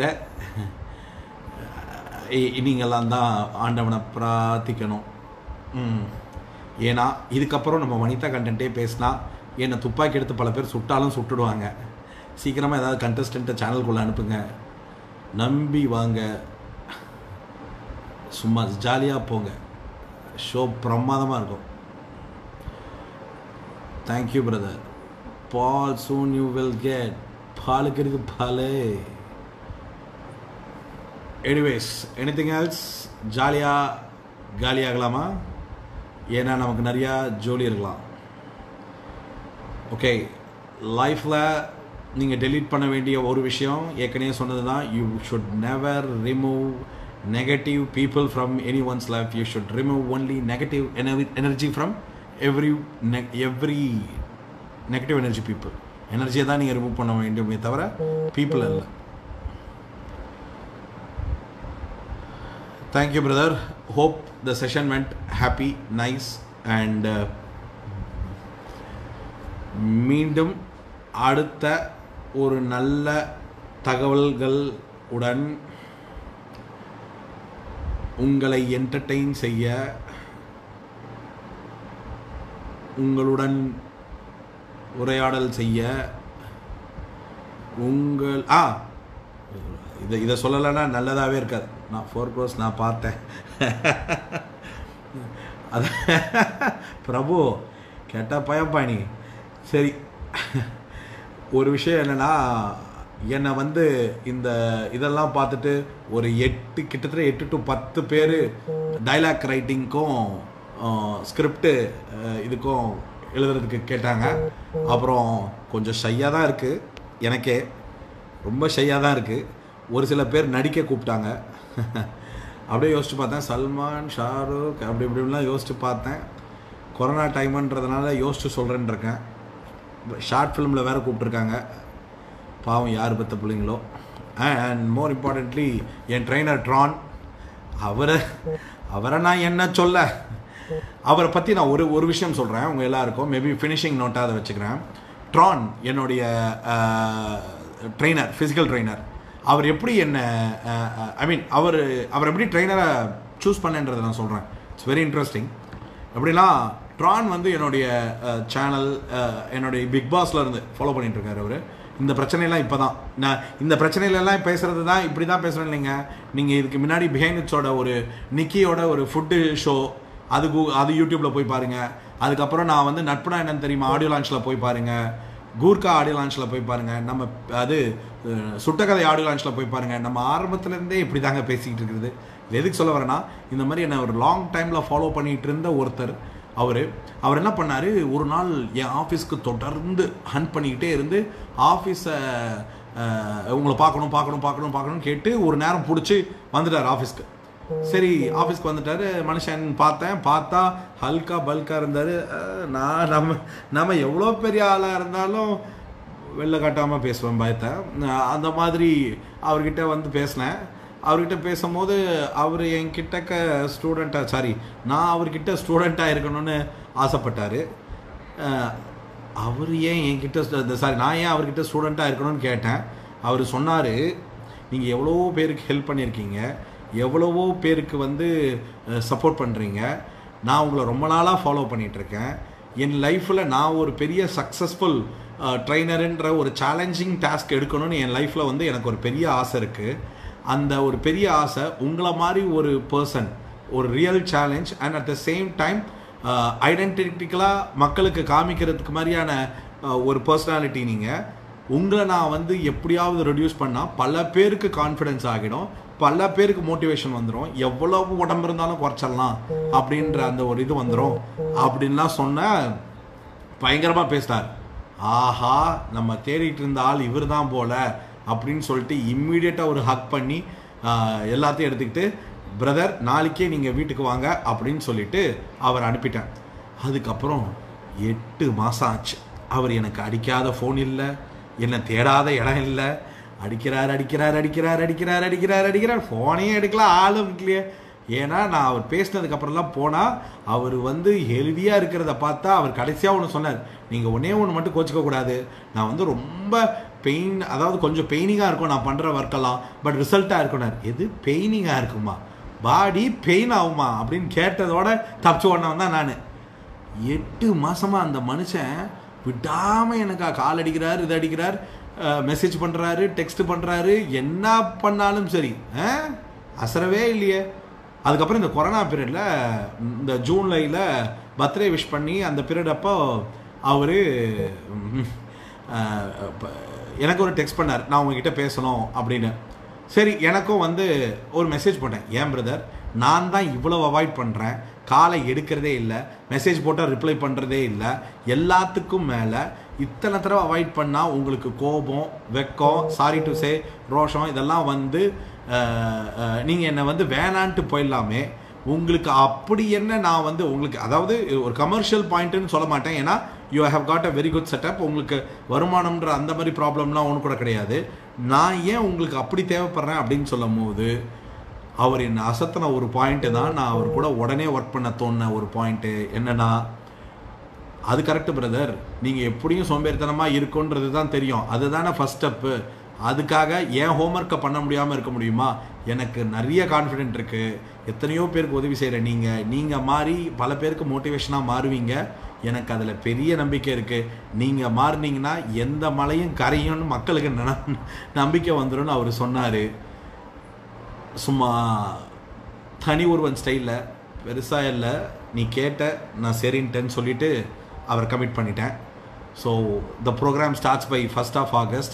இ- நீங்கெல்லாம் தான் ஆண்டவனை பிரார்த்திக்கணும் ம். ஏன்னா இதுக்கப்புறம் நம்ம வனிதா கண்டென்ட்டே பேசினா என்னை துப்பாக்கி எடுத்து பல பேர் சுட்டாலும் சுட்டுடுவாங்க சீக்கிரமாக ஏதாவது கண்டஸ்டண்ட்டை சேனலுக்குள்ளே அனுப்புங்க நம்பி வாங்க சும்மா ஜாலியாக போங்க ஷோ பிரமாதமாக இருக்கும் thank you brother Paul soon you will get பாலுக்கு இருக்கு பாலே எனிவேஸ் எனிதிங் எல்ஸ் ஜாலியாக காலியாகலாமா ஏன்னா நமக்கு நிறையா ஜோலி இருக்கலாம் ஓகே லைஃப்பில் நீங்கள் delete பண்ண வேண்டிய ஒரு விஷயம் ஏற்கனவே சொன்னது தான் you should never remove negative people from anyone's life you should remove only negative energy from every every negative energy people எனர்ஜியை தான் நீங்கள் ரிமூவ் பண்ண வேண்டுமே தவிர பீப்புள் அல்ல thank you brother hope the session went happy nice and மீண்டும் அடுத்த ஒரு நல்ல தகவல்கள் உடன் உங்களை என்டர்டெயின் செய்ய உங்களுடன் உரையாடல் செய்ய உங்கள் ஆ இதை இதை சொல்லலைன்னா நல்லதாகவே இருக்காது நான் ஃபோர் க்ரோஸ் நான் பார்த்தேன் அது பிரபு கெட்ட பயப்பா நீ சரி ஒரு விஷயம் என்னென்னா என்னை வந்து இந்த இதெல்லாம் பார்த்துட்டு ஒரு எட்டு கிட்டத்தட்ட எட்டு டு பத்து பேர் டைலாக் ரைட்டிங்க்கும் ஸ்கிரிப்டு இதுக்கும் எழுதுறதுக்கு கேட்டாங்க அப்புறம் கொஞ்சம் ஷையாக தான் இருக்குது எனக்கே ரொம்ப ஷையாக தான் இருக்குது ஒரு சில பேர் நடிக்க கூப்பிட்டாங்க அப்படியே யோசிச்சு பார்த்தேன் சல்மான் ஷாருக் அப்படி இப்படிலாம் யோசிச்சு பார்த்தேன் கொரோனா டைமுன்றதுனால யோசிச்சு சொல்கிறேன்னு இருக்கேன் ஷார்ட் ஃபிலிமில் வேறு கூப்பிட்ருக்காங்க பாவம் யார் பெற்ற பிள்ளைங்களோ அண்ட் மோர் இம்பார்ட்டன்ட்லி என் ட்ரெயினர் ட்ரான் அவரை அவரை நான் என்ன சொல்ல அவரை பற்றி நான் ஒரு ஒரு விஷயம் சொல்கிறேன் உங்கள் எல்லாருக்கும் மேபி ஃபினிஷிங் நோட்டாக அதை வச்சுக்கிறேன் ட்ரான் என்னுடைய ட்ரெயினர் ஃபிசிக்கல் ட்ரெயினர் அவர் எப்படி என்ன ஐ மீன் அவர் அவர் எப்படி ட்ரெயினரை சூஸ் பண்ணன்றதை நான் சொல்கிறேன் இட்ஸ் வெரி இன்ட்ரெஸ்டிங் எப்படின்னா ட்ரான் வந்து என்னுடைய சேனல் என்னுடைய பிக் பாஸ்ல இருந்து ஃபாலோ பண்ணிட்டு இருக்காரு அவர் இந்த பிரச்சனையெல்லாம் இப்போ தான் நான் இந்த பிரச்சனையிலலாம் பேசுறது தான் இப்படி தான் பேசுகிறேன் இல்லைங்க நீங்கள் இதுக்கு முன்னாடி பிஹைண்ட்ஸோட ஒரு நிக்கியோட ஒரு ஃபுட்டு ஷோ அது கூ அது யூடியூப்பில் போய் பாருங்கள் அதுக்கப்புறம் நான் வந்து நட்புனா என்னன்னு தெரியுமா ஆடியோ லான்ச்சில் போய் பாருங்கள் கூர்க்கா ஆடியோ லான்ச்சில் போய் பாருங்கள் நம்ம அது சுட்டக்கதை ஆடியோ லான்ச்சில் போய் பாருங்கள் நம்ம ஆரம்பத்துலேருந்தே இப்படி தாங்க பேசிக்கிட்டு இருக்குது இது எதுக்கு சொல்ல வரேன்னா இந்த மாதிரி என்ன ஒரு லாங் டைமில் ஃபாலோ பண்ணிகிட்டு இருந்த ஒருத்தர் அவர் அவர் என்ன பண்ணார் ஒரு நாள் என் ஆஃபீஸ்க்கு தொடர்ந்து ஹண்ட் பண்ணிக்கிட்டே இருந்து ஆஃபீஸை உங்களை பார்க்கணும் பார்க்கணும் பார்க்கணும் பார்க்கணும்னு கேட்டு ஒரு நேரம் பிடிச்சி வந்துட்டார் ஆஃபீஸ்க்கு சரி ஆஃபீஸ்க்கு வந்துட்டாரு மனுஷன் பார்த்தேன் பார்த்தா ஹல்கா பல்கா இருந்தார் நான் நம்ம நம்ம எவ்வளோ பெரிய ஆளாக இருந்தாலும் வெளில காட்டாமல் பேசுவேன் பயத்தை அந்த மாதிரி அவர்கிட்ட வந்து பேசினேன் அவர்கிட்ட பேசும்போது அவர் என்கிட்டக்க ஸ்டூடெண்ட்டாக சாரி நான் அவர்கிட்ட ஸ்டூடெண்ட்டாக இருக்கணும்னு ஆசைப்பட்டார் அவர் ஏன் என்கிட்ட சாரி நான் ஏன் அவர்கிட்ட ஸ்டூடெண்ட்டாக இருக்கணும்னு கேட்டேன் அவர் சொன்னார் நீங்கள் எவ்வளோ பேருக்கு ஹெல்ப் பண்ணியிருக்கீங்க எவ்வளவோ பேருக்கு வந்து சப்போர்ட் பண்ணுறீங்க நான் உங்களை ரொம்ப நாளாக ஃபாலோ பண்ணிகிட்ருக்கேன் என் லைஃப்பில் நான் ஒரு பெரிய சக்ஸஸ்ஃபுல் ட்ரைனருன்ற ஒரு சேலஞ்சிங் டாஸ்க் எடுக்கணும்னு என் லைஃப்பில் வந்து எனக்கு ஒரு பெரிய ஆசை இருக்குது அந்த ஒரு பெரிய ஆசை உங்களை மாதிரி ஒரு பர்சன் ஒரு real challenge and at the same time ஐடென்டிட்டிக்கலாக மக்களுக்கு காமிக்கிறதுக்கு மாதிரியான ஒரு பர்சனாலிட்டி நீங்கள் உங்களை நான் வந்து எப்படியாவது ரெடியூஸ் பண்ணால் பல பேருக்கு கான்ஃபிடென்ஸ் ஆகிடும் பல பேருக்கு மோட்டிவேஷன் வந்துடும் எவ்வளவு உடம்பு இருந்தாலும் குறைச்சிடலாம் அப்படின்ற அந்த ஒரு இது வந்துடும் அப்படின்லாம் சொன்ன பயங்கரமாக பேசினார் ஆஹா நம்ம தேடிட்டு இருந்த ஆள் இவர் தான் போல அப்படின்னு சொல்லிட்டு இம்மீடியட்டாக ஒரு ஹக் பண்ணி எல்லாத்தையும் எடுத்துக்கிட்டு பிரதர் நாளைக்கே நீங்கள் வீட்டுக்கு வாங்க அப்படின்னு சொல்லிட்டு அவர் அனுப்பிட்டேன் அதுக்கப்புறம் எட்டு மாதம் ஆச்சு அவர் எனக்கு அடிக்காத ஃபோன் இல்லை என்னை தேடாத இடம் இல்லை அடிக்கிறார் அடிக்கிறார் அடிக்கிறார் அடிக்கிறார் அடிக்கிறார் அடிக்கிறார் ஃபோனையும் எடுக்கலாம் ஆளும் இல்லையே ஏன்னா நான் அவர் பேசினதுக்கப்புறம்லாம் போனால் அவர் வந்து ஹெல்தியாக இருக்கிறத பார்த்தா அவர் கடைசியாக ஒன்று சொன்னார் நீங்கள் ஒன்றே ஒன்று மட்டும் கோச்சிக்க கூடாது நான் வந்து ரொம்ப பெயின் அதாவது கொஞ்சம் பெயினிங்காக இருக்கும் நான் பண்ணுற ஒர்க்கெல்லாம் பட் ரிசல்ட்டாக இருக்கணும் எது பெயினிங்காக இருக்குமா பாடி பெயின் ஆகுமா அப்படின்னு கேட்டதோட தப்பிச்சு ஓடினவன் தான் நான் எட்டு மாதமாக அந்த மனுஷன் விடாமல் எனக்கு கால் அடிக்கிறார் இது அடிக்கிறார் மெசேஜ் பண்ணுறாரு டெக்ஸ்ட் பண்ணுறாரு என்ன பண்ணாலும் சரி அசரவே இல்லையே அதுக்கப்புறம் இந்த கொரோனா பீரியடில் இந்த ஜூன்லையில் பர்த்டே விஷ் பண்ணி அந்த பீரியட் அப்போ அவர் எனக்கு ஒரு டெக்ஸ்ட் பண்ணார் நான் உங்ககிட்ட பேசணும் அப்படின்னு சரி எனக்கும் வந்து ஒரு மெசேஜ் போட்டேன் ஏன் பிரதர் நான் தான் இவ்வளோ அவாய்ட் பண்ணுறேன் காலை எடுக்கிறதே இல்லை மெசேஜ் போட்டால் ரிப்ளை பண்ணுறதே இல்லை எல்லாத்துக்கும் மேலே இத்தனை தடவை அவாய்ட் பண்ணால் உங்களுக்கு கோபம் வெக்கம் சாரி டு சே ரோஷம் இதெல்லாம் வந்து நீங்கள் என்னை வந்து வேணான்ட்டு போயிடலாமே உங்களுக்கு அப்படி என்ன நான் வந்து உங்களுக்கு அதாவது ஒரு கமர்ஷியல் பாயிண்ட்டுன்னு சொல்ல மாட்டேன் ஏன்னா you have got a very good setup உங்களுக்கு வருமானம்ன்ற அந்த மாதிரி ப்ராப்ளம்லாம் ஒன்று கூட கிடையாது நான் ஏன் உங்களுக்கு அப்படி தேவைப்படுறேன் அப்படின்னு சொல்லும் போது அவர் என்னை அசத்தின ஒரு பாயிண்ட்டு தான் நான் அவர் கூட உடனே ஒர்க் பண்ண தோணின ஒரு பாயிண்ட்டு என்னன்னா அது கரெக்டு பிரதர் நீங்கள் எப்படியும் சோம்பேறித்தனமாக இருக்குன்றது தான் தெரியும் அதுதானே ஃபஸ்ட் ஸ்டெப்பு அதுக்காக என் ஹோம்ஒர்க்கை பண்ண முடியாமல் இருக்க முடியுமா எனக்கு நிறைய கான்ஃபிடென்ட் இருக்குது எத்தனையோ பேருக்கு உதவி செய்கிற நீங்கள் நீங்கள் மாறி பல பேருக்கு மோட்டிவேஷனாக மாறுவீங்க எனக்கு அதில் பெரிய நம்பிக்கை இருக்குது நீங்கள் மாறினீங்கன்னா எந்த மலையும் கரையும்னு மக்களுக்கு நன நம்பிக்கை வந்துடும்னு அவர் சொன்னார் சும்மா தனி ஒருவன் ஸ்டைலில் பெருசாக இல்லை நீ கேட்ட நான் சரின்ட்டேன்னு சொல்லிட்டு அவர் கமிட் பண்ணிட்டேன் so the programme starts by first of August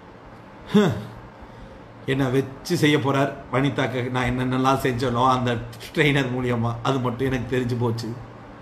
என்னை வச்சு செய்ய போகிறார் வனிதாக்கு நான் என்னென்னலாம் செஞ்சனோ அந்த ட்ரெயினர் மூலியமாக அது மட்டும் எனக்கு தெரிஞ்சு போச்சு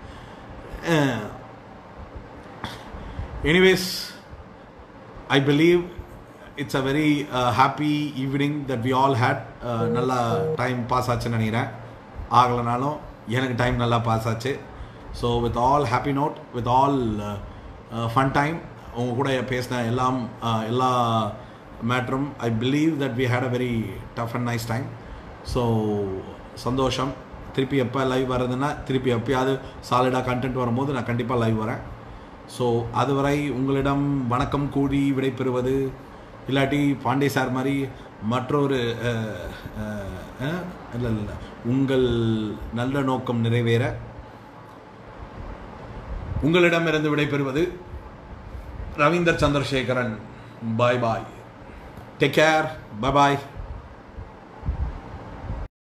anyways I believe it's a very happy evening that we all had நல்லா டைம் பாஸ் ஆச்சுன்னு நினைக்கிறேன் ஆகலைனாலும் எனக்கு டைம் நல்லா பாஸ் ஆச்சு so with all happy note with all fun time உங்க கூட பேசின எல்லாம் uh, எல்லா மேட்ரும் I believe that we had a very tough and nice time so சந்தோஷம் திருப்பி எப்போ லைவ் வர்றதுன்னா திருப்பி எப்பயாவது சாலிடாக கண்டென்ட் வரும்போது நான் கண்டிப்பாக லைவ் வரேன் ஸோ அதுவரை உங்களிடம் வணக்கம் கூடி விடைபெறுவது இல்லாட்டி பாண்டே சார் மாதிரி மற்றொரு இல்லை இல்லை உங்கள் நல்ல நோக்கம் நிறைவேற உங்களிடமிருந்து விடைபெறுவது Raveendar Chandrasekaran bye bye take care bye பாய்